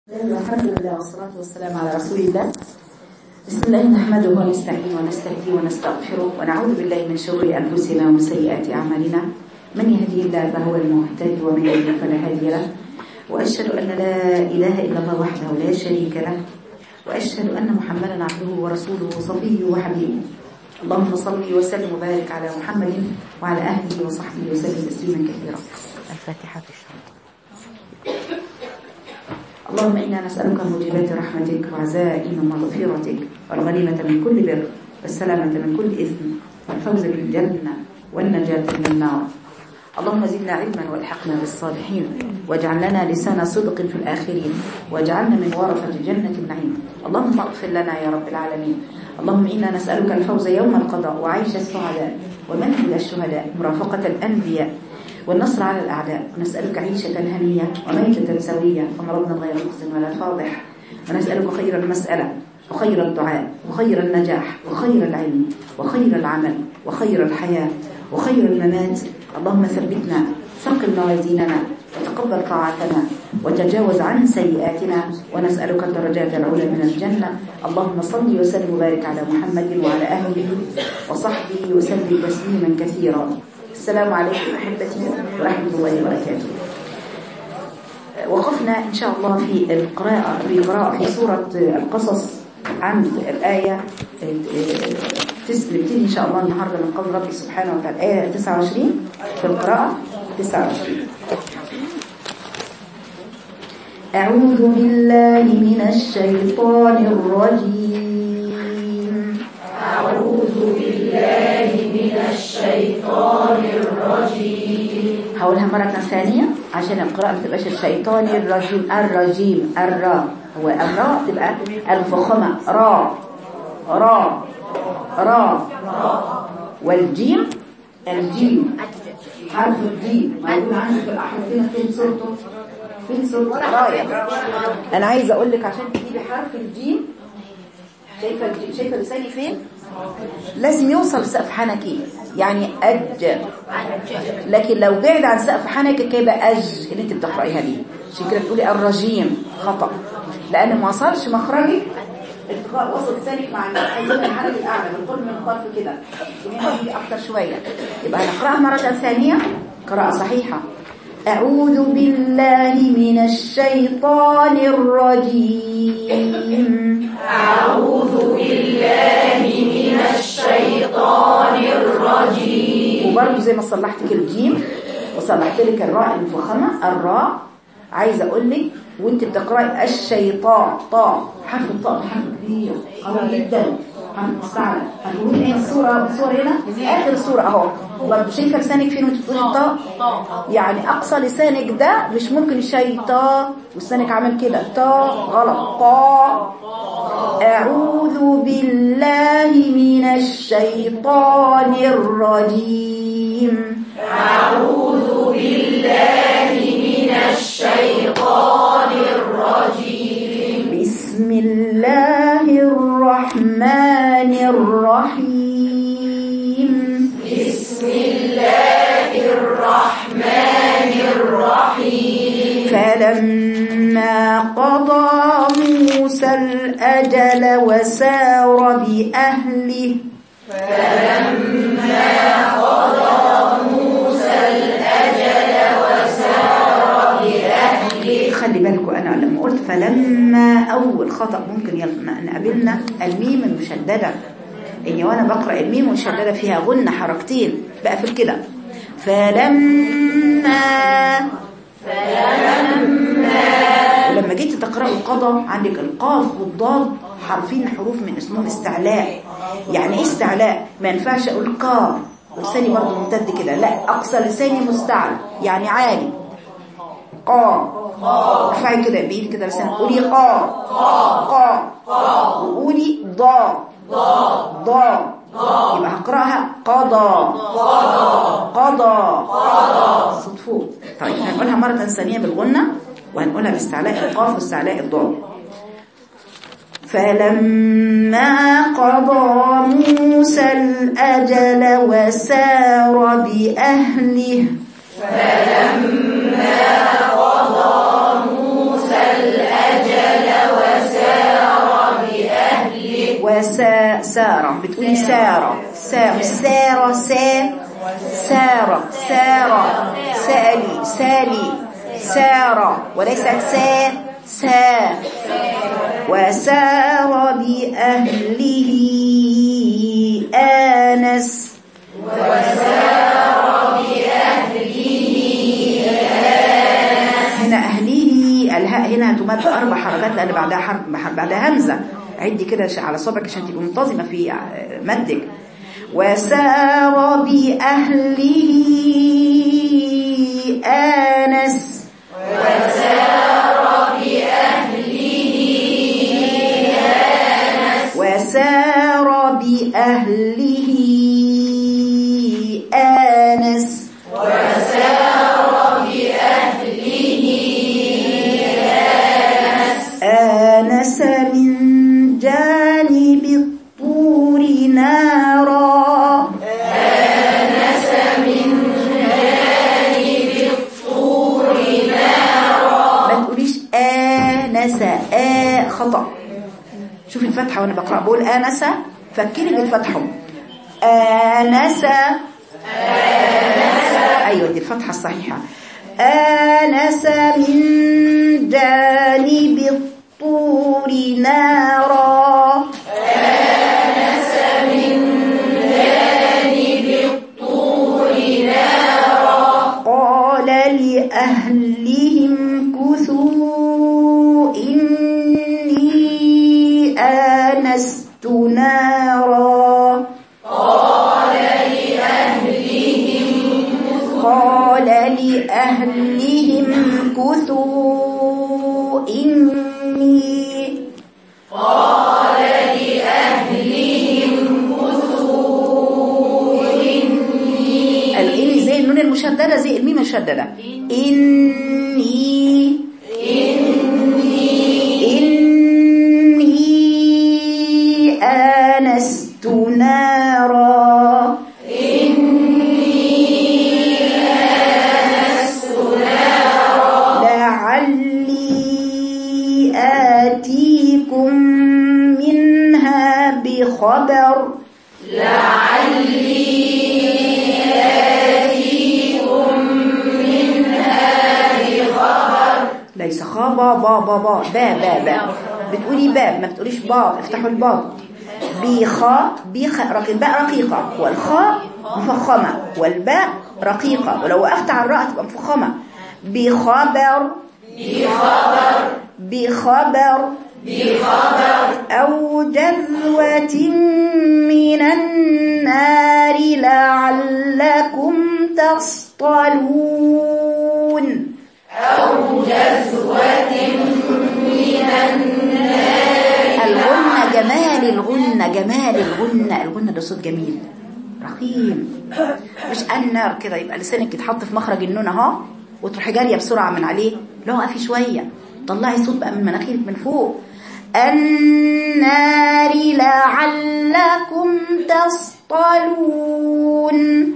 الحمد لله والصلاة والسلام على رسول الله بسم الله نحمده ونستعين ونستهدي ونستغفره ونعوذ بالله من شرور أنفسنا ومن سيئات أعمالنا من يهدي الله فهو المهتد ومن يضلل فلا هادي له وأشهد أن لا إله إلا الله وحده لا شريك له وأشهد أن محمدا عبده ورسوله وصفيه وحبيبه اللهم صل وسلم وبارك على محمد وعلى أهله وصحبه وسلم تسليما كثيرا الفاتحة في الشرط اللهم إنا نسألك موجبات رحمتك وعزائم مغفرتك والغنيمة من كل بر والسلامة من كل إثم والفوز بالجنة والنجاة من النار اللهم زدنا علما والحقنا بالصالحين واجعل لنا لسان صدق في الآخرين واجعلنا من ورثة جنة النعيم اللهم اغفر لنا يا رب العالمين اللهم إنا نسألك الفوز يوم القضاء وعيش السعداء ومنزل الشهداء مرافقة الأنبياء والنصر على الأعداء ونسألك عيشة هنية وميتة سوية ومرضنا غير محزن ولا فاضح ونسألك خير المسألة وخير الدعاء وخير النجاح وخير العلم وخير العمل وخير الحياة وخير الممات اللهم ثبتنا ثقل موازيننا وتقبل طاعتنا وتجاوز عن سيئاتنا ونسألك الدرجات العلى من الجنة اللهم صل وسلم وبارك على محمد وعلى أهله وصحبه وسلم تسليما كثيرا السلام عليكم أحبتي ورحمة الله وبركاته وقفنا إن شاء الله في القراءة في قراءة في سورة القصص عند الآية نبتدي إن شاء الله النهاردة من قول ربي سبحانه وتعالى آية 29 في القراءة 29 أعوذ بالله من الشيطان الرجيم أعوذ بالله من الشيطان الرجيم هقولها مرة ثانية عشان القراءة ما تبقاش الشيطان الرجيم الرجيم الراء هو الراء تبقى الفخمة راء راء راء والجيم الجيم حرف الجيم موجود عندك في الأحرف فين فين صورته فين صورته راية أنا عايزة أقول لك عشان تجيبي حرف الجيم شايفة الجيم شايفة لساني فين لازم يوصل لسقف حنكي يعني أج لكن لو بعد عن سقف حنكك يبقى أج اللي انت بتقرأيها دي عشان كده بتقولي الرجيم خطأ لأن ما وصلش مخرجك التقاء وصل لسانك مع الحنك الحنك الأعلى بالقرب من الطرف كده هنا دي أكتر شوية يبقى هنقرأها مرة ثانية قراءة صحيحة أعوذ بالله من الشيطان الرجيم أعوذ بالله من الشيطان الرجيم وبرضه زي ما صلحت لك الجيم وصلحت لك الراء المفخمة الراء عايزة أقول لك وانت بتقرأي الشيطان طاء حرف الطاء حرف كبير قوي جدا حرف مستعلى هتقولي ايه الصورة الصورة هنا آخر الصورة اهو برضه شايفة لسانك فين وانت بتقولي الطاء يعني أقصى لسانك ده مش ممكن الشيطان ولسانك عامل كده طاء غلط طاء أعوذ بالله من الشيطان الرجيم أعوذ بالله من الشيطان الرجيم بسم الله الرحمن الرحيم بسم الله الرحمن الرحيم فلما قضى موسى الأجل وسار بأهله فلما قضى موسى الأجل وسار بأهله خلي بالكم أنا لما قلت فلما أول خطأ ممكن يل- نقابلنا الميم المشددة إني وأنا بقرأ الميم المشددة فيها غنة حركتين بقفل كده فلما ولما جيت تقرأ القضاء عندك القاف والضاد حرفين حروف من اسمهم استعلاء يعني ايه استعلاء ما ينفعش اقول قا لساني برضه ممتد كده لا اقصى لساني مستعل يعني عالي قا ارفعي كده بايدي كده لسانك قولي قا قا وقولي ضا ضا يبقى هقراها قضى قضى صوت فوق طيب هنقولها مرة ثانية بالغنة وهنقولها باستعلاء القاف واستعلاء الضاد فلما قضى موسى الأجل وسار بأهله فلما قضى موسى الأجل وسا سارة بتقولي سارة سا مش سارة سا سارة سارة سالي سالي سارة وليست سا سا وسار بأهله آنس هنا أهله الهاء هنا تمد أربع حركات لأن بعدها حرف بعدها همزة عدي كده على صبعك عشان تبقى منتظمة في مدك وسار بأهله آنس وسار بأهله آنس آنس من جانب الطور نارا ما تقوليش آنس آ خطأ شوفي الفتحة وانا بقرأ بقول آنس فكري بالفتحة آنس أيوة دي الفتحة الصحيحة آنس من جانب الطور نارا قال لأهلهم كثوا إني آنست نارا قال لأهلهم كثوا إني الإن زي النون المشددة زي الميم المشددة إني إني آنست نارا لعلي آتيكم منها بخبر ليس خابا با با با با با با بتقولي باب ما بتقوليش باب افتحوا الباب بيخاء بيخاء رقيق باء رقيقة والخاء مفخمة والباء رقيقة ولو وقفت على الراء تبقى مفخمة بخبر بخبر بخبر أو جذوة من النار لعلكم تصطلون الغنة جمال الغنة جمال الغنة الغنة ده صوت جميل رخيم مش النار كده يبقى لسانك يتحط في مخرج النون اهو وتروحي جاريه بسرعه من عليه لا وقفي شويه طلعي صوت بقى من مناخيرك من فوق النار لعلكم تصطلون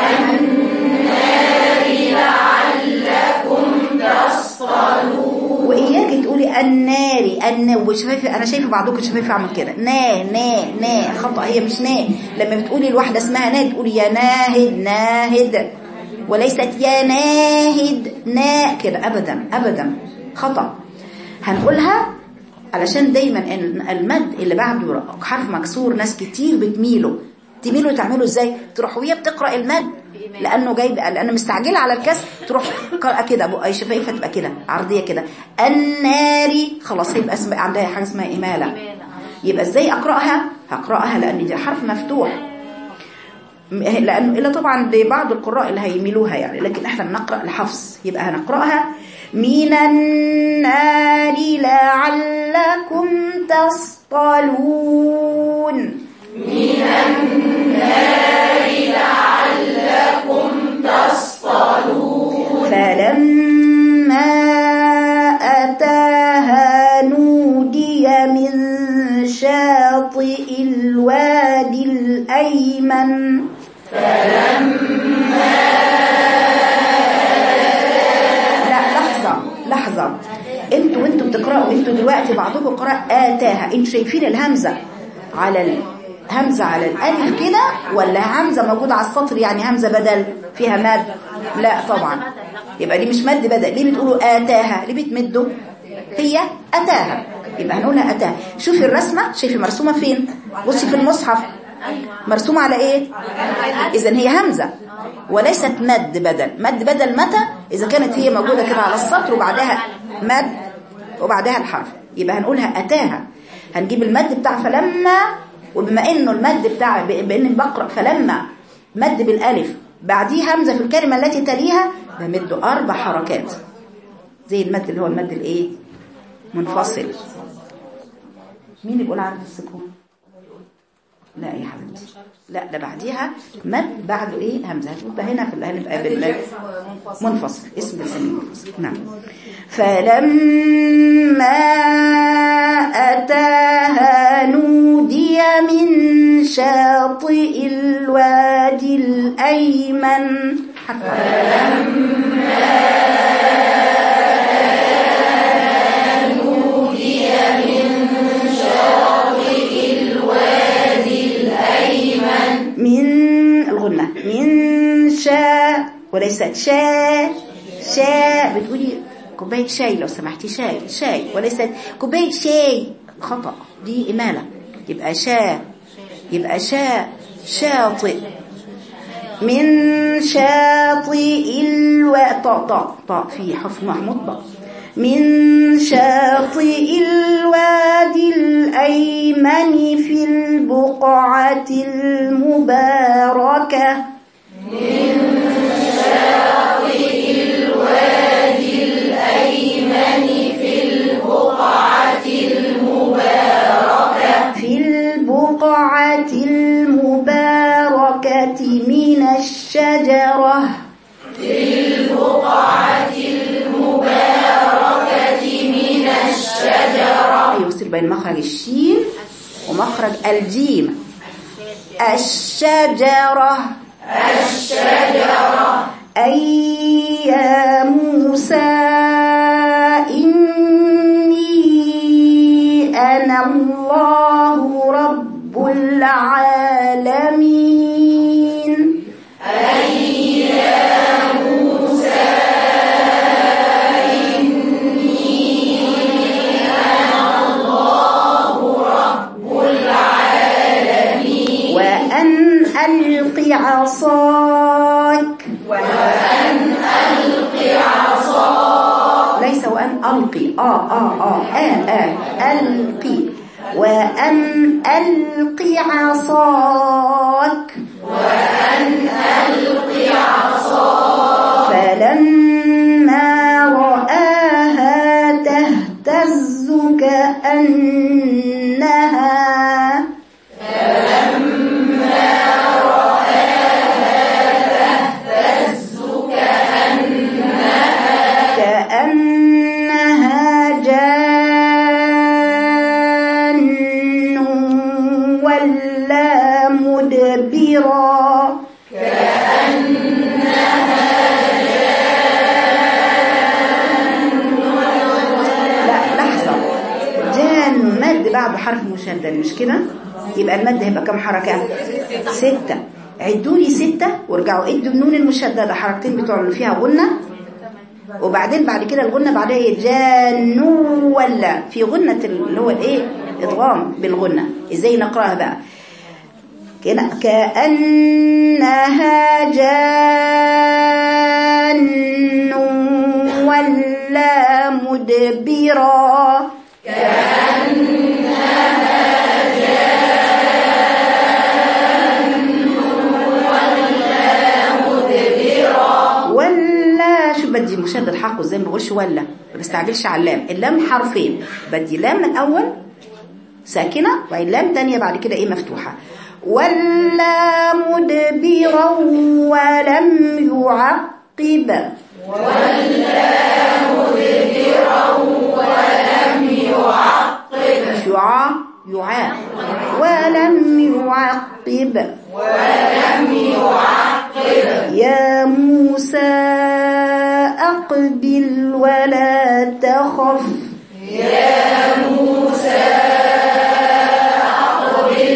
واياك تقولي النار النار وشفايفي انا شايفه بعضكم شفايفي اعمل كده نا نا نا خطا هي مش نا لما بتقولي الواحده اسمها ناد تقولي يا ناهد ناهد وليست يا ناهد نا كده ابدا ابدا خطا هنقولها علشان دايما المد اللي بعده حرف مكسور ناس كتير بتميله تميله تعمله ازاي تروح وهي بتقرا المد لانه جايب لانه مستعجله على الكسر تروح قارئه كده بقى شفايفها تبقى كده عرضيه كده الناري خلاص هيبقى اسم عندها حاجه اسمها اماله يبقى ازاي اقراها هقراها لان دي حرف مفتوح لانه الا طبعا لبعض القراء اللي هيميلوها يعني لكن احنا بنقرا الحفظ يبقى هنقراها من النار لعلكم تصطلون فلما أتاها نودي من شاطئ الوادي الأيمن لا لحظة لحظة انتوا وانتوا بتقرأوا انتوا دلوقتي بعضكم قرأ آتاها انتوا شايفين الهمزة على الهمزة على الألف كده ولا همزة موجودة على السطر يعني همزة بدل فيها مد لا طبعا يبقى دي مش مد بدل ليه بتقولوا آتاها ليه بتمدوا هي أتاها يبقى هنقولها أتاها شوفي الرسمة شوفي مرسومة فين بصي في المصحف مرسومة على ايه اذا هي همزة وليست مد بدل مد بدل متى اذا كانت هي موجودة كده على السطر وبعدها مد وبعدها الحرف يبقى هنقولها اتاها هنجيب المد بتاع فلما وبما انه المد بتاع بان بقرأ فلما مد بالالف بعديه همزة في الكلمة التي تليها بمد اربع حركات زي المد اللي هو المد الايه منفصل مين بيقول عارف السكون لا يا حبيبتي لا ده بعديها مد بعده ايه همزه هتبقى هنا في هنبقى بالمد منفصل اسم الاسم منفصل نعم فلما اتاها نودي من شاطئ الوادي الايمن من الغنة من شاء وليست شاء شاء بتقولي كوباية شاي لو سمحتي شاي شاي وليست كوباية شاي خطأ دي إمالة يبقى شاء يبقى شاء شاطئ من شاطئ الو طاء طاء طاء في حرف محمود من شاطئ الوادي الأيمن في البقعة المباركة في البقعة المباركة من الشجرة يفصل بين مخرج الشين ومخرج الجيم الشجرة الشجرة أي يا موسى إني أنا الله رب العالمين وأن ألق عصاك وأن ألق عصاك ليس وأن ألقي آه آه آه آه آه ألقي وأن ألق عصاك وأن ألق عصاك فلما رآها تهتز كأنها كأنها جان ولا مدبرا لا لحظة جان مد بعد حرف مشدد مش كده يبقى المد هيبقى كم حركة ستة عدوا لي ستة وارجعوا ادوا النون المشددة حركتين بتوع اللي فيها غنة وبعدين بعد كده الغنة بعدها ايه جان ولا في غنة اللي هو الايه ادغام بالغنة ازاي نقراها بقى كده كأنها جان ولا مدبرا ولا شو بدي مشدد حقه زي ما بقولش ولا ما بستعجلش على اللام اللام حرفين بدي لام الاول ساكنه وبعدين لام تانية بعد كده ايه مفتوحه ولا مدبرا ولم يعقب شعاع يعاق ولم يعقب يا موسى أقبل ولا تخف يا موسى أقبل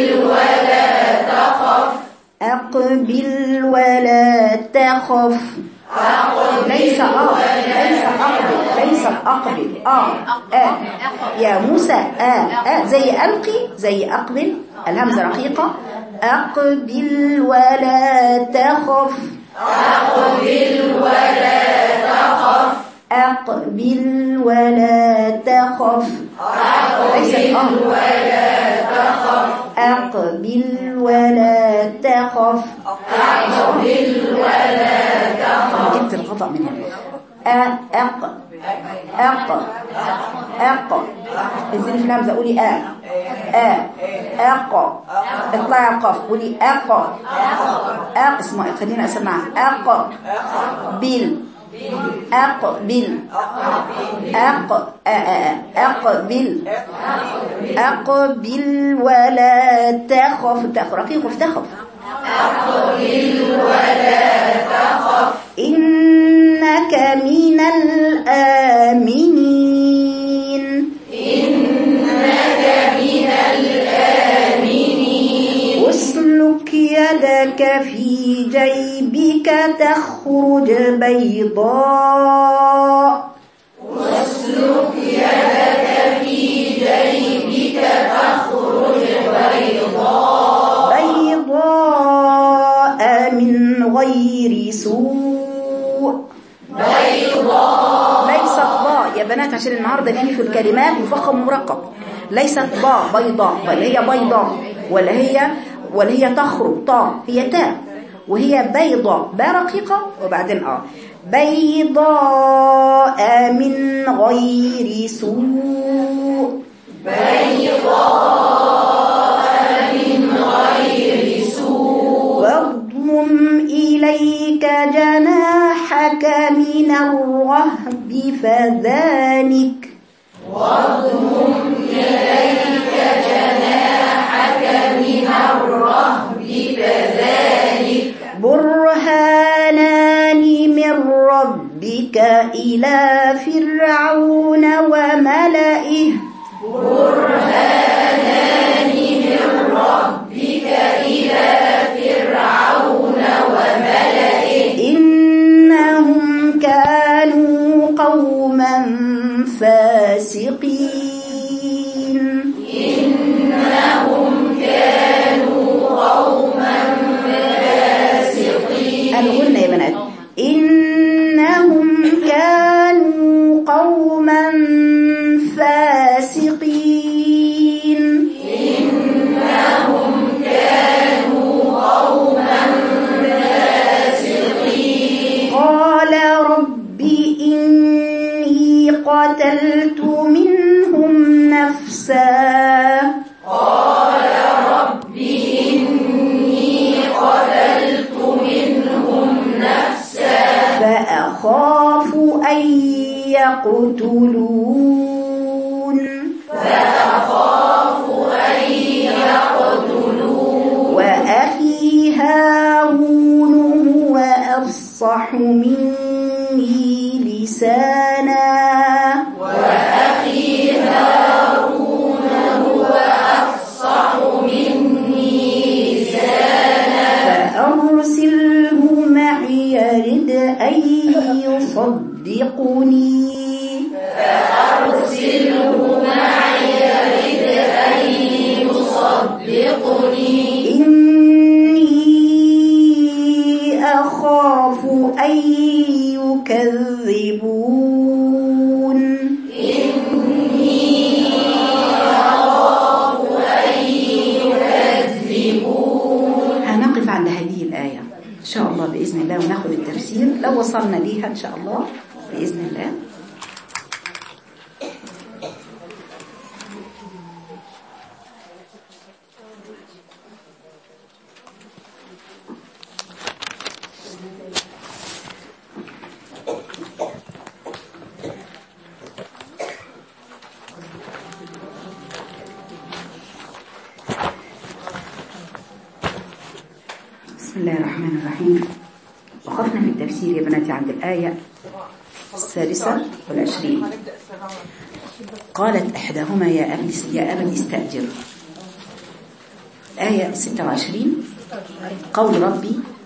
أقبل ولا تخف ليس أقبل ليس أقبل ليس أقبل آه آه يا موسى آه آه زي ألقي زي أقبل الهمزة رقيقة أقبل ولا تخف أقبل ولا تخف أقبل ولا تخف ليس أقبل آه ولا تخف أقبل ولا تخف أقبل ولا تخف جبت الخطأ من هنا أ أق أق أق انزلي في الهمزة قولي أ أ أق اطلعي على القاف قولي أق أق اسمعي خلينا أسمعها أق بل أقبل أق أ- أ- أقبل أقبل ولا تخف تخف رقيق تخف إنك من الآمنين إنك من الآمنين أسلك يدك في جيبك تخرج بيضاء اسلك يدك في جيبك تخرج بيضاء بيضاء من غير سوء بيضاء ليست ضاء يا بنات عشان النهارده في في الكلمات مفخم مرقب ليست ضاء بيضاء بل هي بيضاء ولا هي ولا هي تخرج طاء هي تاء وهي بيضاء باء رقيقة وبعدين اه بيضاء من غير سوء واضمم إليك جناحك من الرهب فذلك واضمم إليك جناحك من الرهب كذلك برهانان من ربك إلى فرعون وملئه برهانان من ربك إلى فرعون وملئه إنهم كانوا قوما فاسقين إنهم كانوا قوما فاسقين الغنى يا بنات إنهم كانوا قوما فاسقين إنهم كانوا قوما فاسقين قال رب إني قتلت منهم نفسا قال رب إني قتلت منهم نفسا فأخاف أن يقتلون فأخاف أن يقتلون وأخي هارون هو أفصح مني لسانا وأخي هارون هو أفصح مني لسانا فأرسله معي يرد أن يصدقني فأرسله معي يرد أن يصدقني إني أخاف أن يكذبون إني أخاف أن يكذبون هنقف عند هذه الآية إن شاء الله بإذن الله وناخد التفسير لو وصلنا ليها إن شاء الله بإذن الله بسم الله الرحمن الرحيم وقفنا في التفسير يا بناتي عند الآية السادسة والعشرين قالت إحداهما يا أبي يا أبت استأجر آية 26 قول ربي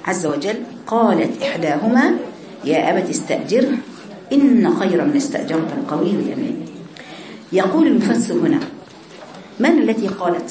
عز وجل قالت إحداهما يا أبت استأجره إن خير من استأجرت القوي الأمين يقول المفسر هنا من التي قالت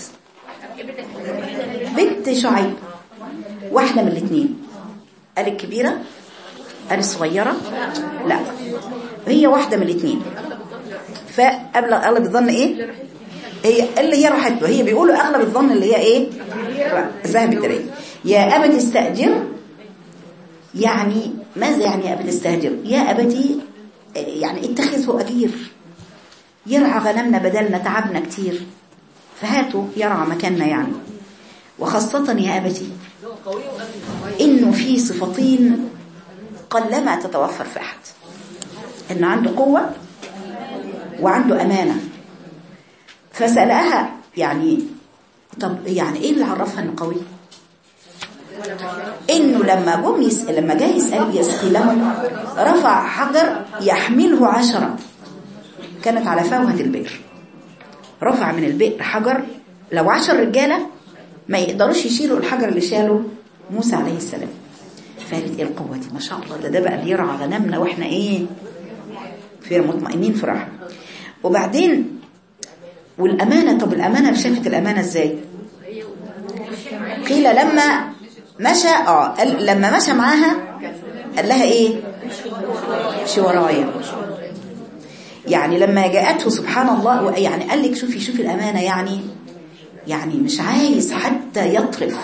بنت شعيب واحدة من الاثنين قال الكبيرة قال الصغيرة لا هي واحدة من الاثنين فقبل اغلب الظن ايه هي اللي هي راحت له هي بيقولوا اغلب الظن اللي هي ايه ذهب الدريه يا ابت استاجر يعني ماذا يعني يا ابت استاجر يا ابتي يعني اتخذه اجير يرعى غنمنا بدلنا تعبنا كتير فهاتوا يرعى مكاننا يعني وخاصة يا أبتي إنه في صفتين قلما تتوفر في أحد إنه عنده قوة وعنده أمانة فسألها يعني طب يعني إيه اللي عرفها إنه قوي إنه لما جم يسأل لما جاي يسأل يسقي لهم رفع حجر يحمله عشرة كانت على فوهة البئر رفع من البئر حجر لو عشر رجالة ما يقدروش يشيلوا الحجر اللي شاله موسى عليه السلام فقالت ايه القوة دي ما شاء الله ده ده بقى اللي يرعى غنمنا واحنا ايه في مطمئنين في راحة وبعدين والأمانة طب الأمانة شافت الأمانة ازاي قيل لما مشى اه قال لما مشى معاها قال لها ايه مشي ورايا يعني لما جاءته سبحان الله يعني قال لك شوفي شوفي الأمانة يعني يعني مش عايز حتى يطرف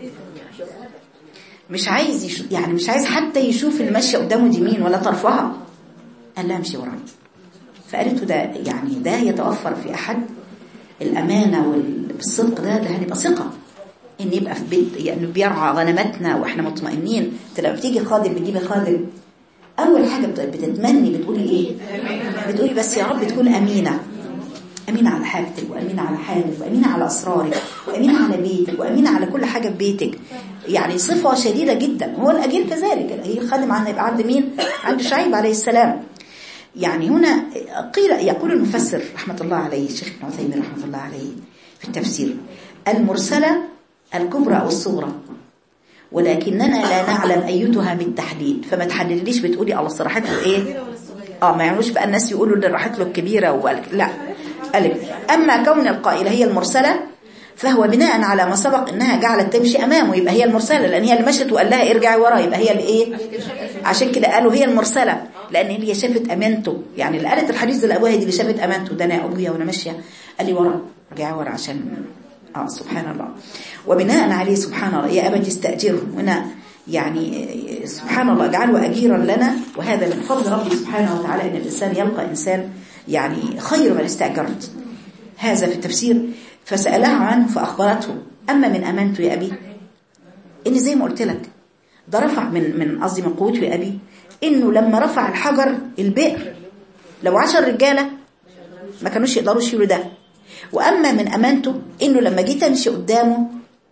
مش عايز يشوف يعني مش عايز حتى يشوف المشي قدامه دي مين ولا طرفها قال لها امشي ورايا فقالت ده يعني ده يتوفر في أحد الأمانة والصدق ده ده هنبقى ثقة إن يبقى في بيت يعني بيرعى غنماتنا وإحنا مطمئنين انت لما بتيجي خادم بتجيبي خادم أول حاجة بتتمني بتقولي إيه بتقولي بس يا رب تكون أمينة أمينة على حاجتك وأمينة على حالك وأمينة على أسرارك وأمينة على بيتك وأمينة على كل حاجة في بيتك يعني صفة شديدة جدا هو الأجير كذلك هي خادم عن يبقى عند مين عند شعيب عليه السلام يعني هنا قيل يقول المفسر رحمة الله عليه الشيخ ابن عثيمين رحمة الله عليه في التفسير المرسلة الكبرى أو الصغرى ولكننا لا نعلم أيتها بالتحديد فما تحددليش بتقولي الله صراحت له إيه آه ما يعملوش بقى الناس يقولوا اللي راحت له الكبيرة وقالك لا قالك أما كون القائلة هي المرسلة فهو بناء على ما سبق انها جعلت تمشي امامه يبقى هي المرسله لان هي اللي مشت وقال لها ارجعي ورا يبقى هي اللي ايه عشان كده قالوا هي المرسله لان هي شافت امانته يعني اللي قالت الحديث لابوها دي اللي شافت امانته ده انا ابويا وانا ماشيه قال لي ورا ارجعي ورا عشان اه سبحان الله وبناء عليه سبحان الله يا ابت استاجره هنا يعني سبحان الله اجعله اجيرا لنا وهذا من فضل ربي سبحانه وتعالى ان الانسان يلقى انسان يعني خير من استاجرت هذا في التفسير فسألها عنه فأخبرته أما من أمانته يا أبي إن زي ما قلت لك ده رفع من من قصدي من قوته يا أبي إنه لما رفع الحجر البئر لو عشر رجالة ما كانوش يقدروا يشيلوا ده وأما من أمانته إنه لما جيت أمشي قدامه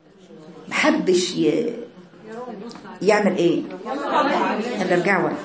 محبش ي... يعمل إيه اللي رجع ورا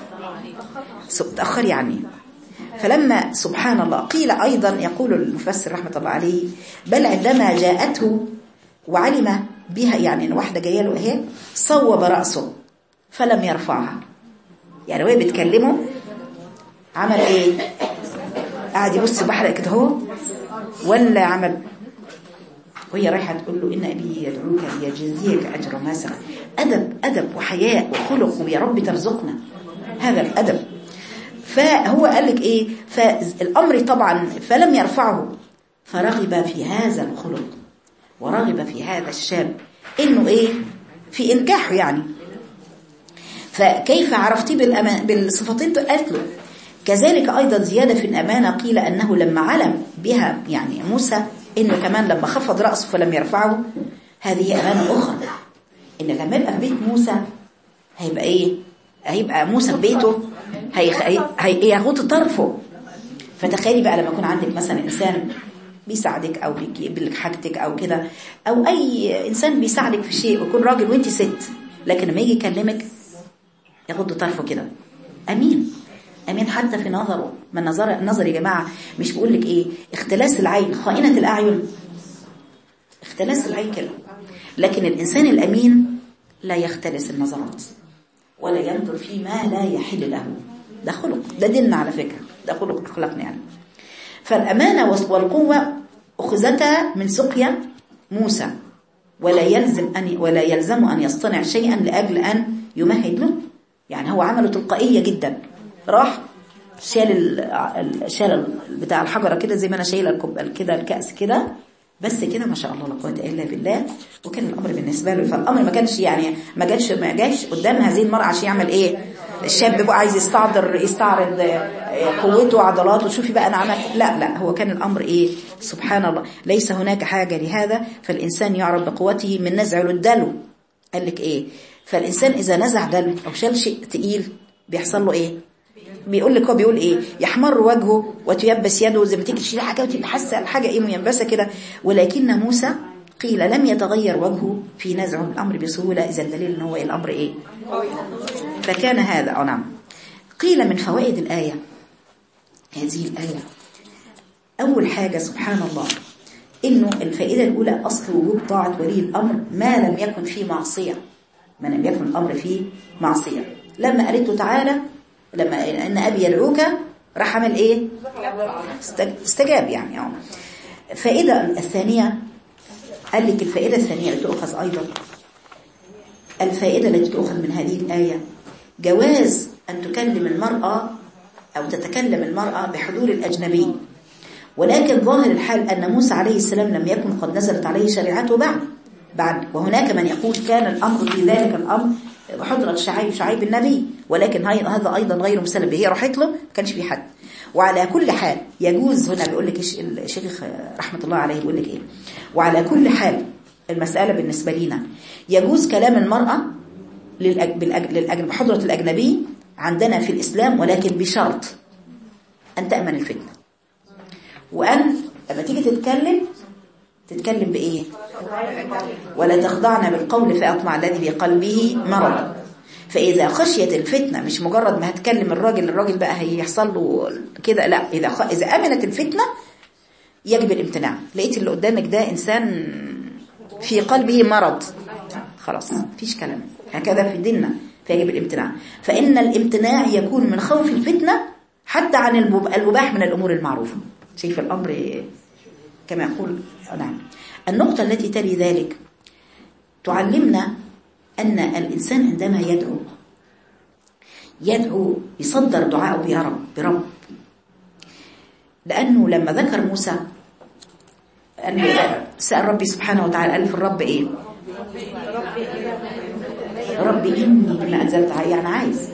تأخر يعني فلما سبحان الله قيل أيضا يقول المفسر رحمة الله عليه بل عندما جاءته وعلم بها يعني ان واحدة جاية له اهي صوب رأسه فلم يرفعها يعني وهي بتكلمه عمل ايه قاعد يبص بحرق كده هو ولا عمل وهي رايحة تقول له إن أبي يدعوك ليجزيك أجر ما سعى أدب أدب وحياء وخلق يا رب ترزقنا هذا الأدب فهو قال لك ايه فالامر طبعا فلم يرفعه فرغب في هذا الخلق ورغب في هذا الشاب انه ايه في انكاحه يعني فكيف عرفتي بالأمان بالصفتين قالت له كذلك ايضا زيادة في الامانة قيل انه لما علم بها يعني موسى انه كمان لما خفض رأسه فلم يرفعه هذه امانة اخرى ان لما يبقى في بيت موسى هيبقى ايه هيبقى موسى في بيته هيغوط طرفه فتخيلي بقى لما يكون عندك مثلا إنسان بيساعدك أو بيجيب لك حاجتك أو كده أو أي إنسان بيساعدك في شيء ويكون راجل وانت ست لكن لما يجي يكلمك يغض طرفه كده أمين أمين حتى في نظره من نظر نظر يا جماعة مش بقول لك إيه اختلاس العين خائنة الأعين اختلاس العين كده لكن الإنسان الأمين لا يختلس النظرات ولا ينظر فيما لا يحل له ده خلق ده ديننا على فكرة ده خلق خلقنا يعني فالأمانة والقوة أخذتا من سقيا موسى ولا يلزم أن ولا يلزم أن يصطنع شيئا لأجل أن يمهد له يعني هو عمله تلقائية جدا راح شال ال شال بتاع الحجرة كده زي ما أنا شايله الكوب كده الكأس كده بس كده ما شاء الله لا قوه الا بالله وكان الامر بالنسبه له فالامر ما كانش يعني ما جاش ما جاش قدام هذه المراه عشان يعمل ايه الشاب بقى عايز يستعرض يستعرض قوته وعضلاته شوفي بقى انا عملت لا لا هو كان الامر ايه سبحان الله ليس هناك حاجه لهذا فالانسان يعرف بقوته من نزع دلو قال لك ايه فالانسان اذا نزع دلو او شال شيء تقيل بيحصل له ايه بيقول لك هو بيقول ايه يحمر وجهه وتيبس يده زي ما تيجي تشيل حاجه وتبقى حاسه الحاجه ايه ميبسه كده ولكن موسى قيل لم يتغير وجهه في نزعه الامر بسهوله اذا الدليل ان هو الامر ايه فكان هذا اه نعم قيل من فوائد الايه هذه الايه اول حاجه سبحان الله انه الفائده الاولى اصل وجوب طاعه ولي الامر ما لم يكن فيه معصيه ما لم يكن الامر فيه معصيه لما قالت له تعالى لما ان ابي يدعوك راح عمل ايه استجاب يعني اه الفائده الثانيه قال لك الفائده الثانيه اللي تؤخذ ايضا الفائده التي تؤخذ من هذه الايه جواز ان تكلم المراه او تتكلم المراه بحضور الاجنبي ولكن ظاهر الحال ان موسى عليه السلام لم يكن قد نزلت عليه شريعته بعد بعد وهناك من يقول كان الامر في ذلك الامر حضرة شعيب شعيب النبي ولكن هذا أيضا غير مسلم هي راحت له ما كانش في حد وعلى كل حال يجوز هنا بيقول لك الشيخ رحمة الله عليه بيقول لك إيه وعلى كل حال المسألة بالنسبة لنا يجوز كلام المرأة للأجنب حضرة الأجنبي عندنا في الإسلام ولكن بشرط أن تأمن الفتنة وأن لما تيجي تتكلم تتكلم بإيه ولا تخضعن بالقول فأطمع الذي في قلبه مرض فإذا خشيت الفتنة مش مجرد ما هتكلم الراجل الراجل بقى هيحصل له كده لا إذا خ... إذا أمنت الفتنة يجب الامتناع لقيت اللي قدامك ده إنسان في قلبه مرض خلاص مفيش كلام هكذا في ديننا فيجب الامتناع فإن الامتناع يكون من خوف الفتنة حتى عن المباح من الأمور المعروفة شايف الأمر كما يقول نعم النقطة التي تلي ذلك تعلمنا أن الإنسان عندما يدعو يدعو يصدر دعاءه يا رب برب لأنه لما ذكر موسى سأل ربي سبحانه وتعالى قال في الرب إيه ربي إني لما أنزلت يعني عايز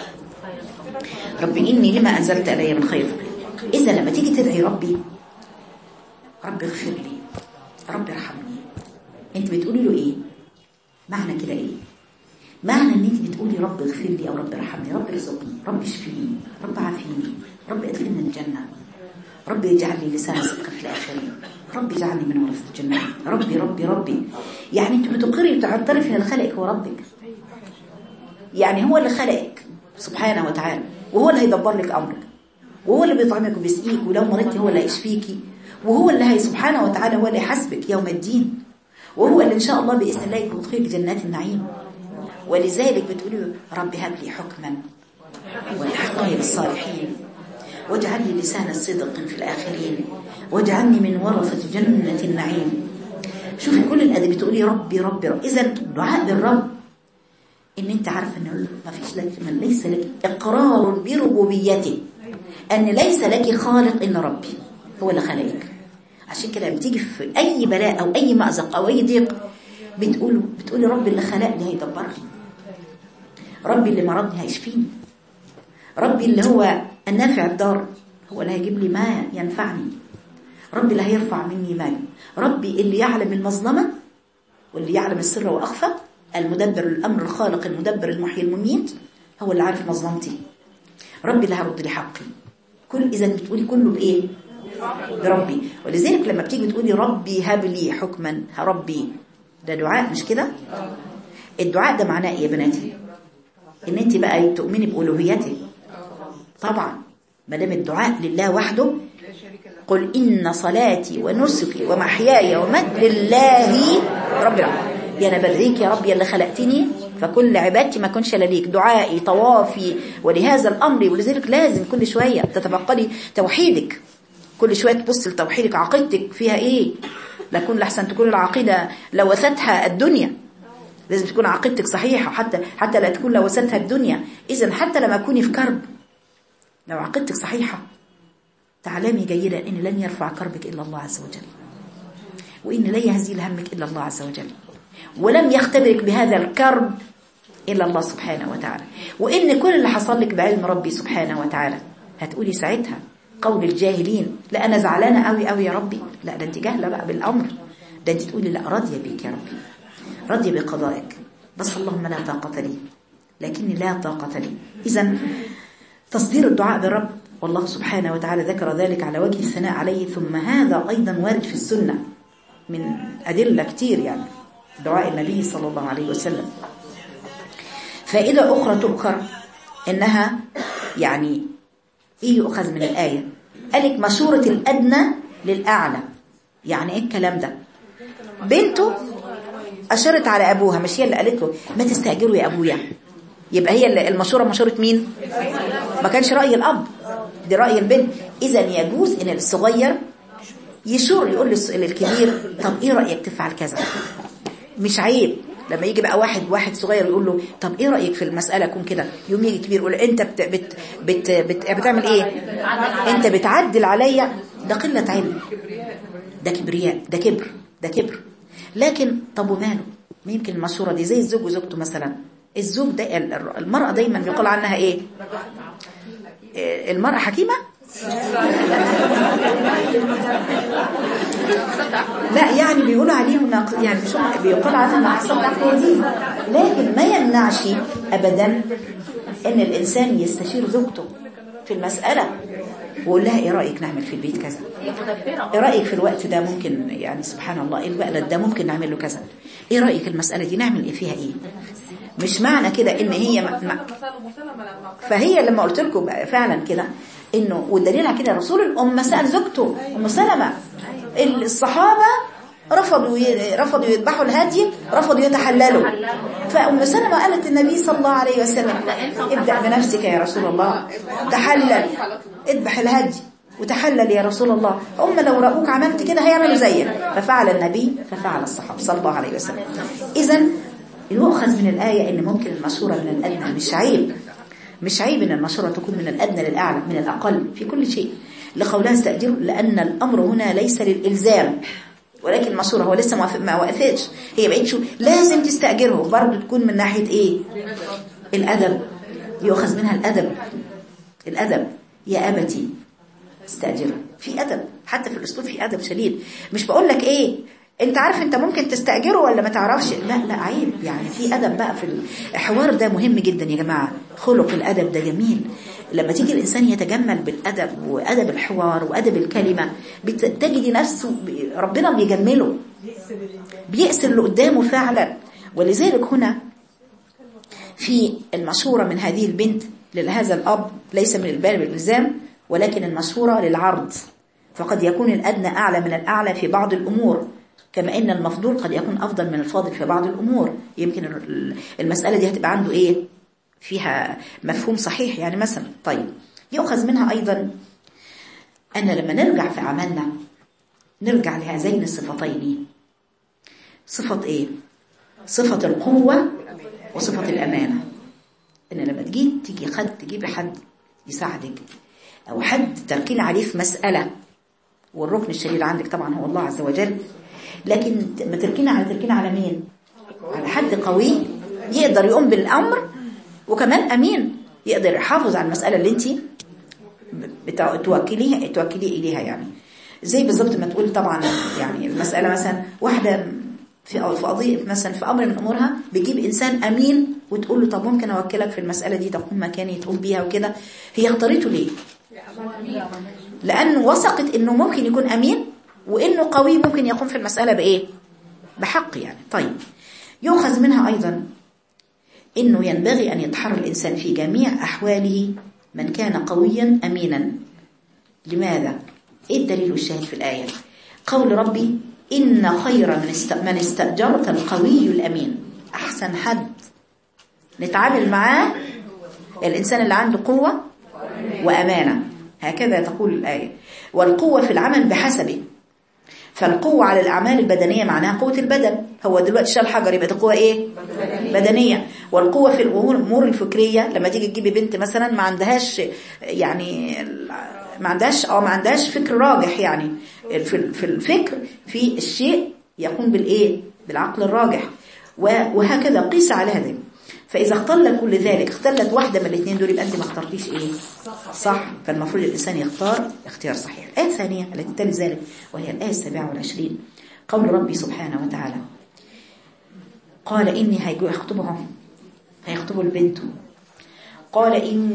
ربي إني لما أنزلت إلي من خير إذا لما تيجي تدعي ربي رب اغفر لي رب ارحمني انت بتقولي له ايه معنى كده ايه معنى ان انت بتقولي رب اغفر لي او رب ارحمني رب ارزقني رب اشفيني رب عافيني رب ادخلني الجنه رب اجعل لي لسان صدق في الاخرين رب اجعلني من ورثه الجنه ربي ربي ربي يعني انت بتقري وتعترفي ان خلقك هو ربك يعني هو اللي خلقك سبحانه وتعالى وهو اللي هيدبر لك امرك وهو اللي بيطعمك وبيسقيك ولو مرضتي هو اللي هيشفيكي وهو اللي هي سبحانه وتعالى هو اللي يحاسبك يوم الدين وهو اللي إن شاء الله بإذن الله يدخلك جنات النعيم ولذلك بتقولي رب هب لي حكما والحقني بالصالحين واجعل لي لسان صدق في الآخرين واجعلني من ورثة جنة النعيم شوفي كل الأدب بتقولي ربي ربي, ربي. إذا دعاء بالرب إن أنت عارفة أنه ما فيش لك من ليس لك إقرار بربوبيته أن ليس لك خالق إلا ربي هو اللي خلقك عشان كده بتيجي في اي بلاء او اي مأزق او اي ضيق بتقول بتقولي ربي اللي خلقني هيدبر لي ربي اللي مرضني هيشفيني ربي اللي هو النافع الدار هو اللي هيجيب لي ما ينفعني ربي اللي هيرفع مني مال ربي اللي يعلم المظلمة واللي يعلم السر وأخفى المدبر الأمر الخالق المدبر المحيي المميت هو اللي عارف مظلمتي ربي اللي هرد لي حقي كل إذا بتقولي كله بإيه بربي ولذلك لما بتيجي بتقولي ربي هب لي حكما ربي ده دعاء مش كده الدعاء ده معناه ايه يا بناتي ان انت بقى تؤمني بألوهيته طبعا ما دام الدعاء لله وحده قل إن صلاتي ونسكي ومحياي ومد لله رب العالمين يا أنا بدعيك يا رب يا اللي خلقتني فكل عبادتي ما كنش ليك دعائي طوافي ولهذا الأمر ولذلك لازم كل شوية تتبقلي توحيدك كل شوية تبص لتوحيدك عقيدتك فيها ايه لكن لحسن تكون العقيدة لوثتها الدنيا لازم تكون عقيدتك صحيحة حتى حتى لا تكون لوثتها الدنيا إذا حتى لما تكوني في كرب لو عقيدتك صحيحة تعلمي جيدا ان لن يرفع كربك الا الله عز وجل وان لا يهزيل همك الا الله عز وجل ولم يختبرك بهذا الكرب الا الله سبحانه وتعالى وان كل اللي حصل لك بعلم ربي سبحانه وتعالى هتقولي ساعتها قول الجاهلين لا انا زعلانه قوي قوي يا ربي لا ده انت جاهله بقى بالامر ده انت تقولي لا راضيه بيك يا ربي راضيه بقضائك بس اللهم لا طاقه لي لكني لا طاقه لي اذا تصدير الدعاء بالرب والله سبحانه وتعالى ذكر ذلك على وجه الثناء عليه ثم هذا أيضا وارد في السنة من أدلة كتير يعني دعاء النبي صلى الله عليه وسلم فإذا أخرى تؤخر إنها يعني إيه يؤخذ من الآية قالك مشورة الأدنى للأعلى يعني إيه الكلام ده بنته أشرت على أبوها مش هي اللي قالت له ما تستأجروا يا أبويا يبقى هي المشورة مشورة مين ما كانش رأي الأب دي رأي البنت إذا يجوز إن الصغير يشور يقول للكبير طب إيه رأيك تفعل كذا مش عيب لما يجي بقى واحد واحد صغير يقول له طب ايه رايك في المساله يكون كده يوم يجي كبير يقول انت بت بت بت بت بتعمل ايه انت بتعدل عليا ده قله علم ده كبرياء ده كبر ده كبر لكن طب وماله ما يمكن المشوره دي زي الزوج وزوجته مثلا الزوج ده المراه دايما يقول عنها ايه المراه حكيمه لا يعني بيقولوا عليهم ناق... يعني مش بيقول عنها ناقصات عقلية لكن ما يمنعش ابدا ان الانسان يستشير زوجته في المسألة ويقول لها ايه رأيك نعمل في البيت كذا ايه رأيك في الوقت ده ممكن يعني سبحان الله ايه البلد ده ممكن نعمل له كذا ايه رأيك المسألة دي نعمل ايه فيها ايه مش معنى كده ان هي ما... ما... فهي لما قلت لكم فعلا كده انه والدليل على كده رسول الامه سال زوجته ام سلمة الصحابه رفضوا رفضوا يذبحوا الهدي رفضوا يتحللوا فام سلمة قالت النبي صلى الله عليه وسلم ابدا بنفسك يا رسول الله تحلل اذبح الهدي وتحلل يا رسول الله هم لو رأوك عملت كده هيعملوا زيك ففعل النبي ففعل الصحابه صلى الله عليه وسلم اذا يؤخذ من الآية ان ممكن المشورة من الأدنى مش عيب مش عيب ان المشورة تكون من الأدنى للأعلى من الأقل في كل شيء لقولها استأجروا لأن الأمر هنا ليس للإلزام ولكن المشورة هو لسه ما وقفتش هي بقيت شو لازم تستأجره برضه تكون من ناحية ايه الأدب يؤخذ منها الأدب الأدب يا أبتي استأجره في أدب حتى في الأسلوب في أدب شديد مش بقول لك ايه انت عارف انت ممكن تستأجره ولا ما تعرفش لا لا عيب يعني في أدب بقى في الحوار ده مهم جدا يا جماعة خلق الأدب ده جميل لما تيجي الإنسان يتجمل بالأدب وأدب الحوار وأدب الكلمة تجد نفسه ربنا بيجمله بيأسر اللي قدامه فعلا ولذلك هنا في المشورة من هذه البنت لهذا الأب ليس من الباب الإلزام ولكن المشورة للعرض فقد يكون الأدنى أعلى من الأعلى في بعض الأمور كما ان المفضول قد يكون افضل من الفاضل في بعض الامور يمكن المسألة دي هتبقى عنده ايه فيها مفهوم صحيح يعني مثلا طيب يؤخذ منها ايضا ان لما نرجع في عملنا نرجع لهذين الصفتين صفة ايه صفة القوة وصفة الامانة ان لما تجي تيجي خد تجيبي حد يساعدك او حد تركين عليه في مسألة والركن الشديد عندك طبعا هو الله عز وجل لكن ما تركينا على تركينا على مين على حد قوي يقدر يقوم بالامر وكمان امين يقدر يحافظ على المساله اللي انت توكليها توكلي اليها يعني زي بالظبط ما تقول طبعا يعني المساله مثلا واحده في في قضيه مثلا في امر من امورها بتجيب انسان امين وتقول له طب ممكن اوكلك في المساله دي تقوم مكاني تقوم بيها وكده هي اختارته ليه لانه وثقت انه ممكن يكون امين وانه قوي ممكن يقوم في المسألة بايه بحق يعني طيب يؤخذ منها ايضا انه ينبغي ان يتحرى الانسان في جميع احواله من كان قويا امينا لماذا ايه الدليل الشاهد في الايه قول ربي ان خير من, است... من استاجرت القوي الامين احسن حد نتعامل معاه الإنسان اللي عنده قوة وأمانة هكذا تقول الآية والقوة في العمل بحسبه فالقوة على الأعمال البدنية معناها قوة البدن هو دلوقتي شال حجر يبقى دي قوة إيه؟ بدنية والقوة في الأمور الأمور الفكرية لما تيجي تجيبي بنت مثلا ما عندهاش يعني ما عندهاش أو ما عندهاش فكر راجح يعني في في الفكر في الشيء يقوم بالإيه؟ بالعقل الراجح وهكذا قيس على هذا فإذا اختل كل ذلك اختلت واحدة من الاثنين دول يبقى أنت ما اخترتيش إيه صح فالمفروض الإنسان يختار اختيار صحيح الآية الثانية التي تلي ذلك وهي الآية السابعة والعشرين قول ربي سبحانه وتعالى قال إني هيخطبهم هيخطبوا البنت قال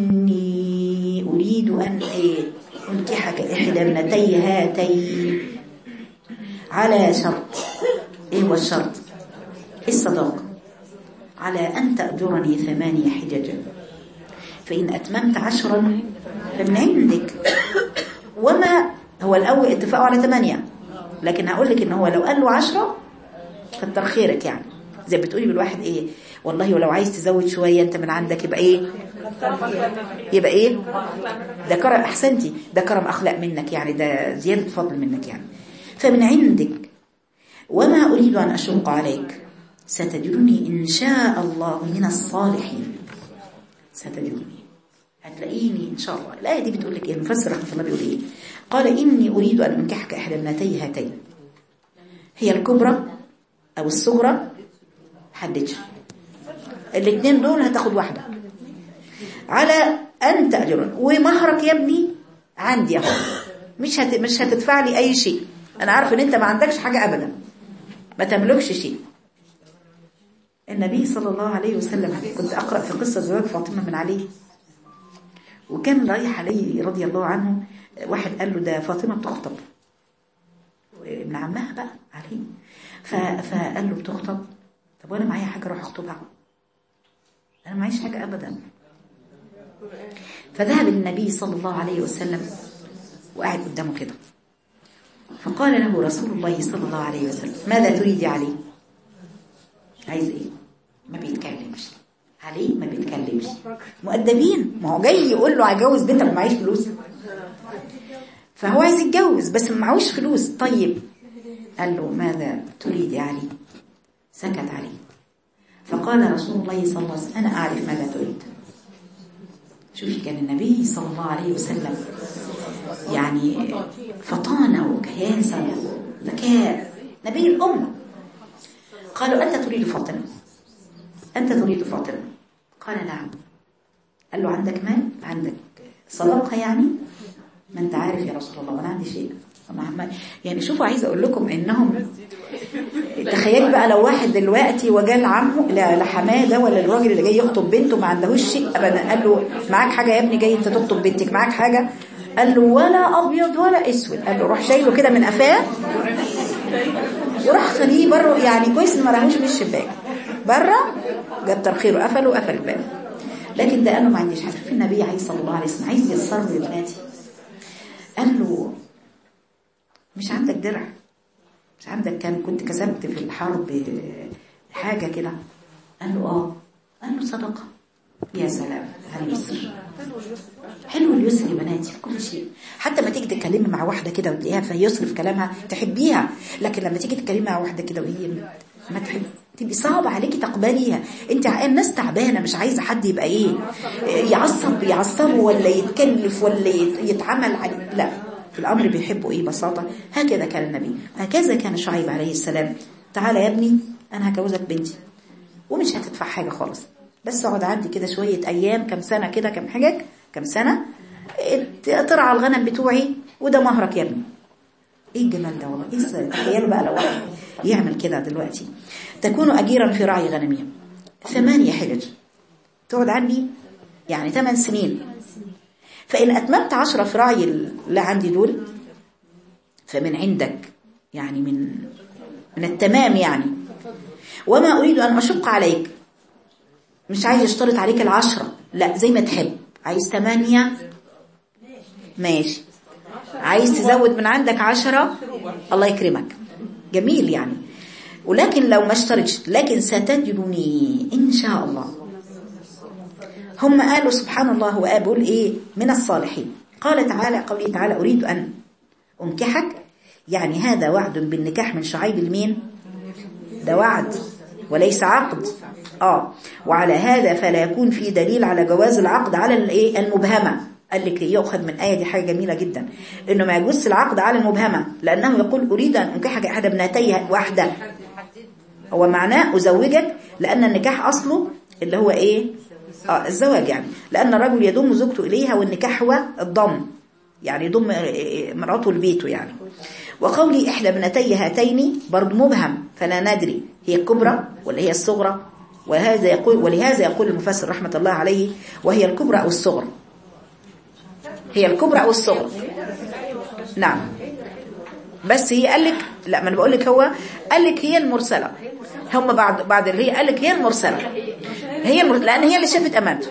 إني أريد أن إيه أنكحك إحدى ابنتي هاتين على شرط إيه هو الشرط الصداقة على أن تأجرني ثمانية حججا فإن أتممت عشرا فمن عندك وما هو الأول اتفاقوا على ثمانية لكن هقول لك إن هو لو قال له عشرة كتر خيرك يعني زي بتقولي بالواحد إيه والله ولو عايز تزود شوية أنت من عندك يبقى إيه يبقى إيه ده كرم أحسنتي ده كرم أخلاق منك يعني ده زيادة فضل منك يعني فمن عندك وما أريد أن أشق عليك ستجدني إن شاء الله من الصالحين ستجدني هتلاقيني إن شاء الله الآية دي بتقول لك إيه المفسر رحمه الله بيقول إيه قال إني أريد أن أنكحك إحدى ابنتي هاتين هي الكبرى أو الصغرى حددش الاثنين دول هتاخد واحدة على أن تأجرن ومهرك يا ابني عندي أهو مش هت... مش هتدفع لي أي شيء أنا عارف إن أنت ما عندكش حاجة أبدا ما تملكش شيء النبي صلى الله عليه وسلم كنت أقرأ في قصة زواج فاطمة من علي وكان رايح علي رضي الله عنه واحد قال له ده فاطمة بتخطب ابن عمها بقى علي فقال له بتخطب طب وانا معايا حاجة اروح اخطبها انا معيش حاجة ابدا فذهب النبي صلى الله عليه وسلم وقعد قدامه كده فقال له رسول الله صلى الله عليه وسلم ماذا تريد يا علي عايز ايه ما بيتكلمش عليه ما بيتكلمش مؤدبين ما هو جاي يقول له هجوز بنتك معيش فلوس فهو عايز يتجوز بس ما معهوش فلوس طيب قال له ماذا تريد يا علي سكت علي فقال رسول الله صلى الله عليه وسلم انا اعرف ماذا تريد شوفي كان النبي صلى الله عليه وسلم يعني فطانه وكياسه وذكاء نبي الامه قالوا أنت تريد فاطمة أنت تريد فاطمة قال نعم قال له عندك مال عندك صدقة يعني ما انت عارف يا رسول الله وانا عندي شيء يعني شوفوا عايزه اقول لكم انهم تخيلي بقى لو واحد دلوقتي وجا لعمه لحماده ولا الراجل اللي جاي يخطب بنته ما عندهوش شيء ابدا قال له معاك حاجه يا ابني جاي انت تخطب بنتك معاك حاجه قال له ولا ابيض ولا اسود قال له روح شايله كده من قفاه وراح خليه بره يعني كويس ان ما راهوش من الشباك بره جاب ترخير وقفل وقفل الباب لكن ده قال له ما عنديش حاجه في النبي عليه صلى الله عليه وسلم عايز ييسر لي بناتي قال له مش عندك درع مش عندك كان كنت كسبت في الحرب حاجه كده قال له اه قال له صدقه يا سلام على اليسر حلو اليسر يا بناتي في كل شيء حتى ما تيجي تتكلمي مع واحده كده وتلاقيها في يسر في كلامها تحبيها لكن لما تيجي تتكلمي مع واحده كده وهي ما تحب تبقي صعب عليكي تقبليها انت الناس تعبانه مش عايزه حد يبقى ايه يعصب يعصبه ولا يتكلف ولا يتعمل عليه لا الامر بيحبوا ايه بساطه هكذا كان النبي هكذا كان شعيب عليه السلام تعالى يا ابني انا هجوزك بنتي ومش هتدفع حاجه خالص بس اقعد عندي كده شويه ايام كم سنه كده كم حجج كم سنه ترعى الغنم بتوعي وده مهرك يا ابني ايه الجمال ده والله ايه تخيلوا بقى لو واحد يعمل كده دلوقتي تكون اجيرا في رعي غنمي ثمانية حجج تقعد عندي يعني ثمان سنين فإن أتممت عشرة في رعي اللي عندي دول فمن عندك يعني من من التمام يعني وما أريد أن أشق عليك مش عايز يشترط عليك العشرة لا زي ما تحب عايز ثمانية ماشي عايز تزود من عندك عشرة الله يكرمك جميل يعني ولكن لو ما اشترطش لكن ستجدني إن شاء الله هم قالوا سبحان الله هو بيقول ايه من الصالحين قال تعالى قوله تعالى اريد ان انكحك يعني هذا وعد بالنكاح من شعيب المين ده وعد وليس عقد اه وعلى هذا فلا يكون في دليل على جواز العقد على الايه المبهمه قال لك يؤخذ من آية دي حاجة جميلة جدا إنه ما يجوز العقد على المبهمة لأنه يقول أريد أن أنكحك أحد ابنتي واحدة هو معناه أزوجك لأن النكاح أصله اللي هو إيه آه الزواج يعني لأن الرجل يضم زوجته إليها والنكاح هو الضم يعني يضم مراته لبيته يعني وقولي إحدى ابنتي هاتين برضو مبهم فلا ندري هي الكبرى ولا هي الصغرى وهذا يقول ولهذا يقول المفسر رحمة الله عليه وهي الكبرى أو الصغرى هي الكبرى أو الصغرى نعم بس هي قال لك لا ما انا بقول لك هو قال لك هي المرسله هم بعد بعد اللي هي قال لك هي المرسله هي المر... لان هي اللي شافت امانته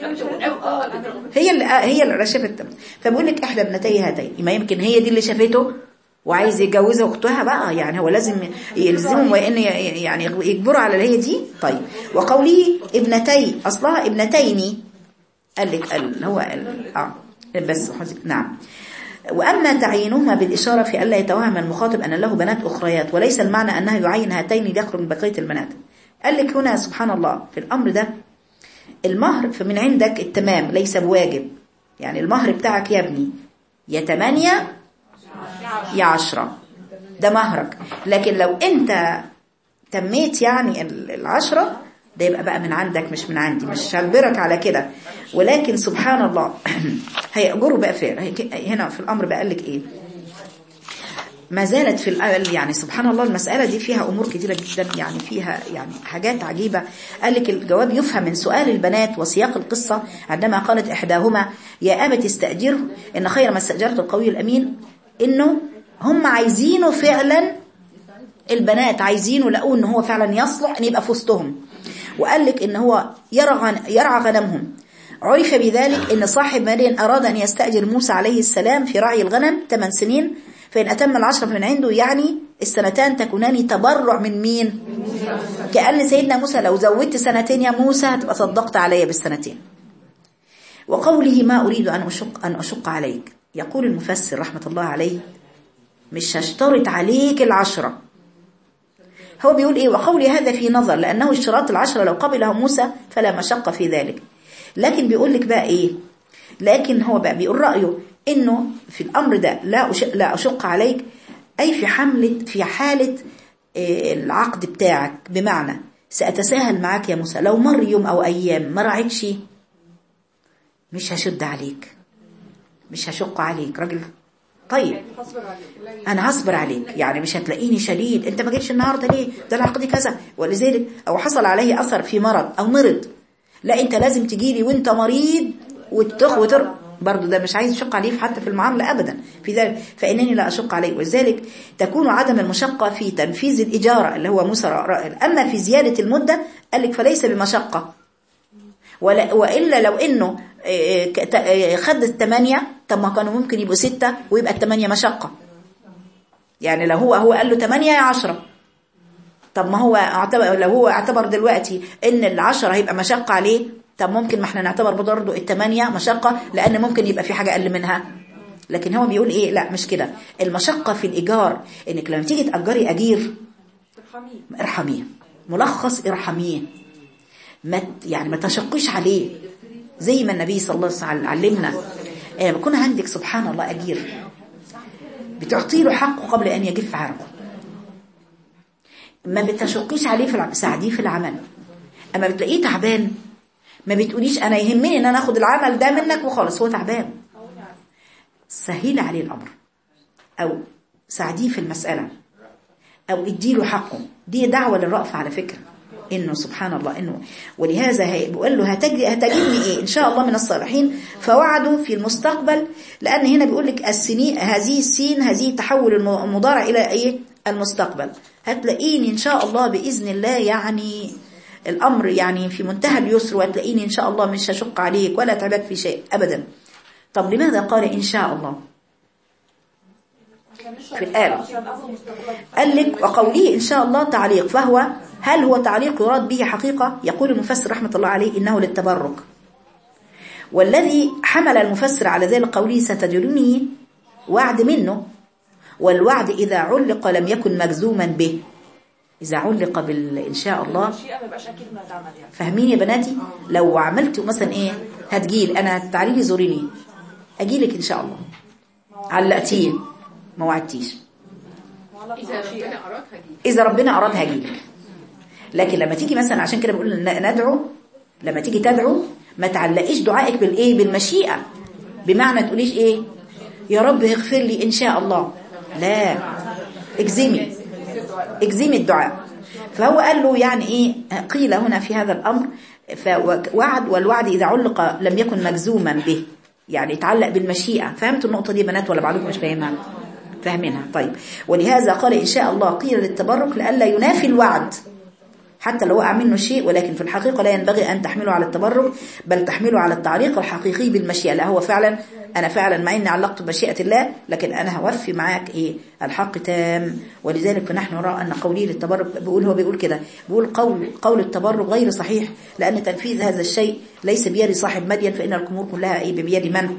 هي اللي هي اللي شافت فبقول لك احدى ابنتي هاتين ما يمكن هي دي اللي شافته وعايز يتجوزها اختها بقى يعني هو لازم يلزمهم وان يعني يجبروا على اللي هي دي طيب وقوله ابنتي اصلها ابنتين قال لك ال... هو ال... اه بس نعم وأما تعيينهما بالإشارة في ألا يتوهم المخاطب أن له بنات أخريات وليس المعنى أنه يعين هاتين ليخرج من بقية البنات قال لك هنا سبحان الله في الأمر ده المهر فمن عندك التمام ليس بواجب يعني المهر بتاعك يا ابني يا تمانية يا عشرة ده مهرك لكن لو أنت تميت يعني العشرة ده يبقى بقى من عندك مش من عندي مش هجبرك على كده ولكن سبحان الله هيأجروا بقى في هنا في الأمر بقى لك إيه ما زالت في الأقل يعني سبحان الله المسألة دي فيها أمور كثيرة جدا يعني فيها يعني حاجات عجيبة قال لك الجواب يفهم من سؤال البنات وسياق القصة عندما قالت إحداهما يا أبت استأجره إن خير ما استأجرت القوي الأمين إنه هم عايزينه فعلا البنات عايزينه لقوه إن هو فعلا يصلح أن يبقى في وسطهم وقال لك إن هو يرعى يرعى غنمهم عرف بذلك إن صاحب مدين أراد أن يستأجر موسى عليه السلام في رعي الغنم 8 سنين فإن أتم العشرة من عنده يعني السنتان تكونان تبرع من مين كأن سيدنا موسى لو زودت سنتين يا موسى هتبقى صدقت علي بالسنتين وقوله ما أريد أن أشق, أن أشق عليك يقول المفسر رحمة الله عليه مش هشترط عليك العشرة هو بيقول إيه وقولي هذا في نظر لأنه اشتراط العشرة لو قبله موسى فلا مشقة في ذلك لكن بيقول لك بقى إيه لكن هو بقى بيقول رأيه إنه في الأمر ده لا أشق, لا أشق عليك أي في حملة في حالة العقد بتاعك بمعنى سأتساهل معاك يا موسى لو مر يوم أو أيام ما رعيتش مش هشد عليك مش هشق عليك راجل طيب انا هصبر عليك يعني مش هتلاقيني شديد انت ما جيتش النهارده ليه ده العقد كذا ولذلك او حصل عليه اثر في مرض او مرض لا انت لازم تجي لي وانت مريض وتخ وتر برضه ده مش عايز يشق عليه حتى في المعامله ابدا في ذلك فانني لا اشق عليه ولذلك تكون عدم المشقه في تنفيذ الاجاره اللي هو موسى اما في زياده المده قال لك فليس بمشقه ولا والا لو انه خد الثمانية طب ما كانوا ممكن يبقوا ستة ويبقى الثمانية مشقة يعني لو هو هو قال له ثمانية يا عشرة طب ما هو اعتبر لو هو اعتبر دلوقتي ان العشرة هيبقى مشقة عليه طب ممكن ما احنا نعتبر برضه الثمانية مشقة لان ممكن يبقى في حاجة اقل منها لكن هو بيقول ايه لا مش كده المشقة في الايجار انك لما تيجي تأجري اجير ارحميه ملخص ارحميه ما يعني ما تشقيش عليه زي ما النبي صلى الله عليه وسلم علمنا لما بكون عندك سبحان الله أجير بتعطي له حقه قبل أن يجف عرقه ما بتشقيش عليه في العمل ساعديه في العمل أما بتلاقيه تعبان ما بتقوليش أنا يهمني أن أنا أخد العمل ده منك وخلاص هو تعبان سهيل عليه الأمر أو ساعديه في المسألة أو اديله حقه دي دعوة للرأفة على فكرة انه سبحان الله انه ولهذا بيقول له هتجد هتجدني ايه ان شاء الله من الصالحين فوعدوا في المستقبل لان هنا بيقول لك السنين هذه السين هذه تحول المضارع الى ايه المستقبل هتلاقيني ان شاء الله باذن الله يعني الامر يعني في منتهى اليسر وهتلاقيني ان شاء الله مش هشق عليك ولا تعبك في شيء ابدا طب لماذا قال ان شاء الله في الآية قال لك وقوله إن شاء الله تعليق فهو هل هو تعليق يراد به حقيقة يقول المفسر رحمة الله عليه إنه للتبرك والذي حمل المفسر على ذلك قوله ستجدني وعد منه والوعد إذا علق لم يكن مجزوما به إذا علق بال إن شاء الله الشيء ما يبقاش اكيد ما اتعمل يعني فاهمين يا بناتي لو عملت مثلا ايه هتجيلي انا تعالي لي زوريني اجيلك ان شاء الله علقتيه ما وعدتيش اذا ربنا اراد هدي اذا ربنا اراد هجيلك لكن لما تيجي مثلا عشان كده بقول ن- ندعو لما تيجي تدعو ما تعلقيش دعائك بالايه بالمشيئه بمعنى تقوليش ايه يا رب اغفر لي ان شاء الله لا اجزمي اجزمي الدعاء فهو قال له يعني ايه قيل هنا في هذا الامر فوعد والوعد اذا علق لم يكن مجزوما به يعني يتعلق بالمشيئه فهمتوا النقطه دي يا بنات ولا بعضكم مش فاهمها فاهمينها طيب ولهذا قال ان شاء الله قيل للتبرك لئلا ينافي الوعد حتى لو وقع منه شيء ولكن في الحقيقة لا ينبغي أن تحمله على التبرك بل تحمله على التعليق الحقيقي بالمشيئة لا هو فعلا أنا فعلا مع إني علقت بمشيئة الله لكن أنا هوفي معاك إيه الحق تام ولذلك فنحن نرى أن قولي للتبرك بيقول هو بيقول كده بيقول قول قول التبرك غير صحيح لأن تنفيذ هذا الشيء ليس بيد صاحب مدين فإن الأمور كلها إيه بيد من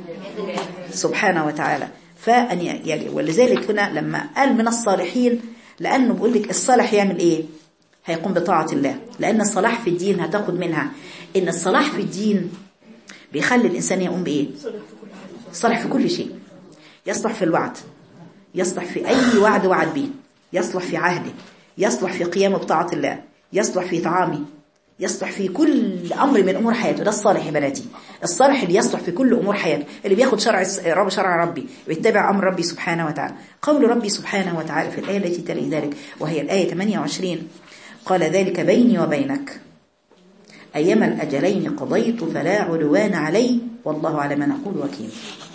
سبحانه وتعالى فأن يعني ولذلك هنا لما قال من الصالحين لأنه بيقول لك الصالح يعمل إيه هيقوم بطاعة الله لأن الصلاح في الدين هتاخد منها إن الصلاح في الدين بيخلي الإنسان يقوم بإيه صالح في كل شيء يصلح في الوعد يصلح في أي وعد وعد به يصلح في عهده يصلح في قيامه بطاعة الله يصلح في طعامه يصلح في كل أمر من أمور حياته ده الصالح يا بناتي الصالح اللي يصلح في كل أمور حياته اللي بياخد شرع رب شرع ربي ويتبع أمر ربي سبحانه وتعالى قول ربي سبحانه وتعالى في الآية التي تلي ذلك وهي الآية 28 قال ذلك بيني وبينك أيما الأجلين قضيت فلا عدوان علي والله على ما نقول وكيل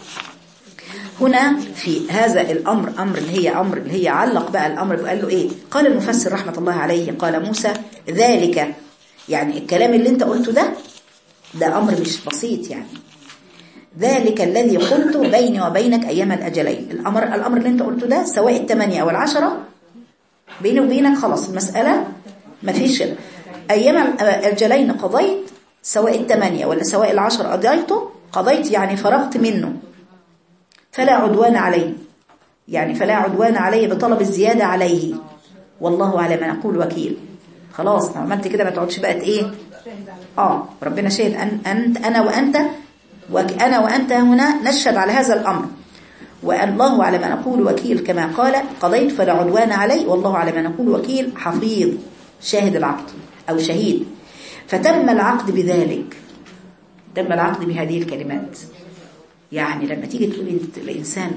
هنا في هذا الأمر أمر اللي هي أمر اللي هي علق بقى الأمر قال له إيه قال المفسر رحمة الله عليه قال موسى ذلك يعني الكلام اللي انت قلته ده ده أمر مش بسيط يعني ذلك الذي قلت بيني وبينك أيام الأجلين الأمر الأمر اللي انت قلته ده سواء الثمانية أو العشرة بيني وبينك خلاص المسألة ما فيش أيام الأجلين قضيت سواء الثمانية ولا سواء العشر قضيته قضيت يعني فرغت منه فلا عدوان علي يعني فلا عدوان علي بطلب الزيادة عليه والله على ما نقول وكيل خلاص لو عملت كده ما تقعدش بقى ايه اه ربنا شاهد أن انت انا وانت وانا وانت هنا نشهد على هذا الامر والله على ما نقول وكيل كما قال قضيت فلا عدوان علي والله على ما نقول وكيل حفيظ شاهد العقد أو شهيد فتم العقد بذلك تم العقد بهذه الكلمات يعني لما تيجي تقولي الإنسان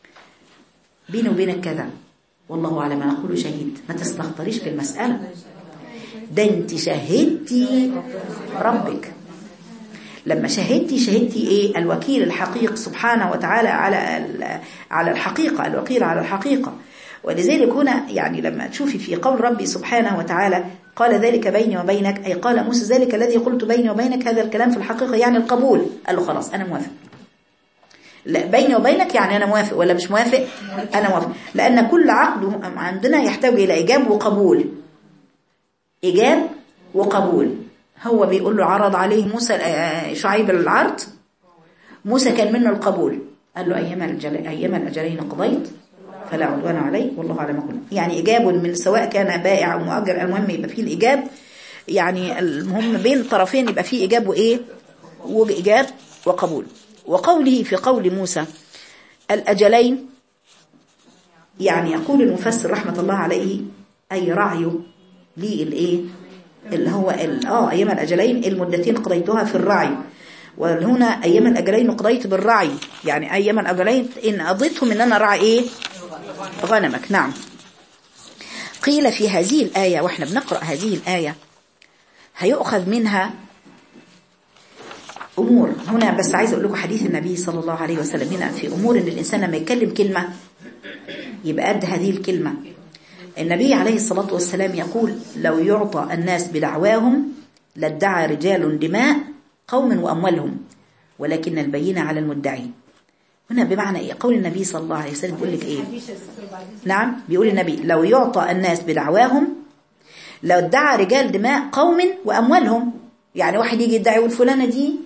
بيني وبينك كذا والله على ما نقول شهيد ما تستخطريش في المسألة ده انت شهدتي ربك لما شهدتي شهدتي ايه الوكيل الحقيق سبحانه وتعالى على على الحقيقة الوكيل على الحقيقة ولذلك هنا يعني لما تشوفي في قول ربي سبحانه وتعالى قال ذلك بيني وبينك أي قال موسى ذلك الذي قلت بيني وبينك هذا الكلام في الحقيقة يعني القبول قال له خلاص أنا موافق لا بيني وبينك يعني أنا موافق ولا مش موافق أنا موافق لأن كل عقد عندنا يحتوي إلى إيجاب وقبول إيجاب وقبول هو بيقول له عرض عليه موسى شعيب العرض موسى كان منه القبول قال له أيام الأجل أيام الأجلين قضيت فلا عدوان علي والله على ما قلنا يعني إيجاب من سواء كان بائع أو مؤجر المهم يبقى فيه الإيجاب يعني المهم بين الطرفين يبقى فيه إيجاب وإيه وإيجاب وقبول وقوله في قول موسى الأجلين يعني يقول المفسر رحمة الله عليه أي رعيه لي الإيه اللي هو اه أيام الأجلين المدتين قضيتها في الرعي وهنا أيام الأجلين قضيت بالرعي يعني أيام الأجلين إن قضيتهم إن أنا رعي إيه غنمك نعم قيل في هذه الآية وإحنا بنقرأ هذه الآية هيؤخذ منها أمور هنا بس عايز أقول لكم حديث النبي صلى الله عليه وسلم هنا في أمور إن الإنسان لما يتكلم كلمة يبقى قد هذه الكلمة النبي عليه الصلاة والسلام يقول لو يعطى الناس بدعواهم لادعى رجال دماء قوم وأموالهم ولكن البينة على المدعين هنا بمعنى ايه قول النبي صلى الله عليه وسلم بيقول لك ايه نعم بيقول النبي لو يعطى الناس بدعواهم لو ادعى رجال دماء قوم واموالهم يعني واحد يجي يدعي يقول فلانه دي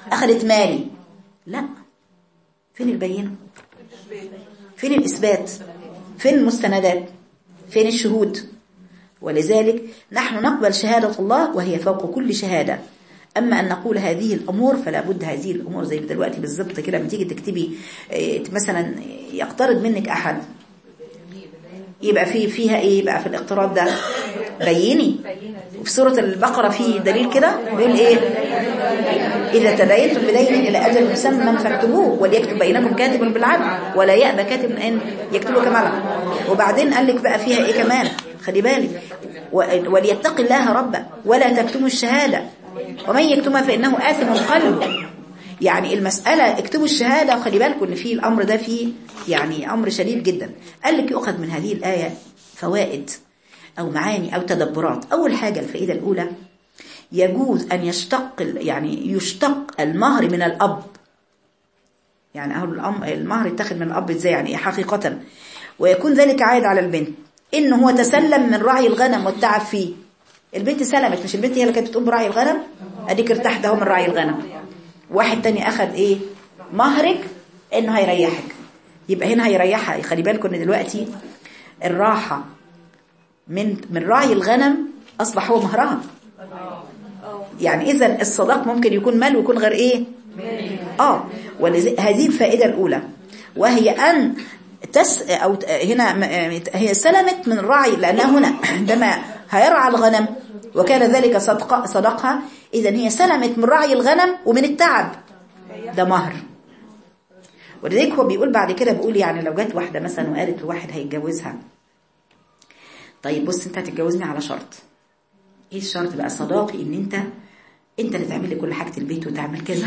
أخذت مالي لا فين البينة فين الإثبات فين المستندات فين الشهود ولذلك نحن نقبل شهادة الله وهي فوق كل شهادة أما أن نقول هذه الأمور فلا بد هذه الأمور زي دلوقتي بالظبط كده لما تيجي تكتبي إيه، مثلا يقترض منك أحد يبقى في فيها إيه يبقى في الاقتراض ده بيني وفي سورة البقرة في دليل كده بيقول إيه إذا تداينتم بدين إلى أجل مسمى فاكتبوه وليكتب بينكم كاتب بالعدل ولا يأبى كاتب أن يكتبه كما له وبعدين قال لك بقى فيها إيه كمان خلي بالك و- وليتق الله ربه ولا تكتموا الشهادة ومن يكتمها فإنه آثم قلبه يعني المسألة اكتبوا الشهادة وخلي بالكم ان في الأمر ده فيه يعني أمر شديد جدا قال لك يؤخذ من هذه الآية فوائد أو معاني أو تدبرات أول حاجة الفائدة الأولى يجوز أن يشتق يعني يشتق المهر من الأب يعني أهل الأم- المهر يتخذ من الأب ازاي يعني إيه حقيقة ويكون ذلك عائد على البنت إن هو تسلم من رعي الغنم والتعب فيه البنت سلمت مش البنت هي اللي كانت بتقوم برعي الغنم اديك ارتحت اهو من رعي الغنم واحد تاني اخذ ايه مهرك انه هيريحك يبقى هنا هيريحها خلي بالكم ان دلوقتي الراحة من من رعي الغنم اصبح هو مهرها يعني اذا الصداق ممكن يكون مال ويكون غير ايه اه وهذه الفائدة الاولى وهي ان تس او ت- هنا م- هي سلمت من الرعي لانها هنا عندما هيرعى الغنم وكان ذلك صدق صدقها اذا هي سلمت من رعي الغنم ومن التعب ده مهر ولذلك هو بيقول بعد كده بيقول يعني لو جت واحده مثلا وقالت لواحد هيتجوزها طيب بص انت هتتجوزني على شرط ايه الشرط بقى صداقي ان انت انت اللي تعمل لي كل حاجه البيت وتعمل كذا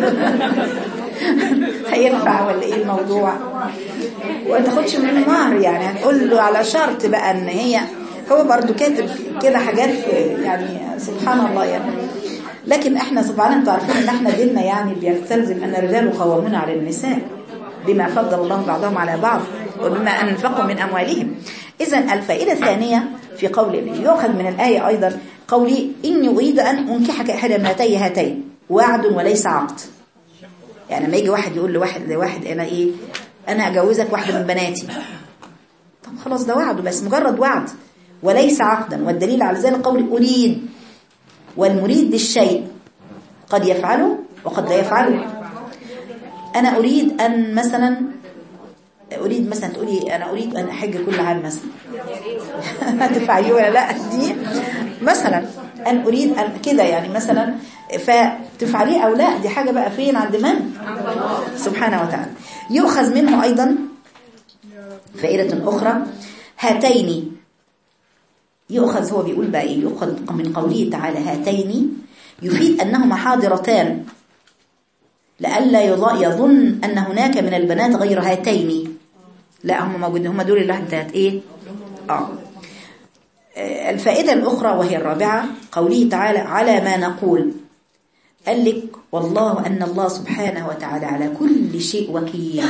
هينفع ولا ايه الموضوع وما تاخدش منه مهر يعني هنقول له على شرط بقى ان هي هو برضو كاتب كده حاجات يعني سبحان الله يعني لكن احنا سبحان انتوا عارفين ان احنا ديننا يعني بيستلزم ان الرجال قوامون على النساء بما فضل الله بعضهم على بعض وبما انفقوا من اموالهم اذا الفائده الثانيه في قول يؤخذ من الايه ايضا قولي اني اريد ان انكحك احدى ابنتي هاتين وعد وليس عقد يعني لما يجي واحد يقول لواحد لواحد انا ايه انا اجوزك واحده من بناتي طب خلاص ده وعد بس مجرد وعد وليس عقدا والدليل على ذلك قول اريد والمريد للشيء قد يفعله وقد لا يفعله انا اريد ان مثلا اريد مثلا تقولي انا اريد ان احج كل عام مثلا هتفعليه ولا لا دي مثلا ان اريد ان كده يعني مثلا فتفعليه او لا دي حاجه بقى فين عند من سبحانه وتعالى يؤخذ منه ايضا فائده اخرى هاتين يؤخذ هو بيقول بقى ايه يؤخذ من قوله تعالى هاتين يفيد انهما حاضرتان لئلا يض- يظن ان هناك من البنات غير هاتين لا هم موجودين هم دول اللي انتهت ايه اه آه، الفائدة الأخرى وهي الرابعة قوله تعالى على ما نقول قال لك والله أن الله سبحانه وتعالى على كل شيء وكيل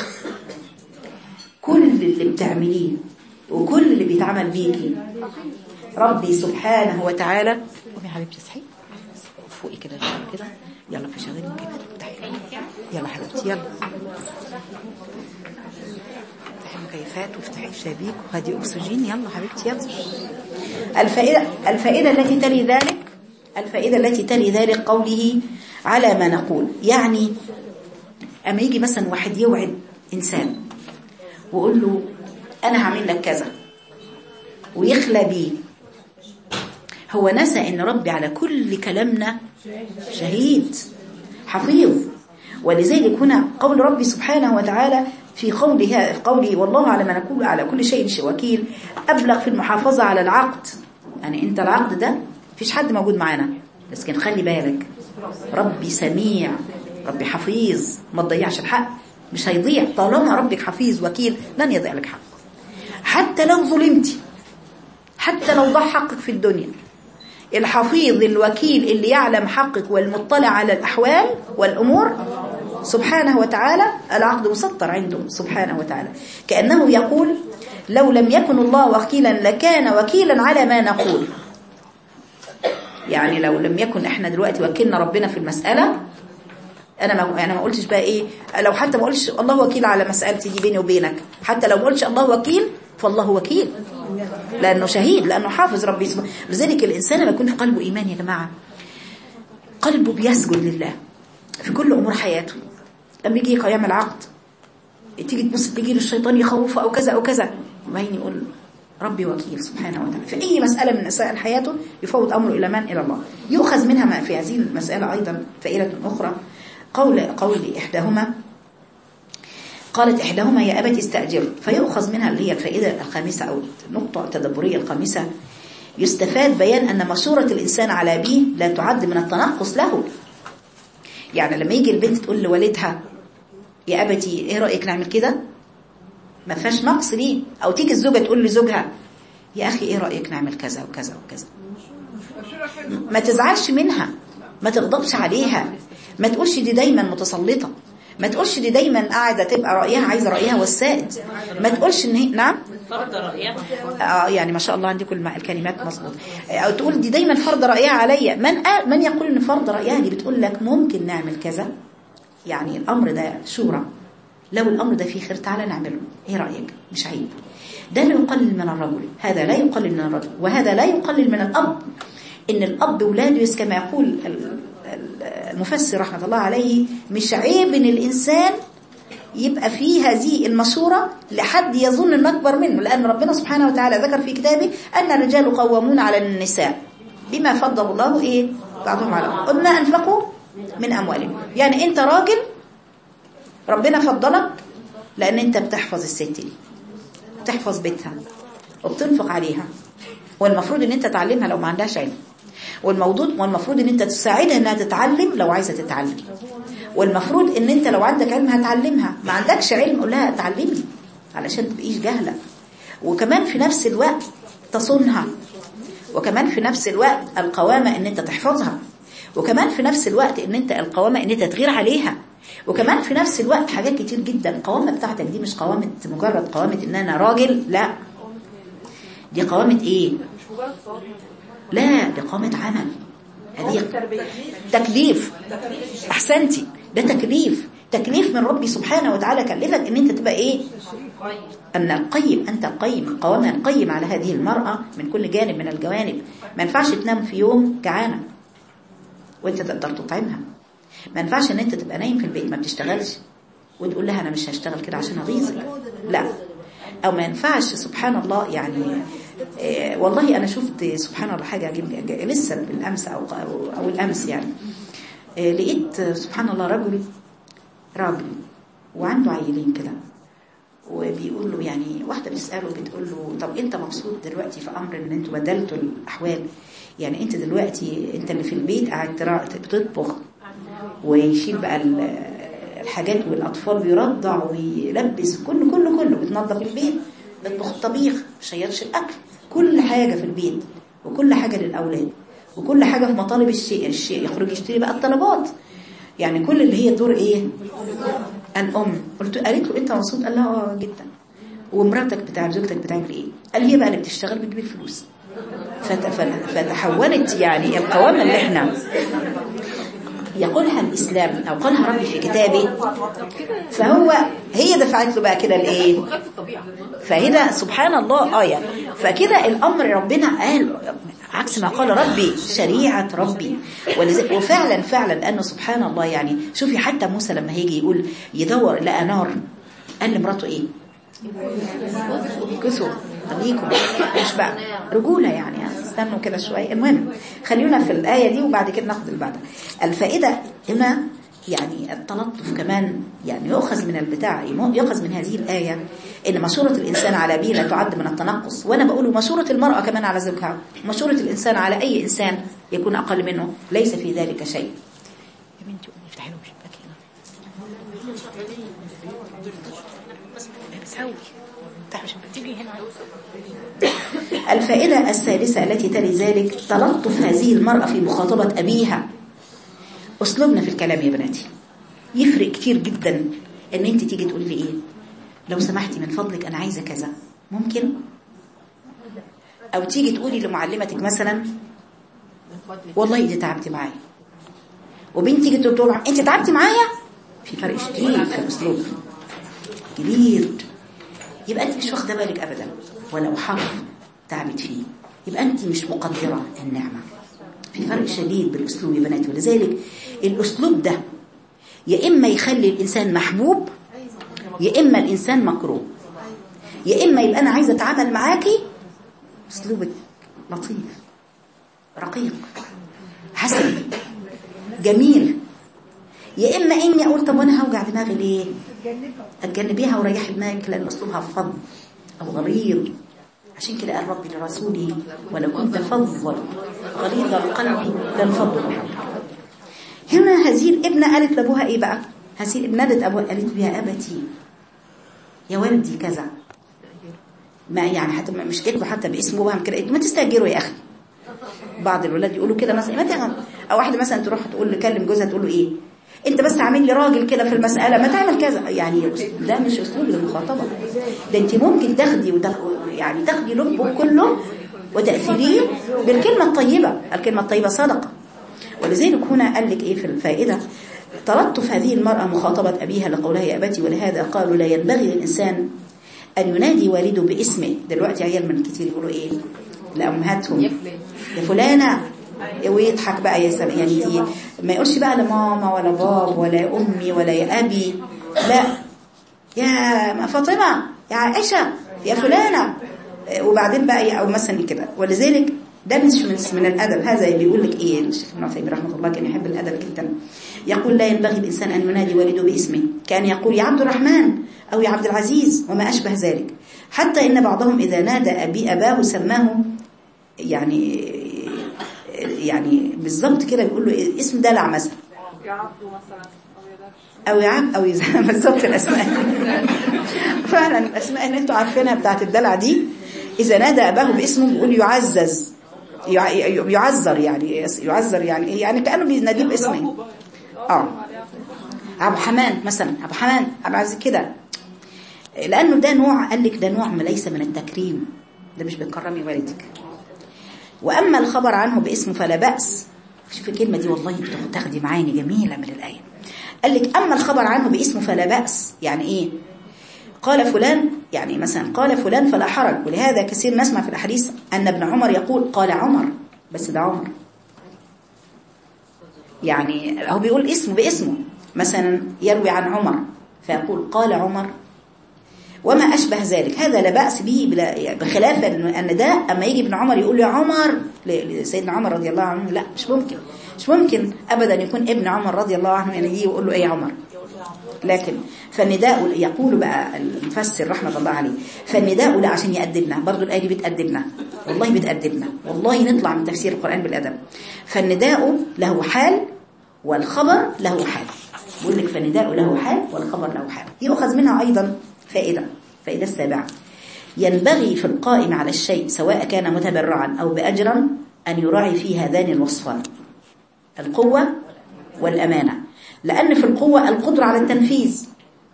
كل اللي بتعمليه وكل اللي بيتعمل بيكي ربي سبحانه وتعالى قومي يا حبيبتي اصحي فوقي كده كده يلا في شغالين كده افتحي يلا حبيبتي يلا افتحي المكيفات وافتحي الشبابيك وهدي اكسجين يلا حبيبتي يلا الفائده الفائده التي تلي ذلك الفائده التي تلي ذلك قوله على ما نقول يعني اما يجي مثلا واحد يوعد انسان ويقول له انا هعمل لك كذا ويخلى بيه هو نسى ان ربي على كل كلامنا شهيد حفيظ ولذلك هنا قول ربي سبحانه وتعالى في قوله في قوله والله على ما نقول على كل شيء وكيل أبلغ في المحافظة على العقد يعني أنت العقد ده فيش حد موجود معانا بس كان خلي بالك ربي سميع ربي حفيظ ما تضيعش الحق مش هيضيع طالما ربك حفيظ وكيل لن يضيع لك حق حتى لو ظلمتي حتى لو ضاع حقك في الدنيا الحفيظ الوكيل اللي يعلم حقك والمطلع على الأحوال والأمور سبحانه وتعالى العقد مسطر عنده سبحانه وتعالى كأنه يقول لو لم يكن الله وكيلا لكان وكيلا على ما نقول يعني لو لم يكن احنا دلوقتي وكلنا ربنا في المسألة انا ما انا ما قلتش بقى ايه لو حتى ما قلتش الله وكيل على مسألتي دي بيني وبينك حتى لو ما قلتش الله وكيل فالله وكيل لانه شهيد لانه حافظ ربي سبحانه لذلك الانسان لما يكون في قلبه ايمان يا جماعه قلبه بيسجد لله في كل امور حياته لما يجي يعمل عقد تيجي تبص تيجي له الشيطان يخوفه او كذا او كذا وبعدين يقول ربي وكيل سبحانه وتعالى في اي مساله من مسائل حياته يفوض امره الى من الى الله يؤخذ منها ما في هذه المساله ايضا فائده اخرى قول قول احداهما قالت إحداهما يا أبت استأجر فيؤخذ منها اللي هي الفائدة الخامسة أو النقطة التدبرية الخامسة يستفاد بيان أن مشورة الإنسان على أبيه لا تعد من التنقص له يعني لما يجي البنت تقول لوالدها يا أبتي إيه رأيك نعمل كده ما فيهاش نقص ليه أو تيجي الزوجة تقول لزوجها يا أخي إيه رأيك نعمل كذا وكذا وكذا ما تزعلش منها ما تغضبش عليها ما تقولش دي دايما متسلطة ما تقولش دي دايما قاعدة تبقى رأيها عايزة رأيها والسائد ما تقولش ان هي نعم فرض رأيها اه يعني ما شاء الله عندي كل ما- الكلمات مظبوط او تقول دي دايما فرض رأيها عليا من قال من يقول ان فرض رأيها دي بتقول لك ممكن نعمل كذا يعني الامر ده شورى لو الامر ده فيه خير تعالى نعمله ايه رأيك مش عيب ده لا يقلل من الرجل هذا لا يقلل من الرجل وهذا لا يقلل من الاب ان الاب ولاده يس- كما يقول ال- ال- المفسر رحمه الله عليه مش عيب ان الانسان يبقى في هذه المشورة لحد يظن انه اكبر منه لان ربنا سبحانه وتعالى ذكر في كتابه ان الرجال قوامون على النساء بما فضل الله ايه بعضهم على بعض قلنا انفقوا من اموالهم يعني انت راجل ربنا فضلك لان انت بتحفظ الست دي بتحفظ بيتها وبتنفق عليها والمفروض ان انت تعلمها لو ما عندهاش علم والموضوع والمفروض ان انت تساعدها انها تتعلم لو عايزه تتعلم والمفروض ان انت لو عندك علم هتعلمها ما عندكش علم قول لها اتعلمي علشان تبقيش جاهله وكمان في نفس الوقت تصونها وكمان في نفس الوقت القوامه ان انت تحفظها وكمان في نفس الوقت ان انت القوامه ان انت تغير عليها وكمان في نفس الوقت حاجات كتير جدا القوامه بتاعتك دي مش قوامه مجرد قوامه ان انا راجل لا دي قوامه ايه لا دي قوامه عمل هذه تكليف احسنتي ده تكليف تكليف من ربي سبحانه وتعالى كلفك ان انت تبقى ايه ان القيم انت القيم قوامها القيم على هذه المرأة من كل جانب من الجوانب ما ينفعش تنام في يوم جعانة وانت تقدر تطعمها ما ينفعش ان انت تبقى نايم في البيت ما بتشتغلش وتقول لها انا مش هشتغل كده عشان اغيظك لا او ما ينفعش سبحان الله يعني آه، والله انا شفت سبحان الله حاجه عجيبة جا- او بالامس او او, أو الامس يعني آه، لقيت آه، سبحان الله رجل راجل وعنده عيلين كده وبيقول له يعني واحده بتساله بتقول له طب انت مبسوط دلوقتي في امر ان انتوا بدلتوا الاحوال يعني انت دلوقتي انت اللي في البيت قاعد ترا- بتطبخ ويشيل بقى ال- الحاجات والاطفال بيرضع ويلبس كله كله كله بتنظف البيت بتطبخ الطبيخ شيرش الاكل كل حاجه في البيت وكل حاجه للاولاد وكل حاجه في مطالب الشيء الشيء يخرج يشتري بقى الطلبات يعني كل اللي هي دور ايه الام قلت قالت له انت مبسوط قال لها اه جدا ومراتك بتاع زوجتك بتعمل ايه قال هي بقى اللي بتشتغل بتجيب الفلوس فت- فت- فتحولت يعني القوامه اللي احنا يقولها الإسلام أو قالها ربي في كتابه فهو هي دفعت له بقى كده الإيه فهنا سبحان الله آية فكده الأمر ربنا قال عكس ما قال ربي شريعة ربي ولذلك وفعلا فعلا أنه سبحان الله يعني شوفي حتى موسى لما هيجي يقول يدور لقى نار قال لمراته إيه كسوا خليكم مش بقى رجولة يعني استنوا كده شوية المهم خلينا في الآية دي وبعد كده ناخد اللي بعدها الفائدة هنا يعني التلطف كمان يعني يؤخذ من البتاع يؤخذ من هذه الآية إن مشورة الإنسان على أبيه لا تعد من التنقص وأنا بقول مشورة المرأة كمان على زوجها مشورة الإنسان على أي إنسان يكون أقل منه ليس في ذلك شيء يا بنتي قومي افتحي له شباك هنا بتسوي افتحي شباك تيجي هنا الفائدة الثالثة التي تلي ذلك تلطف هذه المرأة في مخاطبة أبيها أسلوبنا في الكلام يا بناتي يفرق كتير جدا ان انت تيجي تقول لي ايه لو سمحتي من فضلك انا عايزة كذا ممكن او تيجي تقولي لمعلمتك مثلا والله دي تعبتي معايا وبنت تيجي تقول له انت تعبتي معايا في فرق شديد في الاسلوب كبير يبقى انت مش واخده بالك ابدا ولو حرف تعبت فيه يبقى انت مش مقدره النعمه في فرق شديد بالاسلوب يا بنات ولذلك الاسلوب ده يا اما يخلي الانسان محبوب يا اما الانسان مكروه يا اما يبقى انا عايزه اتعامل معاكي اسلوبك لطيف رقيق حسن جميل يا اما اني اقول طب وانا هوجع دماغي ليه اتجنبيها وريحي دماغك لان اسلوبها فظ او غليظ عشان كده قال ربي لرسوله ولو كنت فظا غليظ القلب لانفضوا من حولك هنا هذه الابنه قالت لابوها ايه بقى هذه الابنه قالت ابوها قالت له يا ابتي يا ولدي كذا ما يعني حتى مش كاتبه حتى باسمه وهم كده قالت له ما تستاجروا يا اخي بعض الولاد يقولوا كده مثلا ما تعمل او واحده مثلا تروح تقول تكلم جوزها تقول له ايه انت بس عامل لي راجل كده في المساله ما تعمل كذا يعني ده مش اسلوب المخاطبه ده انت ممكن تاخدي وتاخ... يعني تاخدي لبه كله وتاثيريه بالكلمه الطيبه الكلمه الطيبه صدقه ولذلك هنا قال لك ايه في الفائده تلطف هذه المرأة مخاطبة أبيها لقولها يا أبتي ولهذا قالوا لا ينبغي للإنسان أن ينادي والده باسمه دلوقتي عيال من كتير يقولوا إيه لأمهاتهم يا فلانة ويضحك بقى يا سلام يعني دي ما يقولش بقى لماما ولا باب ولا يا أمي ولا يا أبي لا يا فاطمة يا عائشة يا فلانة وبعدين بقى أو مثلا كده ولذلك ده مش من, من الأدب هذا بيقول لك إيه الشيخ ابن عثيمين رحمه الله كان يحب الأدب جدا يقول لا ينبغي الإنسان أن ينادي والده باسمه كان يقول يا عبد الرحمن أو يا عبد العزيز وما أشبه ذلك حتى إن بعضهم إذا نادى أبي أباه سماه يعني يعني بالظبط كده بيقول له اسم دلع مثلا يا عبدو مثلا او يا درش او يعب او يزهق بالظبط الاسماء فعلا الاسماء اللي انتوا عارفينها بتاعت الدلع دي اذا نادى اباه باسمه بيقول يعزز يع- يعذر يعني يعذر يعني إيه؟ يعني كانه بيناديه باسمه اه ابو حمان مثلا ابو حمان ابو عزيز كده لانه ده نوع قال لك ده نوع ما ليس من التكريم ده مش بتكرمي والدك واما الخبر عنه باسمه فلا باس شوف الكلمه دي والله بتاخدي معاني جميله من الايه قال لك اما الخبر عنه باسمه فلا باس يعني ايه قال فلان يعني مثلا قال فلان فلا حرج ولهذا كثير نسمع في الاحاديث ان ابن عمر يقول قال عمر بس ده عمر يعني هو بيقول اسمه باسمه مثلا يروي عن عمر فيقول قال عمر وما أشبه ذلك هذا لا بأس به بلا يعني بخلاف أن ده أما يجي ابن عمر يقول له يا عمر ل- لسيدنا عمر رضي الله عنه لا مش ممكن مش ممكن أبدا يكون ابن عمر رضي الله عنه يعني يجي يقول له إيه يا عمر لكن فالنداء يقول بقى المفسر رحمة الله عليه فالنداء لا عشان يأدبنا برضو الآية دي بتأدبنا والله بتأدبنا والله نطلع من تفسير القرآن بالأدب فالنداء له حال والخبر له حال بقول لك فالنداء له حال والخبر له حال يؤخذ منها أيضا فائدة فائدة السابعة ينبغي في القائم على الشيء سواء كان متبرعا أو بأجرا أن يراعي فيه هذان الوصفان القوة والأمانة لأن في القوة القدرة على التنفيذ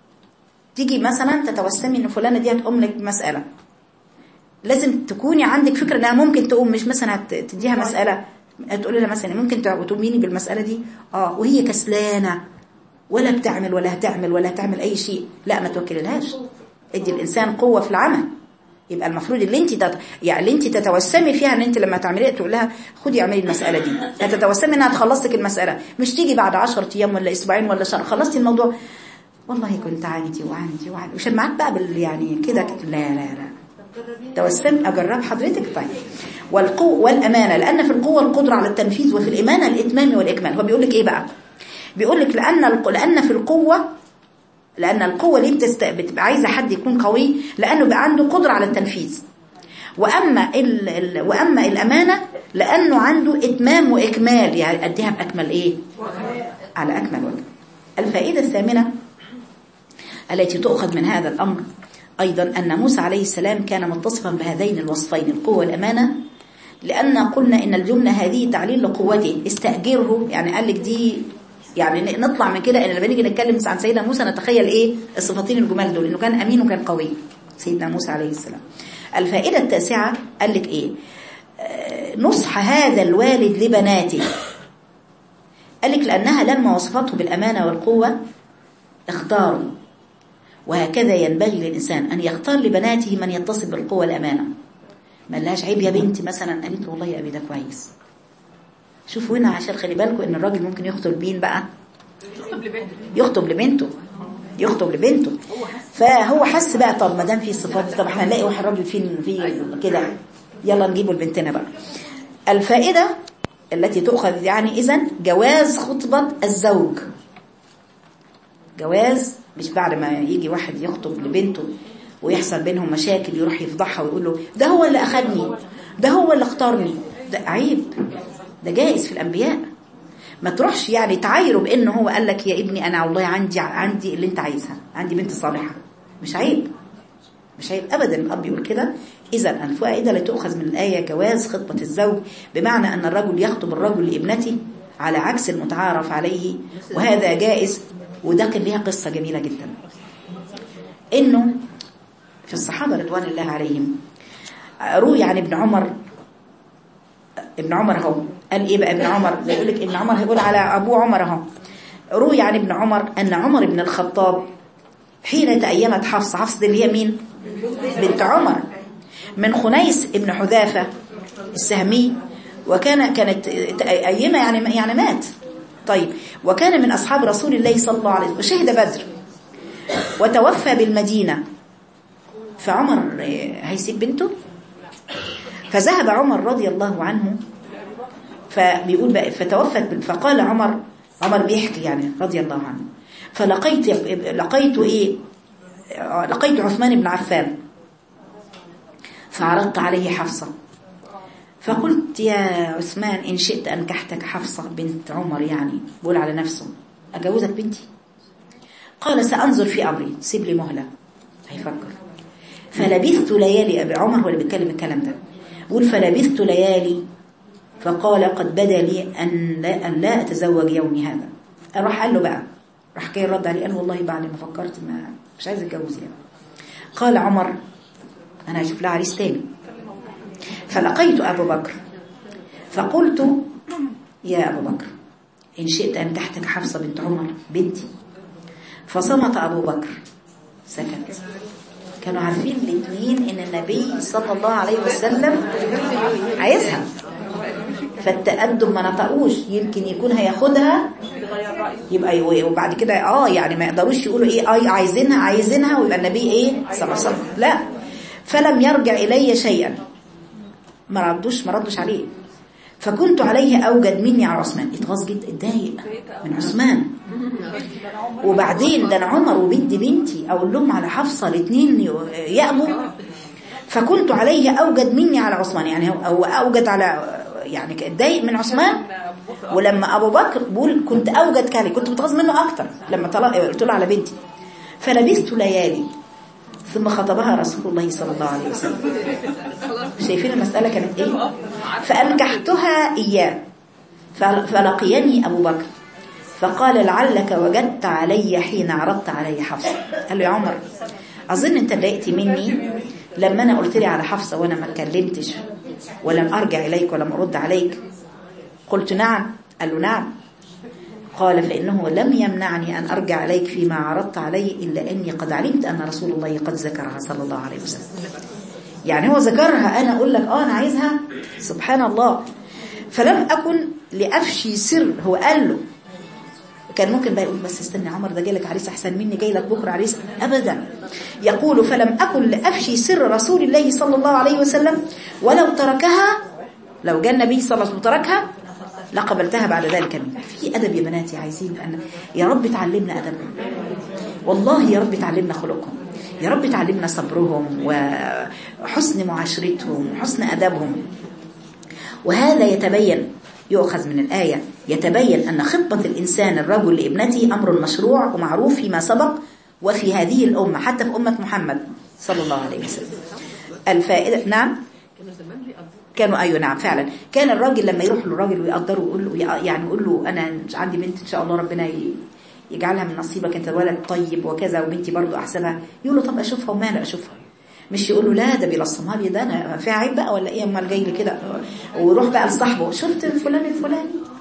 تيجي مثلا تتوسمي ان فلانة دي هتقوم لك مسألة لازم تكوني عندك فكرة انها ممكن تقوم مش مثلا هت- تديها مسألة تقولي لها مثلا ممكن تع- تؤمني بالمسألة دي اه وهي كسلانة ولا بتعمل ولا هتعمل ولا هتعمل اي شيء لا ما توكللهاش ادي الانسان قوة في العمل يبقى المفروض اللي انت تت... يعني اللي انت تتوسمي فيها ان انت لما تعمليها تقول لها خدي اعملي المسألة دي هتتوسمي انها تخلص لك المسألة مش تيجي بعد 10 ايام ولا اسبوعين ولا شهر خلصتي الموضوع والله كنت عندي وعندي وعندي وش معاك بقى بال يعني كده كده لا لا لا توسم اجرب حضرتك طيب والقوة والامانه لان في القوه القدره على التنفيذ وفي الامانه الاتمام والاكمال هو بيقول لك ايه بقى بيقول لك لان الق... لان في القوه لان القوه ليه بتست... بتبقى عايزه حد يكون قوي لانه بقى عنده قدره على التنفيذ واما ال... ال... واما الامانه لانه عنده اتمام واكمال يعني اديها باكمل ايه على اكمل وجه الفائده الثامنه التي تؤخذ من هذا الأمر أيضا أن موسى عليه السلام كان متصفا بهذين الوصفين القوة والأمانة لأن قلنا إن الجملة هذه تعليل لقوته استأجره يعني قال لك دي يعني نطلع من كده إن لما نيجي نتكلم عن سيدنا موسى نتخيل إيه الصفتين الجمال دول إنه كان أمين وكان قوي سيدنا موسى عليه السلام الفائدة التاسعة قال لك إيه آه، نصح هذا الوالد لبناته قال لك لأنها لما وصفته بالأمانة والقوة اختاروا وهكذا ينبغي للإنسان أن يختار لبناته من يتصف بالقوة والأمانة ما لهاش عيب يا بنتي مثلا قالت له والله يا أبي ده كويس شوفوا هنا عشان خلي بالكم ان الراجل ممكن يخطب مين بقى يخطب لبنته يخطب لبنته فهو حس بقى طب ما دام في صفات طب احنا نلاقي واحد راجل فين في كده يلا نجيبه لبنتنا بقى الفائدة التي تؤخذ يعني اذا جواز خطبة الزوج جواز مش بعد ما يجي واحد يخطب لبنته ويحصل بينهم مشاكل يروح يفضحها ويقول له ده هو اللي اخدني ده هو اللي اختارني ده عيب ده جائز في الانبياء ما تروحش يعني تعايره بانه هو قال لك يا ابني انا والله عندي عندي اللي انت عايزها عندي بنت صالحه مش عيب مش عيب ابدا الاب يقول كده اذا الفائده اللي تؤخذ من الايه جواز خطبه الزوج بمعنى ان الرجل يخطب الرجل لابنته على عكس المتعارف عليه وهذا جائز وده كان ليها قصه جميله جدا انه في الصحابه رضوان الله عليهم روي عن ابن عمر ابن عمر اهو قال ايه بقى ابن عمر بيقول لك ابن عمر هيقول على ابو عمر اهو روي عن ابن عمر ان عمر بن الخطاب حين تأيمت حفصة حفصة اللي هي مين بنت عمر من خنيس ابن حذافة السهمي وكان كانت أيمة يعني يعني مات طيب وكان من أصحاب رسول الله صلى الله عليه وسلم وشهد بدر وتوفى بالمدينة فعمر هيسيب بنته فذهب عمر رضي الله عنه فبيقول بقى فتوفت فقال عمر عمر بيحكي يعني رضي الله عنه فلقيت لقيت ايه لقيت عثمان بن عفان فعرضت عليه حفصة فقلت يا عثمان إن شئت أنكحتك حفصة بنت عمر يعني بقول على نفسه أجوزك بنتي قال سأنظر في أمري سيب لي مهلة هيفكر فلبثت ليالي أبي عمر هو اللي بيتكلم الكلام ده بقول فلبثت ليالي فقال قد بدا لي أن لا, أن لا أتزوج يومي هذا راح قال له بقى راح جاي رد عليه قال والله بعد ما فكرت ما مش عايز اتجوز يعني قال عمر أنا هشوف لها عريس تاني فلقيت أبو بكر فقلت يا أبو بكر إن شئت أن تحتك حفصة بنت عمر بنتي فصمت أبو بكر سكت كانوا عارفين الاثنين ان النبي صلى الله عليه وسلم عايزها فالتقدم ما نطقوش يمكن يكون هياخدها يبقى وبعد كده اه يعني ما يقدروش يقولوا ايه اي عايزينها عايزينها ويبقى النبي ايه صلى الله عليه وسلم لا فلم يرجع الي شيئا ما ردوش ما ردوش عليه فكنت عليه اوجد مني على عثمان اتغاظ جدا اتضايق من عثمان وبعدين ده انا عمر وبنت بنتي اقول لهم على حفصه الاثنين يأبوا فكنت عليه اوجد مني على عثمان يعني هو اوجد على يعني اتضايق من عثمان ولما ابو بكر بقول كنت اوجد كالي كنت متغاظ منه اكتر لما قلت له على بنتي فلبثت ليالي ثم خطبها رسول الله صلى الله عليه وسلم شايفين المسألة كانت ايه فأنكحتها إياه فلقيني أبو بكر فقال لعلك وجدت علي حين عرضت علي حفصة قال له يا عمر أظن أنت ضايقت مني لما أنا قلت لي على حفصة وأنا ما اتكلمتش ولم أرجع إليك ولم أرد عليك قلت نعم قال له نعم قال فإنه لم يمنعني أن أرجع إليك فيما عرضت علي إلا أني قد علمت أن رسول الله قد ذكرها صلى الله عليه وسلم يعني هو ذكرها أنا أقول لك آه أنا عايزها سبحان الله فلم أكن لأفشي سر هو قال له كان ممكن بقى يقول بس استنى عمر ده جاي لك عريس أحسن مني جاي لك بكرة عريس أبدا يقول فلم أكن لأفشي سر رسول الله صلى الله عليه وسلم ولو تركها لو جاء النبي صلى الله عليه وسلم تركها لقبلتها بعد ذلك منه في أدب يا بناتي عايزين أن يا رب تعلمنا أدبهم والله يا رب تعلمنا خلقهم يا رب تعلمنا صبرهم وحسن معاشرتهم وحسن أدبهم وهذا يتبين يؤخذ من الآية يتبين أن خطبة الإنسان الرجل لابنته أمر مشروع ومعروف فيما سبق وفي هذه الأمة حتى في أمة محمد صلى الله عليه وسلم الفائدة نعم كانوا ايوه نعم فعلا كان الراجل لما يروح للراجل ويقدره ويقول له يعني يقول له انا عندي بنت ان شاء الله ربنا يجعلها من نصيبك انت ولد طيب وكذا وبنتي برضو احسبها يقول له طب اشوفها وما لا اشوفها مش يقول له لا ده بيلصمها لي ده انا فيها عيب بقى ولا ايه امال جاي لي كده ويروح بقى لصاحبه شفت فلان الفلاني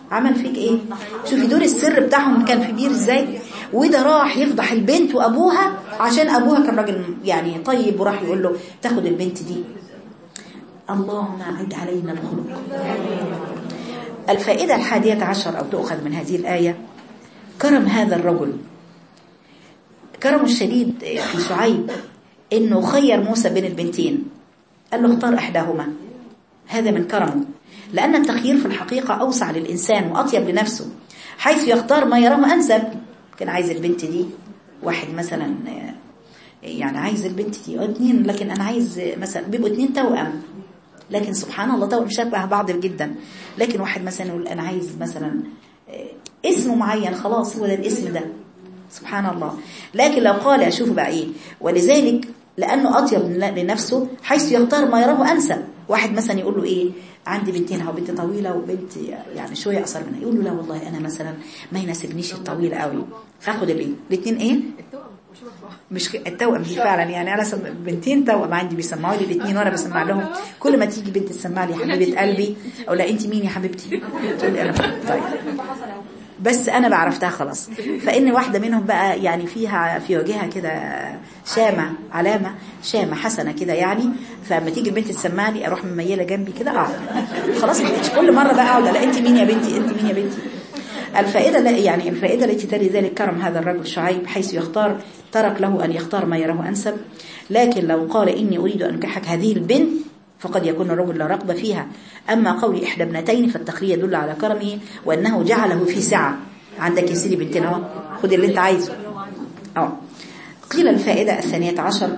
عمل فيك ايه شوفي دور السر بتاعهم كان كبير ازاي وده راح يفضح البنت وابوها عشان ابوها كان راجل يعني طيب وراح يقول له تاخد البنت دي اللهم اعد علينا الخلق الفائدة الحادية عشر أو تؤخذ من هذه الآية كرم هذا الرجل كرم الشديد في شعيب إنه خير موسى بين البنتين قال له اختار إحداهما هذا من كرمه لأن التخيير في الحقيقة أوسع للإنسان وأطيب لنفسه حيث يختار ما يراه أنسب كان عايز البنت دي واحد مثلا يعني عايز البنت دي اتنين لكن أنا عايز مثلا بيبقوا اتنين توأم لكن سبحان الله توأم شبه بعض جدا لكن واحد مثلا يقول أنا عايز مثلا اسم معين خلاص هو ده الاسم ده سبحان الله لكن لو قال أشوف بقى إيه ولذلك لأنه أطيب لنفسه حيث يختار ما يراه أنسب واحد مثلا يقول له إيه عندي بنتين أو بنت طويلة وبنت يعني شوية أقصر منها يقول له لا والله أنا مثلا ما يناسبنيش الطويل قوي فاخد الايه الاثنين ايه مش التوأم دي فعلا يعني انا سم... بنتين توأم عندي بيسمعوا لي الاثنين وانا بسمع لهم كل ما تيجي بنت تسمع لي يا حبيبه قلبي او لا انت مين يا حبيبتي تقول انا طيب بس انا بعرفتها خلاص فان واحده منهم بقى يعني فيها في وجهها كده شامه علامه شامه حسنه كده يعني فلما تيجي البنت تسمع لي اروح مميله جنبي كده اقعد خلاص ما بقتش كل مره بقى اقعد لا انت مين يا بنتي انت مين يا بنتي الفائدة لا يعني الفائدة التي تلي ذلك كرم هذا الرجل شعيب حيث يختار ترك له أن يختار ما يراه أنسب لكن لو قال إني أريد أن أنكحك هذه البنت فقد يكون الرجل لا رغبة فيها أما قول إحدى ابنتين فالتخلية يدل على كرمه وأنه جعله في سعة عندك يا سيدي بنتين اهو خد اللي انت عايزه اه قيل الفائدة الثانية عشر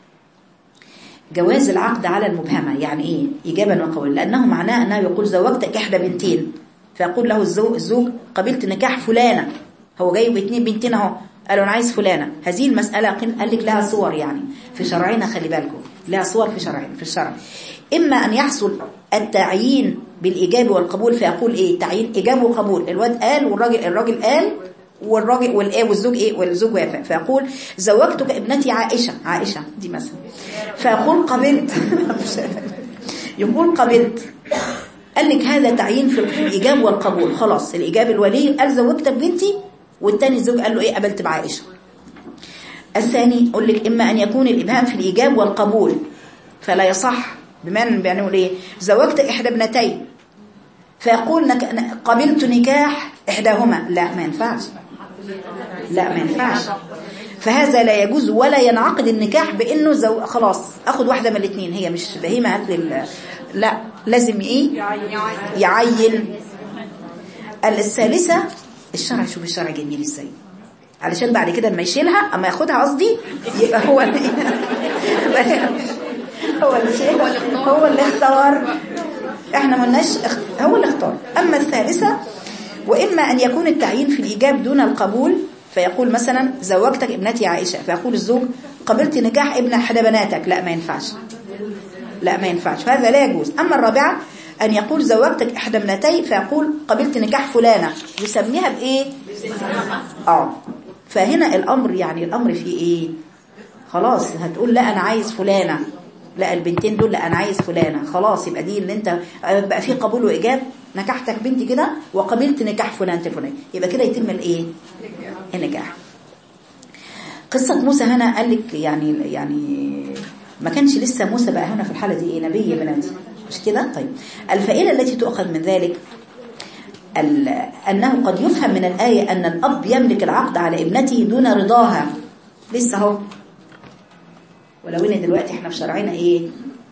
جواز العقد على المبهمة يعني ايه إجابة وقول لأنه معناه أنه يقول زوجتك إحدى بنتين فيقول له الزوج, الزوج قبلت نكاح فلانة هو جاي باثنين بنتين اهو قالوا انا عايز فلانة هذه المسألة قال لك لها صور يعني في شرعنا خلي بالكم لها صور في شرعنا في الشرع إما أن يحصل التعيين بالإجابة والقبول فيقول إيه تعيين إجابة وقبول الواد قال والراجل الراجل قال والراجل والايه والزوج ايه والزوج وافق فيقول زوجتك ابنتي عائشة عائشة دي مثلا فيقول قبلت يقول قبلت قال لك هذا تعيين في الإجابة والقبول خلاص الإجابة الولي قال زوجتك بنتي والتاني الزوج قال له إيه قبلت بعائشة الثاني يقول لك إما أن يكون الإبهام في الإجابة والقبول فلا يصح بمعنى بنقول إيه زوجت إحدى ابنتي فيقول نك... قبلت نكاح إحداهما لا ما ينفعش لا ما ينفعش فهذا لا يجوز ولا ينعقد النكاح بانه زو... خلاص اخد واحده من الاثنين هي مش بهيمه هات لي لا لازم ايه يعين الثالثه الشرع شوف الشرع جميل ازاي علشان بعد كده لما يشيلها اما ياخدها قصدي يبقى هو اللي هو اللي هو اللي اختار احنا ما قلناش هو اللي اختار اما الثالثه واما ان يكون التعيين في الايجاب دون القبول فيقول مثلا زوجتك ابنتي عائشة فيقول الزوج قبلت نكاح ابن احدى بناتك لا ما ينفعش لا ما ينفعش هذا لا يجوز أما الرابعة أن يقول زوجتك إحدى ابنتي فيقول قبلت نكاح فلانة يسميها بإيه آه فهنا الأمر يعني الأمر فيه إيه خلاص هتقول لا أنا عايز فلانة لا البنتين دول لا أنا عايز فلانة خلاص يبقى دي اللي أنت بقى فيه قبول وإجاب نكحتك بنتي كده وقبلت نكاح فلانة الفلانية يبقى كده يتم الإيه النجاح قصة موسى هنا قال لك يعني يعني ما كانش لسه موسى بقى هنا في الحالة دي ايه نبي يا بناتي مش كده طيب الفائدة التي تؤخذ من ذلك أنه قد يفهم من الآية أن الأب يملك العقد على ابنته دون رضاها لسه اهو ولو ان دلوقتي احنا في شرعنا ايه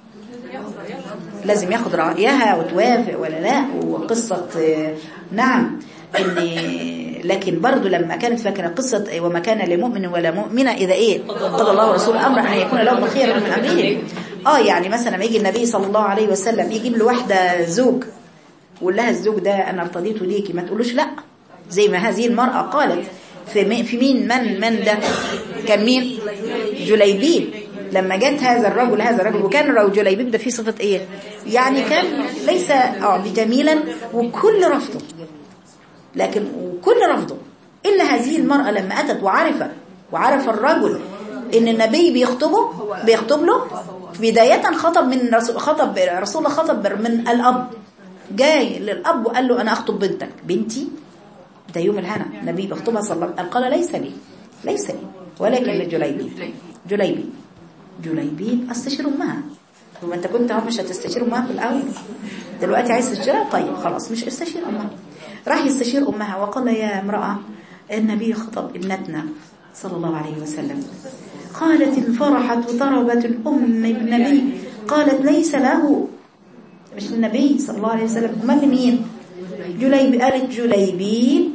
لازم ياخد رأيها وتوافق ولا لا وقصة نعم ان لكن برضو لما كانت فاكره قصه وما كان لمؤمن ولا مؤمنه اذا ايه قضى الله ورسوله امرا ان يكون لهم الخير من امرهم اه يعني مثلا لما يجي النبي صلى الله عليه وسلم يجيب له واحده زوج ويقول لها الزوج ده انا ارتضيته ليكي ما تقولوش لا زي ما هذه المراه قالت في في مين من من ده كان مين جليبيب لما جت هذا الرجل هذا الرجل وكان الرجل جليبيب ده فيه صفه ايه يعني كان ليس اه جميلا وكل رفضه لكن وكل رفضه إلا هذه المرأة لما أتت وعرفت وعرف الرجل إن النبي بيخطبه بيخطب له بداية خطب من رسول خطب رسول الله خطب من الأب جاي للاب وقال له انا اخطب بنتك بنتي ده يوم الهنا النبي بيخطبها صلى الله عليه وسلم قال ليس لي ليس لي ولكن لجليبي جليبي جليبي استشير امها ثم انت كنت اهو مش هتستشير امها في الاول دلوقتي عايز تستشيرها طيب خلاص مش استشير امها راح يستشير امها وقال يا امراه النبي خطب ابنتنا صلى الله عليه وسلم قالت انفرحت وضربت الام بالنبي قالت ليس له مش النبي صلى الله عليه وسلم امال مين جليبي قالت جليبي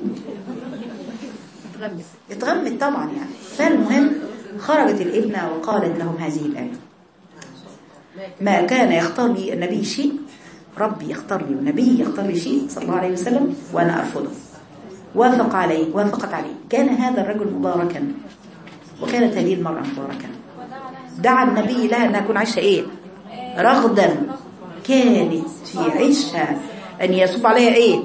اتغمت طبعا يعني فالمهم خرجت الابنة وقالت لهم هذه الآية ما كان يختار لي النبي شيء ربي يختار لي والنبي يختار لي شيء صلى الله عليه وسلم وأنا أرفضه وافق عليه وافقت عليه كان هذا الرجل مباركا وكانت هذه المرأة مباركة دعا النبي لها أنها تكون عايشة إيه رغدا كانت في عيشها أن يصب عليها إيه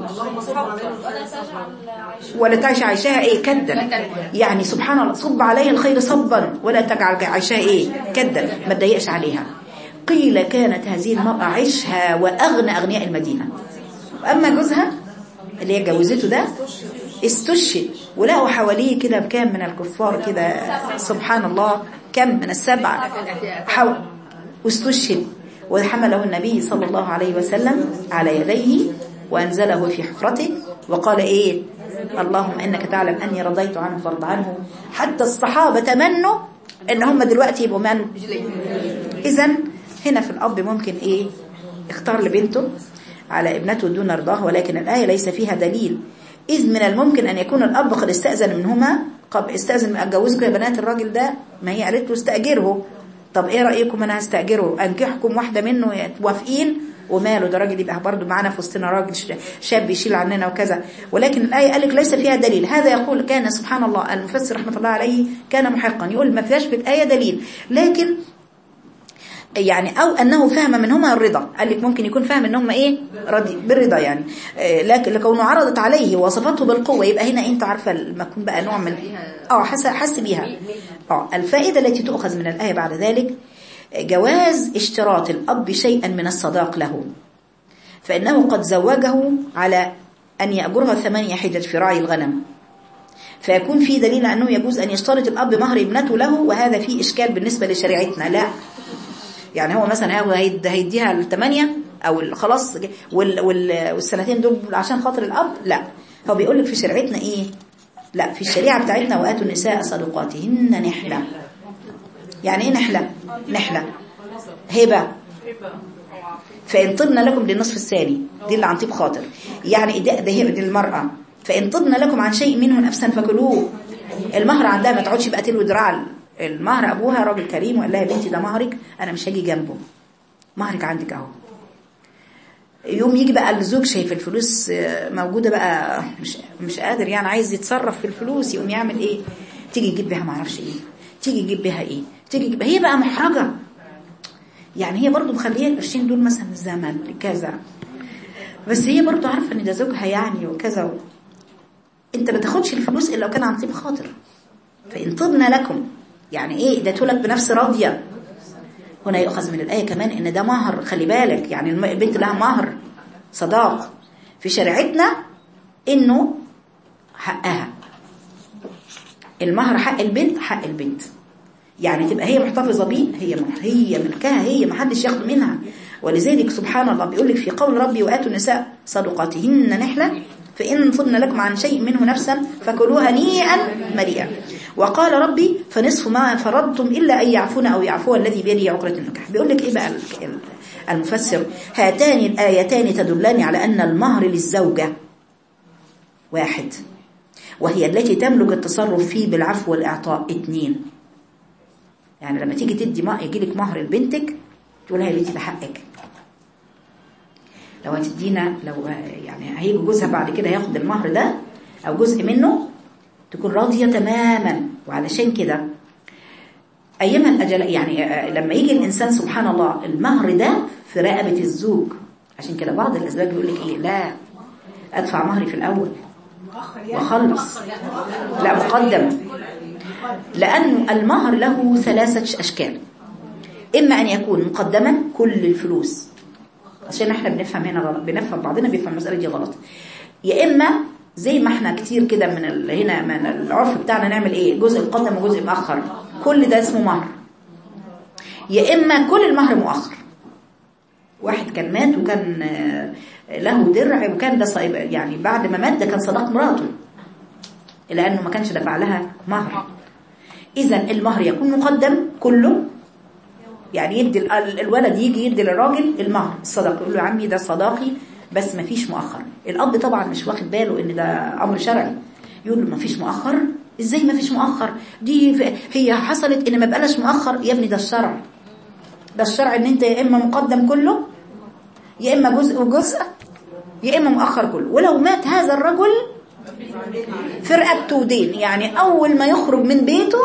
ولا تعيش عيشها إيه كدا يعني سبحان الله صب عليها الخير صبا ولا تجعل عيشها إيه كدا ما تضايقش عليها قيل كانت هذه المرأة عيشها وأغنى أغنياء المدينة أما جوزها اللي هي جوزته ده استشهد ولقوا حواليه كده بكام من الكفار كده سبحان الله كم من السبعة حو... واستشهد وحمله النبي صلى الله عليه وسلم على يديه وأنزله في حفرته وقال إيه اللهم إنك تعلم أني رضيت عنه فرض عنه حتى الصحابة تمنوا إن هم دلوقتي يبقوا من إذا هنا في الأب ممكن إيه اختار لبنته على ابنته دون رضاه ولكن الآية ليس فيها دليل إذ من الممكن أن يكون الأب قد استأذن منهما قد استأذن من أتجوزكم يا بنات الراجل ده ما هي قالت له استأجره طب إيه رأيكم أنا هستأجره أنكحكم واحدة منه توافقين وماله ده راجل يبقى برضه معانا في وسطنا راجل شاب يشيل عننا وكذا ولكن الآية قال لك ليس فيها دليل هذا يقول كان سبحان الله المفسر رحمة الله عليه كان محقا يقول ما فيهاش في الآية دليل لكن يعني او انه فهم منهما الرضا قال لك ممكن يكون فهم ان هم ايه رضي بالرضا يعني آه لكن لكونه عرضت عليه وصفته بالقوه يبقى هنا انت عارفه لما يكون بقى نوع من اه حس حس بيها اه الفائده التي تؤخذ من الايه بعد ذلك جواز اشتراط الاب شيئا من الصداق له فانه قد زوجه على ان ياجرها ثمانيه حجج في راعي الغنم فيكون في دليل انه يجوز ان يشترط الاب مهر ابنته له وهذا فيه اشكال بالنسبه لشريعتنا لا يعني هو مثلا هو هيديها الثمانية او خلاص وال وال والسنتين دول عشان خاطر الاب لا هو بيقول لك في شريعتنا ايه لا في الشريعه بتاعتنا واتوا النساء صدقاتهن نحله يعني ايه نحله نحله هبه فان طبنا لكم للنصف الثاني دي اللي عن طيب خاطر يعني ده ده هبه للمراه فان طبنا لكم عن شيء منه نفسا فكلوه المهر عندها ما تقعدش بقى تلوي دراع المهر ابوها راجل كريم وقال لها يا بنتي ده مهرك انا مش هاجي جنبه مهرك عندك اهو يوم يجي بقى الزوج شايف الفلوس موجوده بقى مش مش قادر يعني عايز يتصرف في الفلوس يقوم يعمل ايه تيجي يجيب بيها ما اعرفش ايه تيجي يجيب بيها ايه تيجي يجيب هي بقى محرجه يعني هي برضو مخليه القرشين دول مثلا الزمن كذا بس هي برضو عارفه ان ده زوجها يعني وكذا و... انت ما تاخدش الفلوس الا لو كان عن طيب خاطر فان طبنا لكم يعني ايه اديته لك بنفس راضيه هنا يؤخذ من الآية كمان ان ده مهر خلي بالك يعني البنت لها مهر صداق في شريعتنا انه حقها المهر حق البنت حق البنت يعني تبقى هي محتفظة بيه هي هي ملكها هي ما حدش ياخد منها ولذلك سبحان الله بيقول لك في قول ربي وآتوا النساء صدقاتهن نحلة فإن طبن لكم عن شيء منه نفسا فكلوها هنيئا مريئا وقال ربي فنصف ما فرضتم إلا أن يعفون أو يعفو الذي بيده عقدة النكاح بيقول لك إيه بقى المفسر هاتان الآيتان تدلان على أن المهر للزوجة واحد وهي التي تملك التصرف فيه بالعفو والإعطاء اثنين يعني لما تيجي تدي ما يجي لك مهر لبنتك تقول لها يا بنتي ده حقك لو هتدينا لو يعني هيجي جوزها بعد كده ياخد المهر ده او جزء منه تكون راضية تماما وعلشان كده ايما الاجل يعني لما يجي الانسان سبحان الله المهر ده في رقبة الزوج عشان كده بعض الازواج يقول لك ايه لا ادفع مهري في الاول واخلص لا مقدم لأن المهر له ثلاثة أشكال إما أن يكون مقدما كل الفلوس عشان احنا بنفهم هنا غلط بنفهم بعضنا بيفهم المسألة دي غلط يا إما زي ما احنا كتير كده من ال... هنا من العرف بتاعنا نعمل ايه جزء مقدم وجزء مؤخر كل ده اسمه مهر يا إما كل المهر مؤخر واحد كان مات وكان آه، له درع وكان ده صايب يعني بعد ما مات ده كان صداق مراته لأنه ما كانش دفع لها مهر إذا المهر يكون مقدم كله يعني يدي ال- ال- الولد يجي يدي للراجل المهر الصداق يقول له يا عمي ده صداقي بس ما فيش مؤخر الأب طبعا مش واخد باله إن ده أمر شرعي يقول له ما فيش مؤخر إزاي ما فيش مؤخر دي ف- هي حصلت إن ما بقاش مؤخر يا ابني ده الشرع ده الشرع إن أنت يا إما مقدم كله يا إما جزء وجزء يا إما مؤخر كله ولو مات هذا الرجل في رقبته دين يعني أول ما يخرج من بيته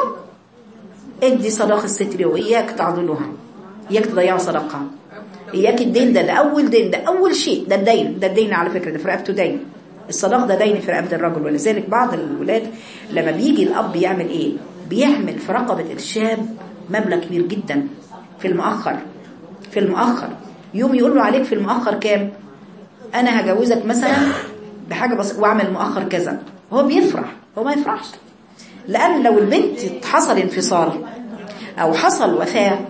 ادي صداق الستر وإياك تعضلها إياك تضيعوا صداقها إياك الدين ده ده أول دين ده أول شيء ده الدين ده الدين على فكرة ده في رقبته دين الصداق ده دين في رقبة الرجل ولذلك بعض الولاد لما بيجي الأب يعمل إيه بيعمل في رقبة الشاب مبلغ كبير جدا في المؤخر في المؤخر يوم يقول له عليك في المؤخر كام أنا هجوزك مثلا بحاجة بس واعمل مؤخر كذا هو بيفرح هو ما يفرحش لأن لو البنت حصل انفصال أو حصل وفاة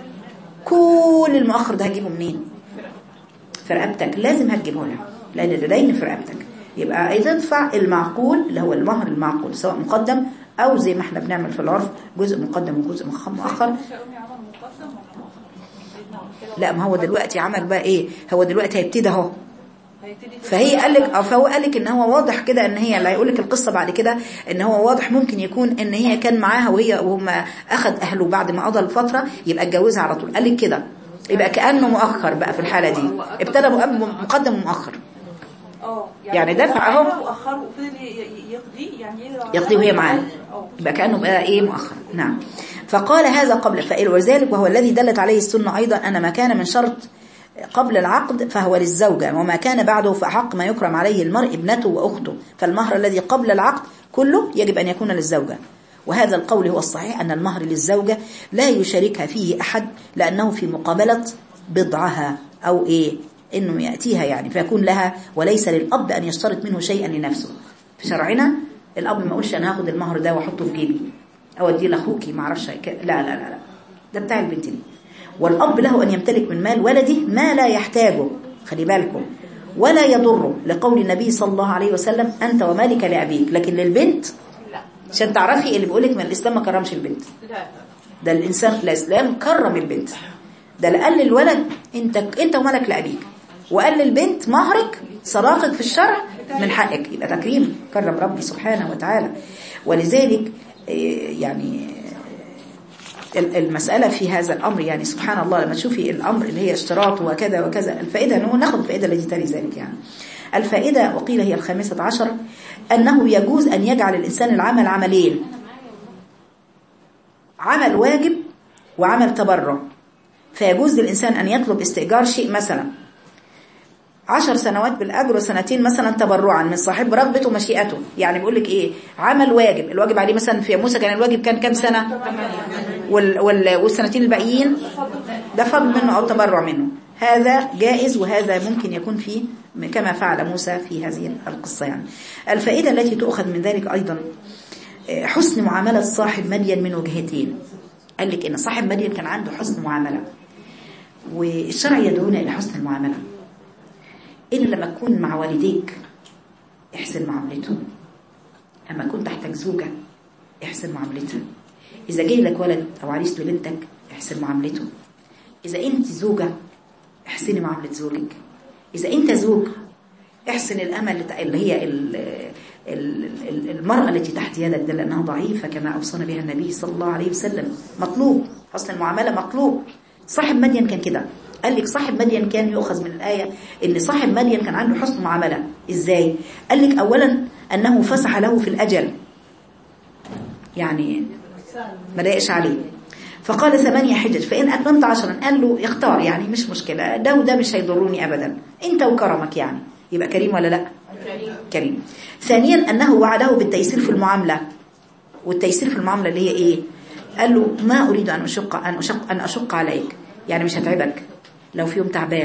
كل المؤخر ده هتجيبه منين في رقبتك لازم هتجيبه لها لأن ده دين في رقبتك يبقى إذا تدفع المعقول اللي هو المهر المعقول سواء مقدم أو زي ما احنا بنعمل في العرف جزء مقدم وجزء مؤخر شاومي عمل مقدم ولا مؤخر؟ لا ما هو دلوقتي عمل بقى ايه هو دلوقتي هيبتدي اهو هيبتدي في فهي قال لك اه فهو قال لك ان هو واضح كده ان هي لا يقول لك القصه بعد كده ان هو واضح ممكن يكون ان هي كان معاها وهي وهم اخذ اهله بعد ما قضى الفتره يبقى اتجوزها على طول قال لك كده يبقى كانه مؤخر بقى في الحاله دي ابتدى مؤ- مقدم ومؤخر اه يعني دفع أهو. دفع واخره وفضل ي- ي- يقضي يعني يقضي يقضي وهي معاه اه يبقى كأنه بقى إيه مؤخر نعم فقال هذا قبل فإل وذلك وهو الذي دلت عليه السنة أيضا أن ما كان من شرط قبل العقد فهو للزوجة وما كان بعده فأحق ما يكرم عليه المرء ابنته وأخته فالمهر الذي قبل العقد كله يجب أن يكون للزوجة وهذا القول هو الصحيح أن المهر للزوجة لا يشاركها فيه أحد لأنه في مقابلة بضعها أو إيه إنه يأتيها يعني فيكون لها وليس للأب أن يشترط منه شيئا لنفسه في شرعنا الأب ما يقولش أنا هاخد المهر ده وأحطه في جيبي أو أديه لأخوكي ما أعرفش ك- لا لا لا لا ده بتاع البنت دي والأب له أن يمتلك من مال ولده ما لا يحتاجه خلي بالكم ولا يضره لقول النبي صلى الله عليه وسلم أنت ومالك لأبيك لكن للبنت لا عشان تعرفي اللي بيقولك من الإسلام ما كرمش البنت لا ده الإنسان الإسلام كرم البنت ده لا قال للولد انت انت ومالك لأبيك وقال للبنت مهرك صداقك في الشرع من حقك يبقى تكريم كرم ربي سبحانه وتعالى ولذلك إيه، يعني ال- المسألة في هذا الأمر يعني سبحان الله لما تشوفي الأمر اللي هي اشتراط وكذا وكذا الفائدة أنه ناخد الفائدة التي تلي ذلك يعني الفائدة وقيل هي الخامسة عشر أنه يجوز أن يجعل الإنسان العمل عملين عمل واجب وعمل تبرع فيجوز للإنسان أن يطلب استئجار شيء مثلا عشر سنوات بالأجر وسنتين مثلا تبرعا من صاحب رغبته ومشيئته يعني بيقول لك إيه عمل واجب الواجب عليه مثلا في موسى كان الواجب كان كام سنة وال وال والسنتين الباقيين ده فضل منه أو تبرع منه هذا جائز وهذا ممكن يكون فيه كما فعل موسى في هذه القصة يعني الفائدة التي تؤخذ من ذلك أيضا آه، حسن معاملة صاحب مدين من وجهتين قال لك إن صاحب مدين كان عنده حسن معاملة والشرع يدعونا إلى حسن المعاملة إن لما تكون مع والديك احسن معاملته لما تكون تحتك زوجة احسن معاملتها إذا جاي لك ولد أو عريس لبنتك احسن معاملته إذا أنت زوجة احسني معاملة زوجك إذا أنت زوج احسن الأمل اللي تع- اللي هي ال- ال- ال- المرأة التي تحت يدك ده لأنها ضعيفة كما أوصانا بها النبي صلى الله عليه وسلم مطلوب حسن المعاملة مطلوب صاحب مدين كان كده قال لك صاحب مدين كان يؤخذ من الآية إن صاحب مدين كان عنده حسن معاملة إزاي قال لك أولا أنه فسح له في الأجل يعني ما ضايقش عليه فقال ثمانية حجج فإن أتممت عشرا قال له يختار يعني مش مشكلة ده وده مش هيضروني أبدا أنت وكرمك يعني يبقى كريم ولا لا كريم ثانيا أنه وعده بالتيسير في المعاملة والتيسير في المعاملة اللي هي إيه قال له ما أريد أن أشق أن أشق, أن أشق عليك يعني مش هتعبك لو في يوم تعبان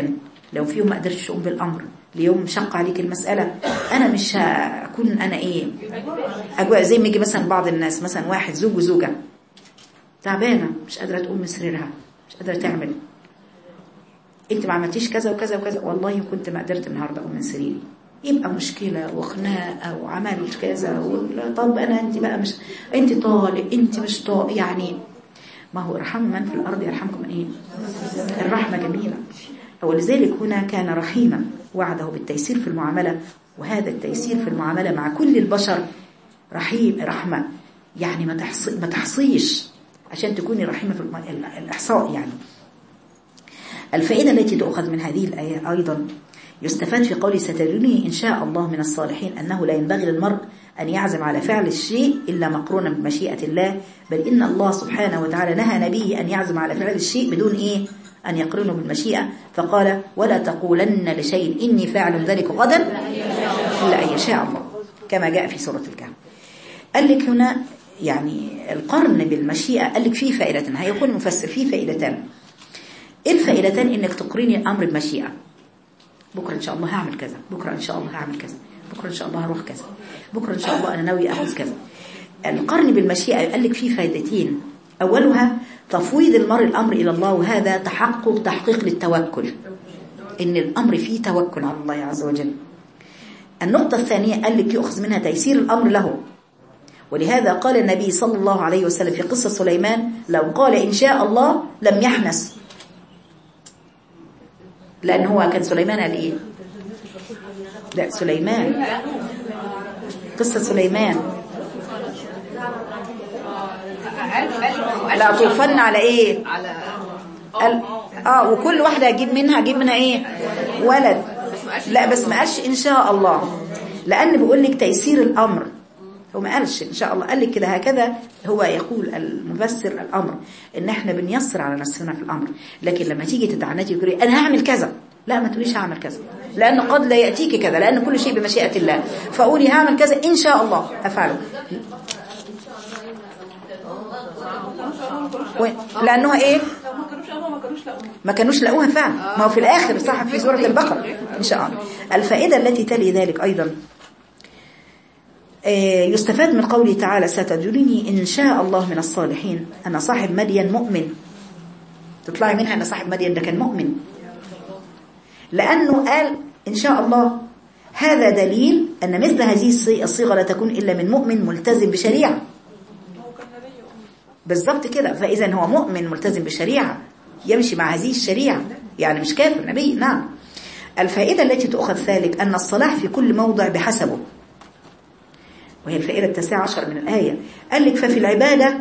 لو في يوم ما قدرتش تقوم بالامر ليوم شق عليك المساله انا مش هكون انا ايه اجواء زي ما يجي مثلا بعض الناس مثلا واحد زوج وزوجه تعبانه مش قادره تقوم من سريرها مش قادره تعمل انت ما عملتيش كذا وكذا وكذا والله كنت ما قدرت النهارده اقوم من سريري يبقى مشكلة وخناقة وعملت كذا ولا طب أنا أنت بقى مش أنت طالق أنت مش طالق يعني ما هو ارحم من في الأرض يرحمكم من إيه الرحمة جميلة ولذلك هنا كان رحيما وعده بالتيسير في المعاملة وهذا التيسير في المعاملة مع كل البشر رحيم رحمة يعني ما تحصي ما تحصيش عشان تكوني رحيمة في الم- الإحصاء يعني الفائدة التي تؤخذ من هذه الآية أيضا يستفاد في قوله ستجدني إن شاء الله من الصالحين أنه لا ينبغي للمرء أن يعزم على فعل الشيء إلا مقرونا بمشيئة الله بل إن الله سبحانه وتعالى نهى نبيه أن يعزم على فعل الشيء بدون إيه أن يقرنه بالمشيئة فقال ولا تقولن لشيء إني فاعل ذلك غدا إلا أن يشاء الله كما جاء في سورة الكهف قال لك هنا يعني القرن بالمشيئة قال لك فيه فائدتان هيقول المفسر فيه فائدتان ايه الفائدتان انك تقرني الامر بمشيئة بكرة ان شاء الله هعمل كذا بكرة ان شاء الله هعمل كذا بكرة ان شاء الله هروح كذا بكرة ان شاء الله انا ناوي اخذ كذا القرن بالمشيئة قال لك فيه فائدتين اولها تفويض المرء الامر الى الله وهذا تحقق تحقيق للتوكل ان الامر فيه توكل على الله عز وجل النقطة الثانية قال لك يؤخذ منها تيسير الامر له ولهذا قال النبي صلى الله عليه وسلم في قصة سليمان لو قال إن شاء الله لم يحنس لأن هو كان سليمان قال إيه لا سليمان قصة سليمان لا طوفن على إيه على قال اه وكل واحدة اجيب منها اجيب منها ايه ولد لا بس ما قالش ان شاء الله لان بيقول لك تيسير الامر هو ما قالش ان شاء الله قال لك كده هكذا هو يقول المفسر الامر ان احنا بنيسر على نفسنا في الامر لكن لما تيجي تتعنتي تقولي انا هعمل كذا لا ما تقوليش هعمل كذا لان قد لا ياتيك كذا لان كل شيء بمشيئه الله فقولي هعمل كذا ان شاء الله افعله و- لانه ايه لو ما كانوش قالوا ما كانوش لقوها ما كانوش لقوها فعلا ما هو في الآخر صح في سورة البقرة إن شاء الله الفائدة التي تلي ذلك أيضا آه، يستفاد من قوله تعالى ستجدني إن شاء الله من الصالحين أنا صاحب مدين مؤمن تطلعي منها أن صاحب مدين ده كان مؤمن لأنه قال إن شاء الله هذا دليل أن مثل هذه الصي- الصيغة لا تكون إلا من مؤمن ملتزم بشريعة هو كان نبي أمي بالضبط كده فإذا هو مؤمن ملتزم بالشريعة يمشي مع هذه الشريعة يعني مش كافر نبي نعم الفائدة التي تؤخذ ذلك أن الصلاح في كل موضع بحسبه وهي الفائدة التاسعة عشر من الآية قال لك ففي العبادة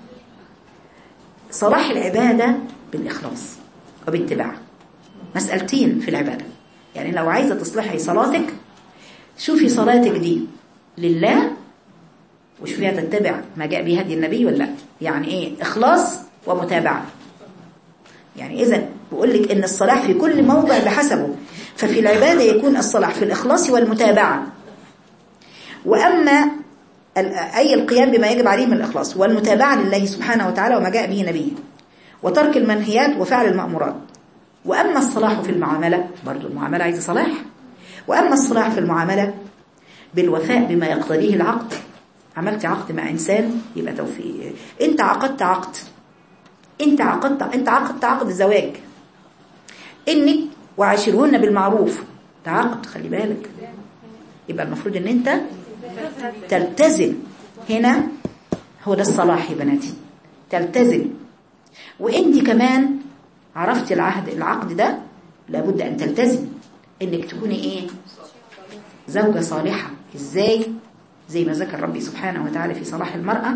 صلاح العبادة بالإخلاص وباتباع مسألتين في العبادة يعني لو عايزة تصلحي صلاتك شوفي صلاتك دي لله وشوفيها تتبع ما جاء به هدي النبي ولا لا يعني ايه اخلاص ومتابعه يعني اذا بقول لك ان الصلاح في كل موضع بحسبه ففي العباده يكون الصلاح في الاخلاص والمتابعه واما ال- اي القيام بما يجب عليه من الاخلاص والمتابعه لله سبحانه وتعالى وما جاء به نبيه وترك المنهيات وفعل المامورات واما الصلاح في المعامله برضو المعامله عايزه صلاح واما الصلاح في المعامله بالوفاء بما يقتضيه العقد عملت عقد مع إنسان يبقى توفيق أنت عقدت عقد أنت عقدت أنت عقدت عقد زواج إنك وعاشرهن بالمعروف ده عقد خلي بالك يبقى المفروض إن أنت تلتزم هنا هو ده الصلاح يا بناتي تلتزم وأنت كمان عرفتي العهد العقد ده لابد أن تلتزم إنك تكوني إيه زوجة صالحة إزاي زي ما ذكر ربي سبحانه وتعالى في صلاح المرأة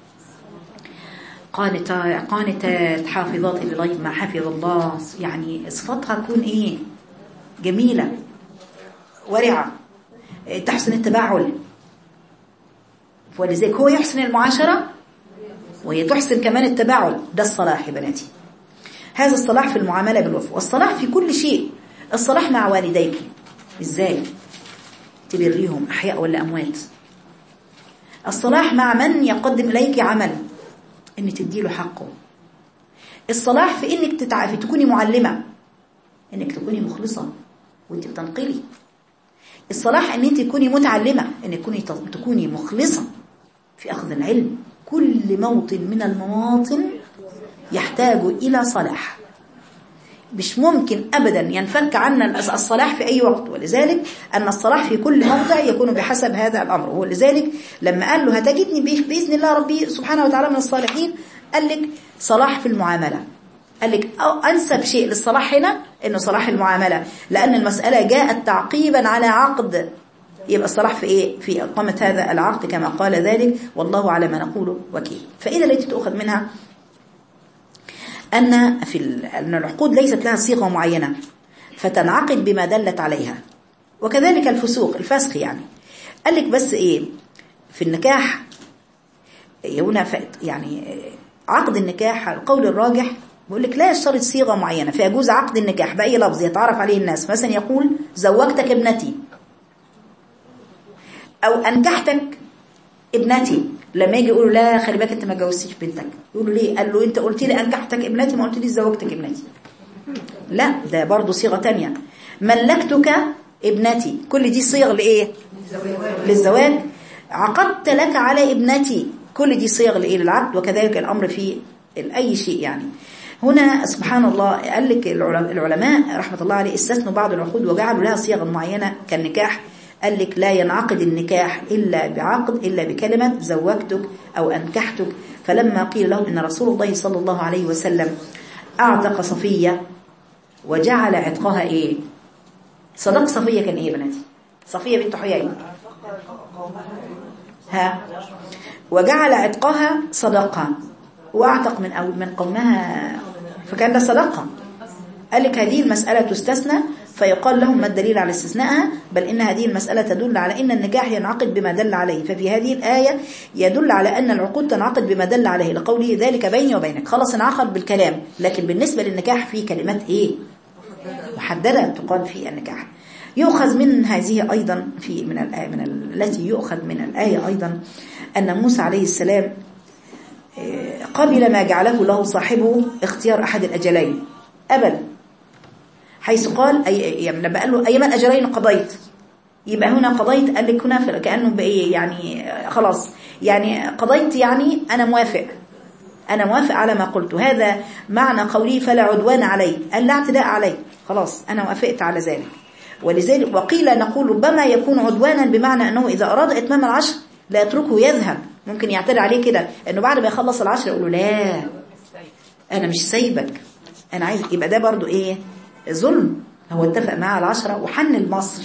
قانتا قانتات حافظات للغيب ما حفظ الله يعني صفاتها تكون ايه جميلة ورعة إيه، تحسن التباعل ولذلك هو يحسن المعاشرة وهي تحسن كمان التباعل ده الصلاح يا بناتي هذا الصلاح في المعاملة بالوفاء والصلاح في كل شيء الصلاح مع والديك ازاي تبريهم احياء ولا اموات الصلاح مع من يقدم إليك عمل ان تديله حقه الصلاح في انك تتعافي تكوني معلمة انك تكوني مخلصة وانت بتنقلي الصلاح ان انت تكوني متعلمة انك تكوني تكوني مخلصة في اخذ العلم كل موطن من المواطن يحتاج الى صلاح مش ممكن ابدا ينفك عنا الصلاح في اي وقت ولذلك ان الصلاح في كل موضع يكون بحسب هذا الامر ولذلك لما قال له هتجدني باذن الله ربي سبحانه وتعالى من الصالحين قال لك صلاح في المعامله قال لك أو انسب شيء للصلاح هنا انه صلاح المعامله لان المساله جاءت تعقيبا على عقد يبقى الصلاح في ايه في اقامه هذا العقد كما قال ذلك والله على ما نقول وكيل فاذا التي تؤخذ منها أن في أن العقود ليست لها صيغة معينة فتنعقد بما دلت عليها وكذلك الفسوق الفسخ يعني قال لك بس إيه في النكاح هنا يعني عقد النكاح القول الراجح بيقول لك لا يشترط صيغة معينة فيجوز عقد النكاح بأي لفظ يتعرف عليه الناس مثلا يقول زوجتك ابنتي أو أنكحتك ابنتي لما يجي يقولوا لا خلي بالك انت ما اتجوزتيش بنتك يقولوا ليه قال له انت قلت لي انكحتك ابنتي ما قلت لي زوجتك ابنتي لا ده برضه صيغه تانية ملكتك ابنتي كل دي صيغ لايه للزواج عقدت لك على ابنتي كل دي صيغ لايه للعقد وكذلك الامر في اي شيء يعني هنا سبحان الله قال لك العلماء رحمه الله عليه استثنوا بعض العقود وجعلوا لها صيغ معينه كالنكاح قال لك لا ينعقد النكاح إلا بعقد إلا بكلمة زوجتك أو أنكحتك فلما قيل لهم إن رسول الله صلى الله عليه وسلم أعتق صفية وجعل عتقها إيه صدق صفية كان إيه بناتي صفية بنت حيي ها وجعل عتقها صدقة واعتق من أو من قومها فكان ده صدقة قال لك هذه المسألة تستثنى فيقال لهم ما الدليل على استثنائها بل إن هذه المسألة تدل على أن النكاح ينعقد بما دل عليه ففي هذه الآية يدل على أن العقود تنعقد بما دل عليه لقوله ذلك بيني وبينك خلاص انعقد بالكلام لكن بالنسبة للنكاح في كلمات إيه محددة تقال في النكاح يؤخذ من هذه أيضا في من الآية من التي يؤخذ من الآية أيضا أن موسى عليه السلام قبل ما جعله له صاحبه اختيار أحد الأجلين أبدا حيث قال أي يعني لما قال له أيما الأجرين قضيت يبقى هنا قضيت قال لك هنا كأنه بإيه يعني خلاص يعني قضيت يعني أنا موافق أنا موافق على ما قلت هذا معنى قولي فلا عدوان علي قال لا اعتداء علي خلاص أنا وافقت على ذلك ولذلك وقيل نقول ربما يكون عدوانا بمعنى أنه إذا أراد إتمام العشر لا يتركه يذهب ممكن يعتدي عليه كده أنه بعد ما يخلص العشر يقول له لا أنا مش سايبك أنا عايز يبقى ده برضو إيه ظلم هو اتفق معاه على العشرة وحن لمصر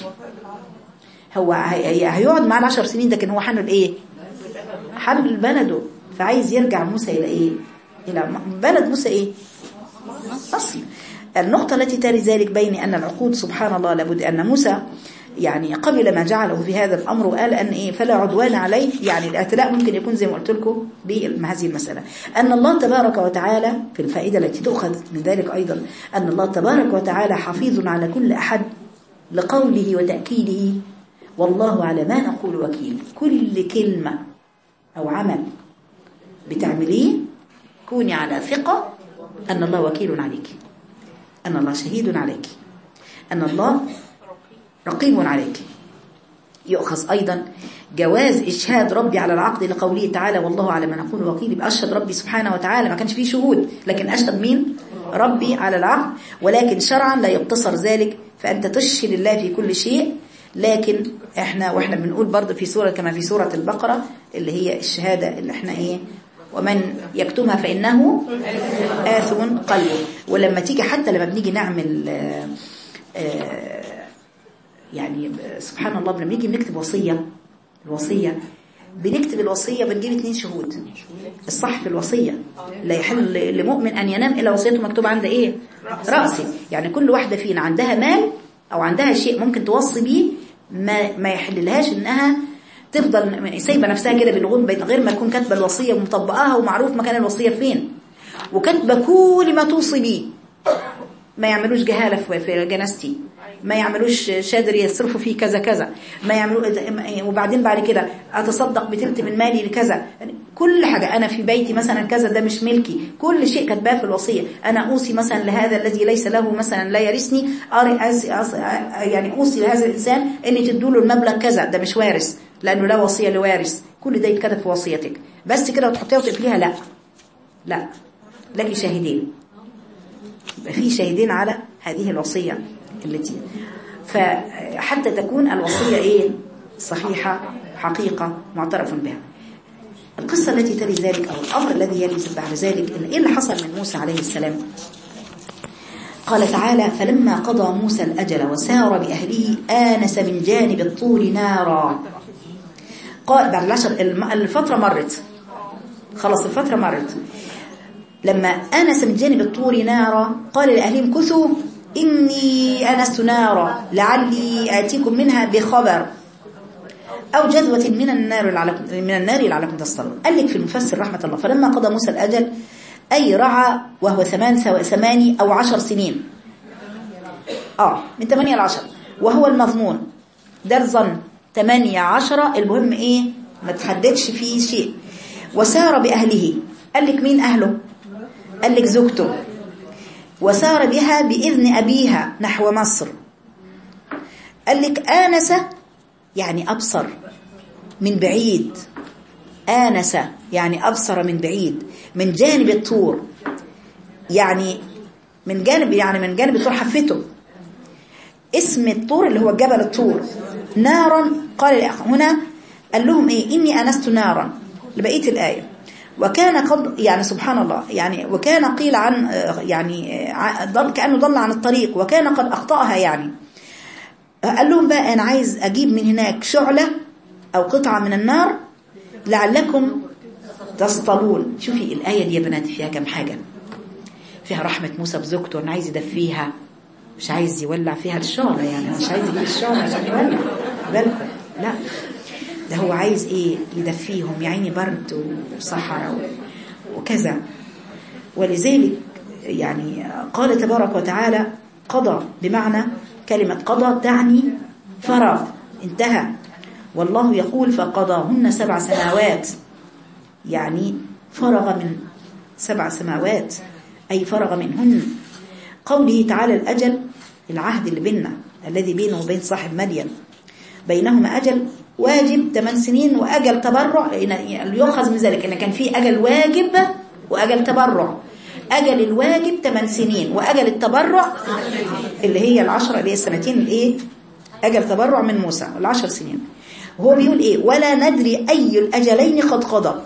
هو هيقعد معاه العشر سنين لكن هو حن لإيه حن لبلده فعايز يرجع موسى إلى إيه إلى بلد موسى إيه مصر النقطة التي تلي ذلك بين أن العقود سبحان الله لابد أن موسى يعني قبل ما جعله في هذا الأمر وقال أن إيه فلا عدوان عليه يعني الاعتلاء ممكن يكون زي ما قلت لكم بهذه المسألة أن الله تبارك وتعالى في الفائدة التي تؤخذ من ذلك أيضا أن الله تبارك وتعالى حفيظ على كل أحد لقوله وتأكيده والله على ما نقول وكيل كل كلمة أو عمل بتعمليه كوني على ثقة أن الله وكيل عليك أن الله شهيد عليك أن الله رقيب عليك يؤخذ أيضا جواز إشهاد ربي على العقد لقوله تعالى والله على ما نقول وكيل يبقى أشهد ربي سبحانه وتعالى ما كانش فيه شهود لكن أشهد مين ربي على العقد ولكن شرعا لا يقتصر ذلك فأنت تشهد الله في كل شيء لكن احنا واحنا بنقول برضه في سورة كما في سورة البقرة اللي هي الشهادة اللي احنا ايه ومن يكتمها فإنه آثم قلبه ولما تيجي حتى لما بنيجي نعمل آآ آآ يعني سبحان الله لما نيجي نكتب وصية الوصية بنكتب الوصية بنجيب اثنين شهود الصح في الوصية لا يحل لمؤمن أن ينام إلا وصيته مكتوبة عند إيه رأسي يعني كل واحدة فينا عندها مال أو عندها شيء ممكن توصي بيه ما, ما يحللهاش إنها تفضل سايبه نفسها كده بالغم بين غير ما تكون كاتبه الوصيه ومطبقاها ومعروف مكان الوصيه فين وكاتبه كل ما توصي بيه ما يعملوش جهاله في جنازتي ما يعملوش شادر يصرفوا فيه كذا كذا ما يعملوا وبعدين بعد كده اتصدق بتلت من مالي لكذا يعني كل حاجة انا في بيتي مثلا كذا ده مش ملكي كل شيء كاتباه في الوصية انا اوصي مثلا لهذا الذي ليس له مثلا لا يرثني أري أس- أس- يعني اوصي لهذا الانسان ان تدوا له المبلغ كذا ده مش وارث لانه لا وصية لوارث كل ده يتكتب في وصيتك بس كده وتحطيها وتقفليها لا لا لك شاهدين يبقى في شاهدين على هذه الوصية التي فحتى تكون الوصية ايه صحيحة حقيقة معترف بها القصة التي تلي ذلك أو الأمر الذي يلي بعد ذلك إيه اللي حصل من موسى عليه السلام قال تعالى فلما قضى موسى الأجل وسار بأهله آنس من جانب الطور نارا قال بعد العشر الم- الفترة مرت خلاص الفترة مرت لما آنس من جانب الطور نارا قال لأهلهم كثوا إني آنست نارا لعلي آتيكم منها بخبر أو جذوة من النار لعلكم من النار لعلكم تصطلون قال لك في المفسر رحمة الله فلما قضى موسى الأجل أي رعى وهو ثمان سو- ثماني أو عشر سنين آه من ثمانية لعشر وهو المضمون ده الظن ثمانية عشرة المهم إيه ما تحددش فيه شيء وسار بأهله قال لك مين أهله قال لك زوجته وسار بها بإذن أبيها نحو مصر قال لك آنس يعني أبصر من بعيد آنس يعني أبصر من بعيد من جانب الطور يعني من جانب يعني من جانب الطور حفته اسم الطور اللي هو جبل الطور نارا قال هنا قال لهم ايه اني انست نارا لبقيه الايه وكان قد يعني سبحان الله يعني وكان قيل عن يعني ضل كانه ضل عن الطريق وكان قد اخطاها يعني قال لهم بقى انا عايز اجيب من هناك شعله او قطعه من النار لعلكم تصطلون شوفي الايه دي يا بنات فيها كم حاجه فيها رحمه موسى بزوجته انه عايز يدفيها مش عايز يولع فيها الشعلة يعني مش عايز يجيب الشعلة عشان يولع بالكم لا ده هو عايز ايه يدفيهم يعني برد وصحراء وكذا ولذلك يعني قال تبارك وتعالى قضى بمعنى كلمة قضى تعني فرغ انتهى والله يقول فقضاهن سبع سماوات يعني فرغ من سبع سماوات أي فرغ منهن قوله تعالى الأجل العهد اللي بيننا الذي بينه وبين صاحب مدين بينهما أجل واجب 8 سنين وأجل تبرع يؤخذ من ذلك إن كان في أجل واجب وأجل تبرع أجل الواجب 8 سنين وأجل التبرع اللي هي العشرة اللي هي السنتين الإيه أجل تبرع من موسى العشر سنين وهو بيقول إيه ولا ندري أي الأجلين قد قضى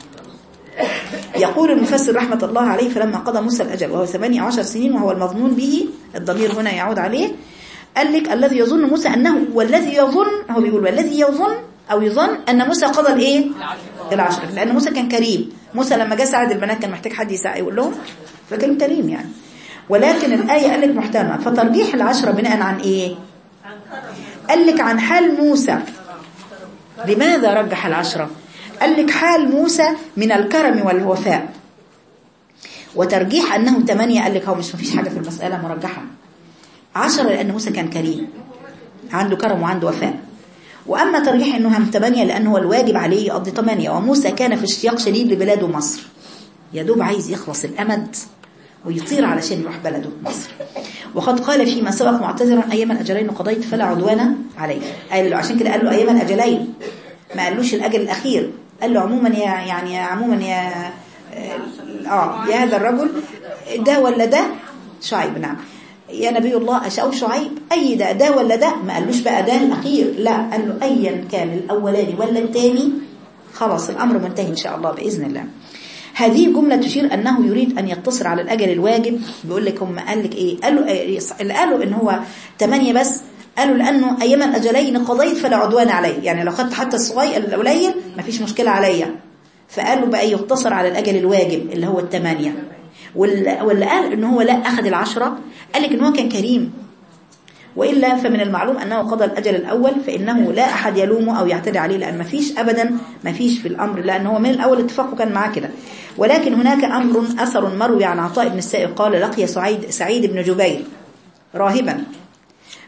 يقول المفسر رحمة الله عليه فلما قضى موسى الأجل وهو 18 سنين وهو المظنون به الضمير هنا يعود عليه قال لك الذي يظن موسى أنه والذي يظن هو بيقول والذي يظن أو يظن أن موسى قضى الإيه العشر لأن موسى كان كريم موسى لما جاء ساعد البنات كان محتاج حد يساعد يقول لهم فكان كريم يعني ولكن الآية قال لك محتمل فترجيح العشرة بناء عن إيه قال لك عن حال موسى لماذا رجح العشرة قال لك حال موسى من الكرم والوفاء وترجيح أنه ثمانية قال لك هو مش مفيش حاجة في المسألة مرجحة عشرة لأن موسى كان كريم عنده كرم وعنده وفاء وأما ترجيح أنه هم ثمانية لأنه هو الواجب عليه يقضي ثمانية وموسى كان في اشتياق شديد لبلاده مصر يا دوب عايز يخلص الأمد ويطير علشان يروح بلده مصر وقد قال فيما سبق معتذرا أيام الأجلين قضيت فلا عدوان عليه قال له عشان كده قال له أيام الأجلين ما قالوش الأجل الأخير قال له عموما يا يعني عموما يا اه يا هذا الرجل ده ولا ده شعيب نعم يا نبي الله أو شعيب أي ده ده ولا ده ما قالوش بقى ده الأخير لا قال له أيا كان الأولاني ولا الثاني خلاص الأمر منتهي إن شاء الله بإذن الله هذه جملة تشير أنه يريد أن يقتصر على الأجل الواجب بيقول لك هم قال لك إيه قالوا اللي قالوا إن هو ثمانية بس قالوا لأنه أيام الأجلين قضيت فلا عدوان علي يعني لو خدت حتى الصغير القليل ما فيش مشكلة عليا فقالوا بقى يقتصر على الأجل الواجب اللي هو الثمانية واللي قال إن هو لا أخذ العشرة قال لك إن هو كان كريم وإلا فمن المعلوم أنه قضى الأجل الأول فإنه لا أحد يلومه أو يعتدي عليه لأن ما فيش أبدا ما فيش في الأمر لأن هو من الأول اتفاقه كان معاه كده ولكن هناك أمر أثر مروي عن عطاء بن السائب قال لقي سعيد, سعيد بن جبير راهبا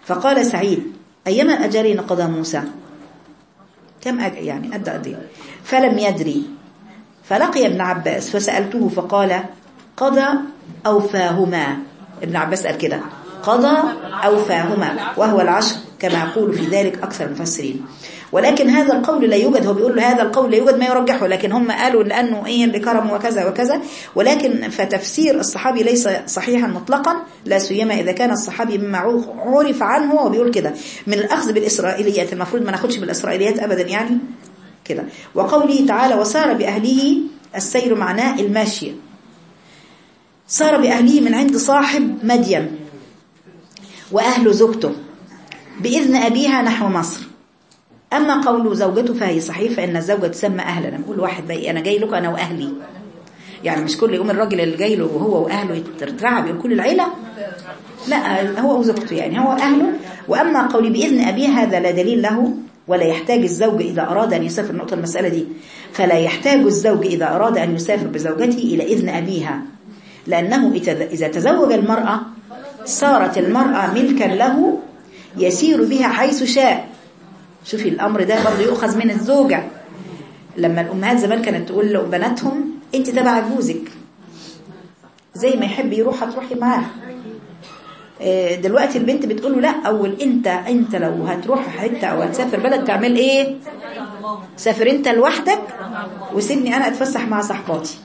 فقال سعيد أيما الأجلين قضى موسى كم أج... يعني أدى قد إيه؟ فلم يدري فلقي ابن عباس فسألته فقال قضى أوفاهما ابن عباس قال كده قضى أوفاهما وهو العشر كما يقول في ذلك أكثر المفسرين ولكن هذا القول لا يوجد هو بيقول له هذا القول لا يوجد ما يرجحه لكن هم قالوا لأنه إيه لكرم وكذا وكذا ولكن فتفسير الصحابي ليس صحيحا مطلقا لا سيما إذا كان الصحابي مما عرف عنه هو بيقول كده من الأخذ بالإسرائيليات المفروض ما ناخدش بالإسرائيليات أبدا يعني كده وقوله تعالى وسار بأهله السير معناه الماشية سار بأهله من عند صاحب مدين وأهل زوجته بإذن أبيها نحو مصر أما قول زوجته فهي صحيح فإن الزوجة تسمى أهلا أنا بقول واحد بقى أنا جاي لكم أنا وأهلي يعني مش كل يوم الراجل اللي جاي له وهو وأهله يترعب يقول كل العيلة لا هو وزوجته يعني هو أهله وأما قولي بإذن أبيها هذا لا دليل له ولا يحتاج الزوج إذا أراد أن يسافر نقطة المسألة دي فلا يحتاج الزوج إذا أراد أن يسافر بزوجته إلى إذن أبيها لأنه إذا تزوج المرأة صارت المرأة ملكا له يسير بها حيث شاء شوفي الأمر ده برضه يؤخذ من الزوجة لما الأمهات زمان كانت تقول لبناتهم أنت تبع جوزك زي ما يحب يروح هتروحي معاه دلوقتي البنت بتقول له لا أول أنت أنت لو هتروح حتة أو هتسافر بلد تعمل إيه سافر أنت لوحدك وسيبني أنا أتفسح مع صحباتي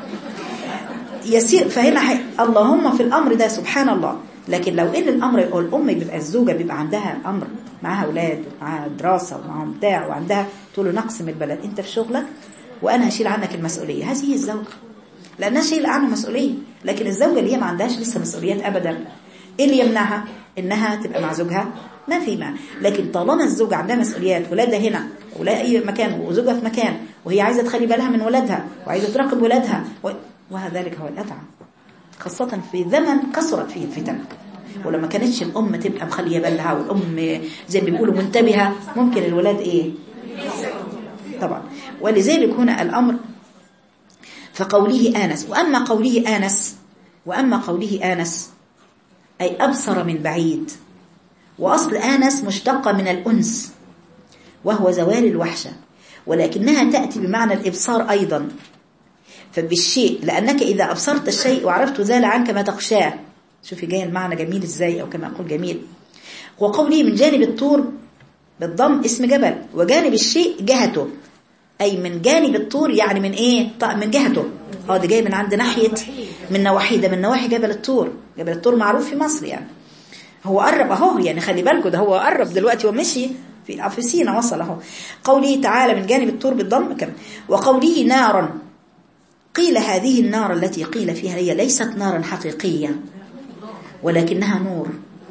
يسير فهنا حي... اللهم في الأمر ده سبحان الله لكن لو ان الامر الام بيبقى الزوجه بيبقى عندها امر معاها اولاد ومعاها دراسه ومعاهم بتاع وعندها تقول له نقسم البلد انت في شغلك وانا هشيل عنك المسؤوليه هذه الزوجه لانها شيل عنها مسؤوليه لكن الزوجه اللي هي ما عندهاش لسه مسؤوليات ابدا ايه اللي يمنعها انها تبقى مع زوجها ما في معنى لكن طالما الزوجه عندها مسؤوليات ولادها هنا ولا اي مكان وزوجها في مكان وهي عايزه تخلي بالها من ولادها وعايزه تراقب ولادها و... وذلك هو الأدعى خاصة في زمن كثرت فيه الفتن ولما كانتش الأم تبقى مخلية بالها والأم زي ما بيقولوا منتبهة ممكن الولاد إيه طبعا ولذلك هنا الأمر فقوله آنس وأما قوله آنس وأما قوله آنس أي أبصر من بعيد وأصل آنس مشتقة من الأنس وهو زوال الوحشة ولكنها تأتي بمعنى الإبصار أيضا فبالشيء لأنك إذا أبصرت الشيء وعرفت زال عنك ما تخشاه شوفي جاي المعنى جميل إزاي أو كما أقول جميل وقوله من جانب الطور بالضم اسم جبل وجانب الشيء جهته أي من جانب الطور يعني من إيه من جهته اه ده جاي من عند ناحية من نواحي ده من نواحي جبل الطور جبل الطور معروف في مصر يعني هو قرب اهو يعني خلي بالكم ده هو قرب دلوقتي ومشي في في سينا وصل اهو قوله تعالى من جانب الطور بالضم كم وقوله نارا قيل هذه النار التي قيل فيها هي ليست نارا حقيقية ولكنها نور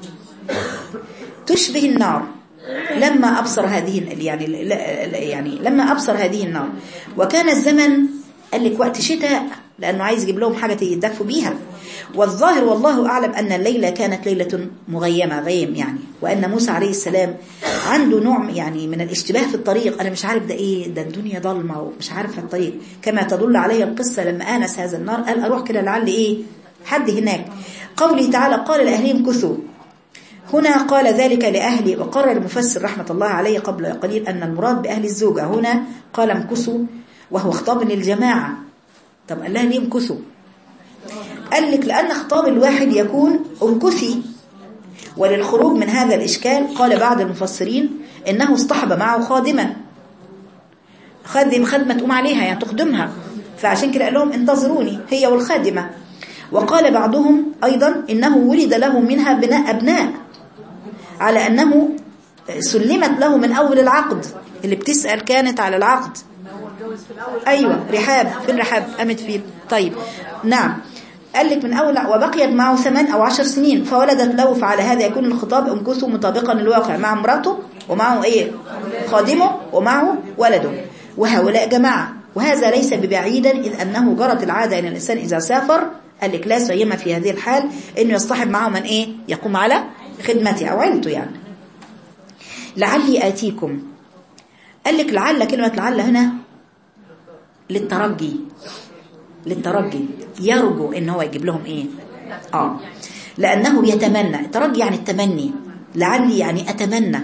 تشبه النار لما أبصر هذه يعني يعني لما أبصر هذه النار وكان الزمن قال لك وقت شتاء لأنه عايز يجيب لهم حاجة يدفوا بيها والظاهر والله أعلم أن الليلة كانت ليلة مغيمة غيم يعني وأن موسى عليه السلام عنده نوع يعني من الاشتباه في الطريق أنا مش عارف ده إيه ده الدنيا ضلمة ومش عارف الطريق كما تدل عليه القصة لما آنس هذا النار قال أروح كده لعل إيه حد هناك قوله تعالى قال لأهلهم كثوا هنا قال ذلك لأهلي وقرر المفسر رحمة الله عليه قبل قليل أن المراد بأهل الزوجة هنا قال امكثوا وهو خطاب للجماعة طب قال لها ليه امكثوا قال لك لأن خطاب الواحد يكون امكثي وللخروج من هذا الإشكال قال بعض المفسرين إنه اصطحب معه خادما خادم خدمة تقوم عليها يعني تخدمها فعشان كده قال لهم انتظروني هي والخادمة وقال بعضهم أيضا إنه ولد له منها بناء أبناء على أنه سلمت له من أول العقد اللي بتسأل كانت على العقد أيوة رحاب في الرحاب قامت فيه طيب نعم قال لك من أول وبقيت معه ثمان أو عشر سنين فولدت له فعلى هذا يكون الخطاب امكثه مطابقا للواقع مع امراته ومعه إيه خادمه ومعه ولده وهؤلاء جماعة وهذا ليس ببعيدا إذ أنه جرت العادة أن الإنسان إذا سافر قال لك لا سيما في هذه الحال إنه يصطحب معه من إيه يقوم على خدمته أو عيلته يعني لعلي آتيكم قال لك لعل كلمة لعل هنا للترجي للترجي يرجو ان هو يجيب لهم ايه اه لانه يتمنى الترجي يعني التمني لعلي يعني أتمنى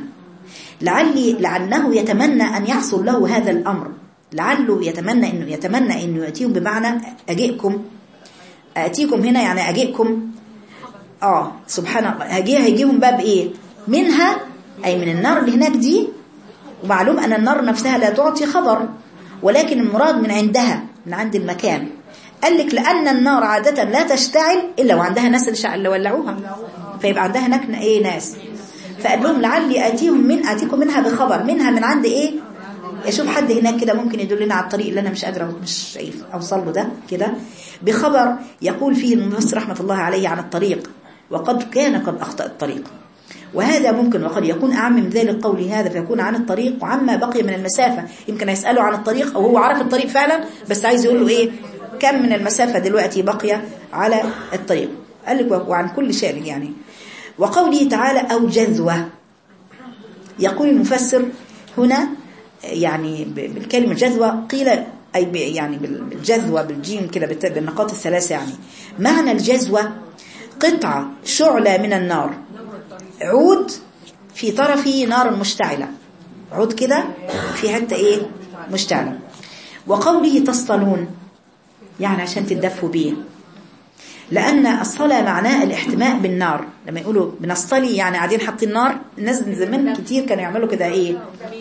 لعلي لعله يتمنى أن يحصل له هذا الأمر لعله يتمنى أنه يتمنى أنه يأتيهم بمعنى أجئكم أتيكم هنا يعني أجئكم آه سبحان الله هجي هيجيهم باب إيه منها أي من النار اللي هناك دي ومعلوم أن النار نفسها لا تعطي خبر ولكن المراد من عندها من عند المكان قال لك لأن النار عادة لا تشتعل إلا وعندها ناس اللي شع- اللي ولعوها فيبقى عندها هناك إيه ناس فقال لهم لعلي آتيهم من آتيكم منها بخبر منها من عند إيه يشوف حد هناك كده ممكن يدلنا على الطريق اللي أنا مش قادرة مش شايف أوصل له ده كده بخبر يقول فيه المفسر رحمة الله عليه عن الطريق وقد كان قد أخطأ الطريق وهذا ممكن وقد يكون أعم من ذلك قولي هذا فيكون عن الطريق وعما بقي من المسافة يمكن يسأله عن الطريق أو هو عرف الطريق فعلا بس عايز يقول له إيه كم من المسافة دلوقتي بقي على الطريق قال لك وعن كل شيء يعني وقوله تعالى أو جذوة يقول المفسر هنا يعني ب- بالكلمة جذوة قيل أي ب- يعني بال- بالجذوة بالجيم كده بالت- بالنقاط الثلاثة يعني معنى الجذوة قطعة شعلة من النار عود في طرفه نار مشتعلة عود كده في حتة ايه مشتعلة وقوله تصطلون يعني عشان تدفوا بيه لأن الصلاة معناه الاحتماء بالنار لما يقولوا بنصطلي يعني قاعدين حاطين نار الناس من زمان كتير كانوا يعملوا كده ايه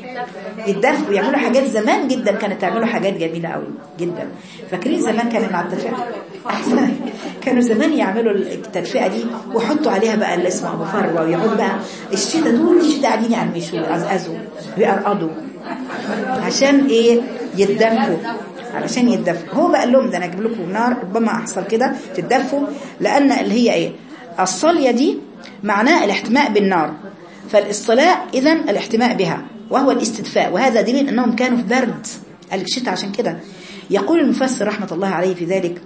يتدفوا يعملوا حاجات زمان جدا كانت تعملوا حاجات جميلة قوي جدا فاكرين زمان كان مع التدفئة أحسن كانوا زمان يعملوا التدفئة دي ويحطوا عليها بقى اللي اسمه أبو فروة ويقعدوا بقى الشتاء طول الشتاء قاعدين يعمشوا يقزقزوا ويقرقضوا عشان ايه يتدفوا علشان يتدفوا هو بقى لهم ده انا اجيب لكم نار ربما احصل كده تتدفوا لان اللي هي ايه الصليه دي معناه الاحتماء بالنار فالاصطلاء اذا الاحتماء بها وهو الاستدفاء وهذا دليل انهم كانوا في برد قال الشتاء عشان كده يقول المفسر رحمه الله عليه في ذلك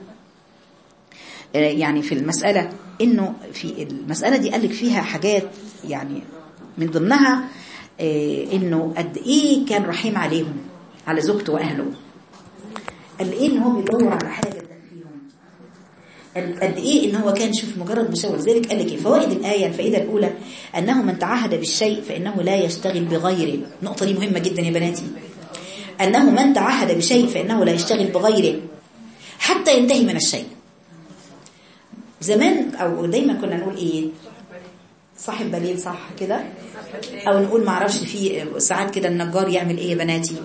آه، يعني في المسألة إنه في المسألة دي قال لك فيها حاجات يعني من ضمنها آه، إنه قد إيه كان رحيم عليهم على زوجته وأهله قد إيه إن هو بيدور على حاجة تكفيهم قد قد إيه إن هو كان شوف مجرد مشاور ذلك قال لك إيه فوائد الآية الفائدة الأولى أنه من تعهد بالشيء فإنه لا يشتغل بغيره النقطة دي مهمة جدا يا بناتي أنه من تعهد بشيء فإنه لا يشتغل بغيره حتى ينتهي من الشيء زمان او دايما كنا نقول ايه صاحب بالين صح كده او نقول ما اعرفش في ساعات كده النجار يعمل ايه يا بناتي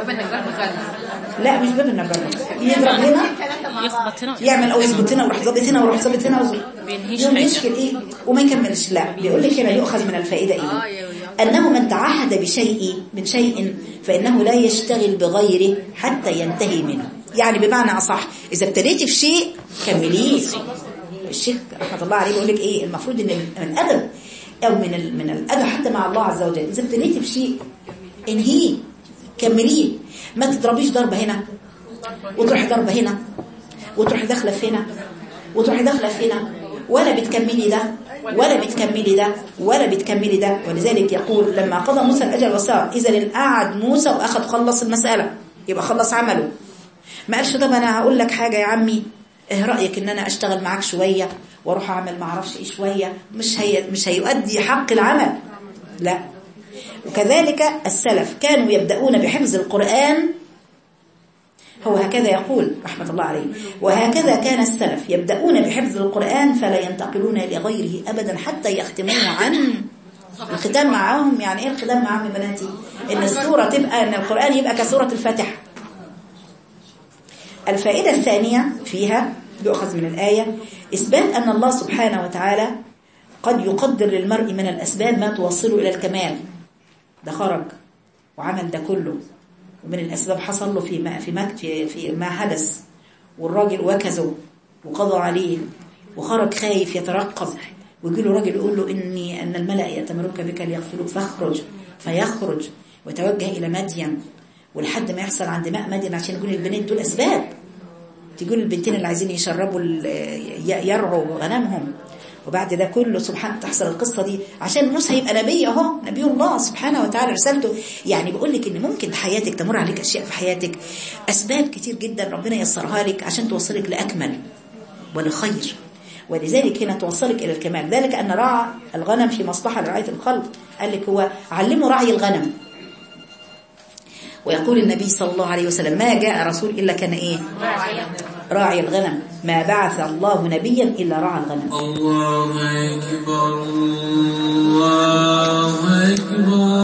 لا مش باب النجار يضرب هنا يخبط هنا يعمل او يظبط هنا ويروح ظابط هنا ويروح ظابط هنا ويظبط- بينهيش يوم حاجة. يشكل ايه وما يكملش لا بيقول لك هنا يؤخذ من الفائده ايه انه من تعهد بشيء من شيء فانه لا يشتغل بغيره حتى ينتهي منه يعني بمعنى اصح اذا ابتديتي في شيء كمليه الشيخ رحمه الله عليه بيقول لك ايه المفروض ان من من الادب او من ال- من الادب حتى مع الله عز وجل اذا ابتديتي في شيء انهيه كمليه ما تضربيش ضربه هنا وتروحي ضربه هنا وتروحي داخله في هنا وتروحي داخله في هنا ولا بتكملي ده ولا بتكملي ده ولا بتكملي ده ولذلك يقول لما قضى موسى الاجل وسار اذا قعد موسى واخذ خلص المساله يبقى خلص عمله ما قالش طب انا هقول لك حاجه يا عمي ايه رايك ان انا اشتغل معاك شويه واروح اعمل ما اعرفش ايه شويه مش هي مش هيؤدي حق العمل لا وكذلك السلف كانوا يبدأون بحفظ القرآن هو هكذا يقول رحمة الله عليه وهكذا كان السلف يبدأون بحفظ القرآن فلا ينتقلون لغيره أبدا حتى يختموه عن الختام معاهم يعني ايه الختام معاهم يا بناتي ان السورة تبقى ان القرآن يبقى كسورة الفاتحة الفائدة الثانية فيها يؤخذ من الآية إثبات أن الله سبحانه وتعالى قد يقدر للمرء من الأسباب ما توصله إلى الكمال ده خرج وعمل ده كله ومن الأسباب حصل له في ما في ما في, في ما حدث والراجل وكزه وقضى عليه وخرج خايف يترقب ويجي له راجل يقول له إني أن الملأ يأتمرك بك ليغفروك فاخرج فيخرج ويتوجه إلى مدين ولحد ما يحصل عند ماء مدين عشان يقول البنات دول أسباب تقول البنتين اللي عايزين يشربوا ال- ي- يرعوا غنمهم وبعد ده كله سبحان تحصل القصة دي عشان موسى يبقى نبي اهو نبي الله سبحانه وتعالى رسالته يعني بقول لك ان ممكن حياتك تمر عليك اشياء في حياتك اسباب كتير جدا ربنا يسرها لك عشان توصلك لاكمل ولخير ولذلك هنا توصلك إلى الكمال ذلك أن راعى الغنم في مصلحة لرعاية الخلق قال لك هو علمه رعي الغنم ويقول النبي صلى الله عليه وسلم ما جاء رسول إلا كان إيه راعي الغنم ما بعث الله نبيا إلا راعى الغنم الله أكبر الله أكبر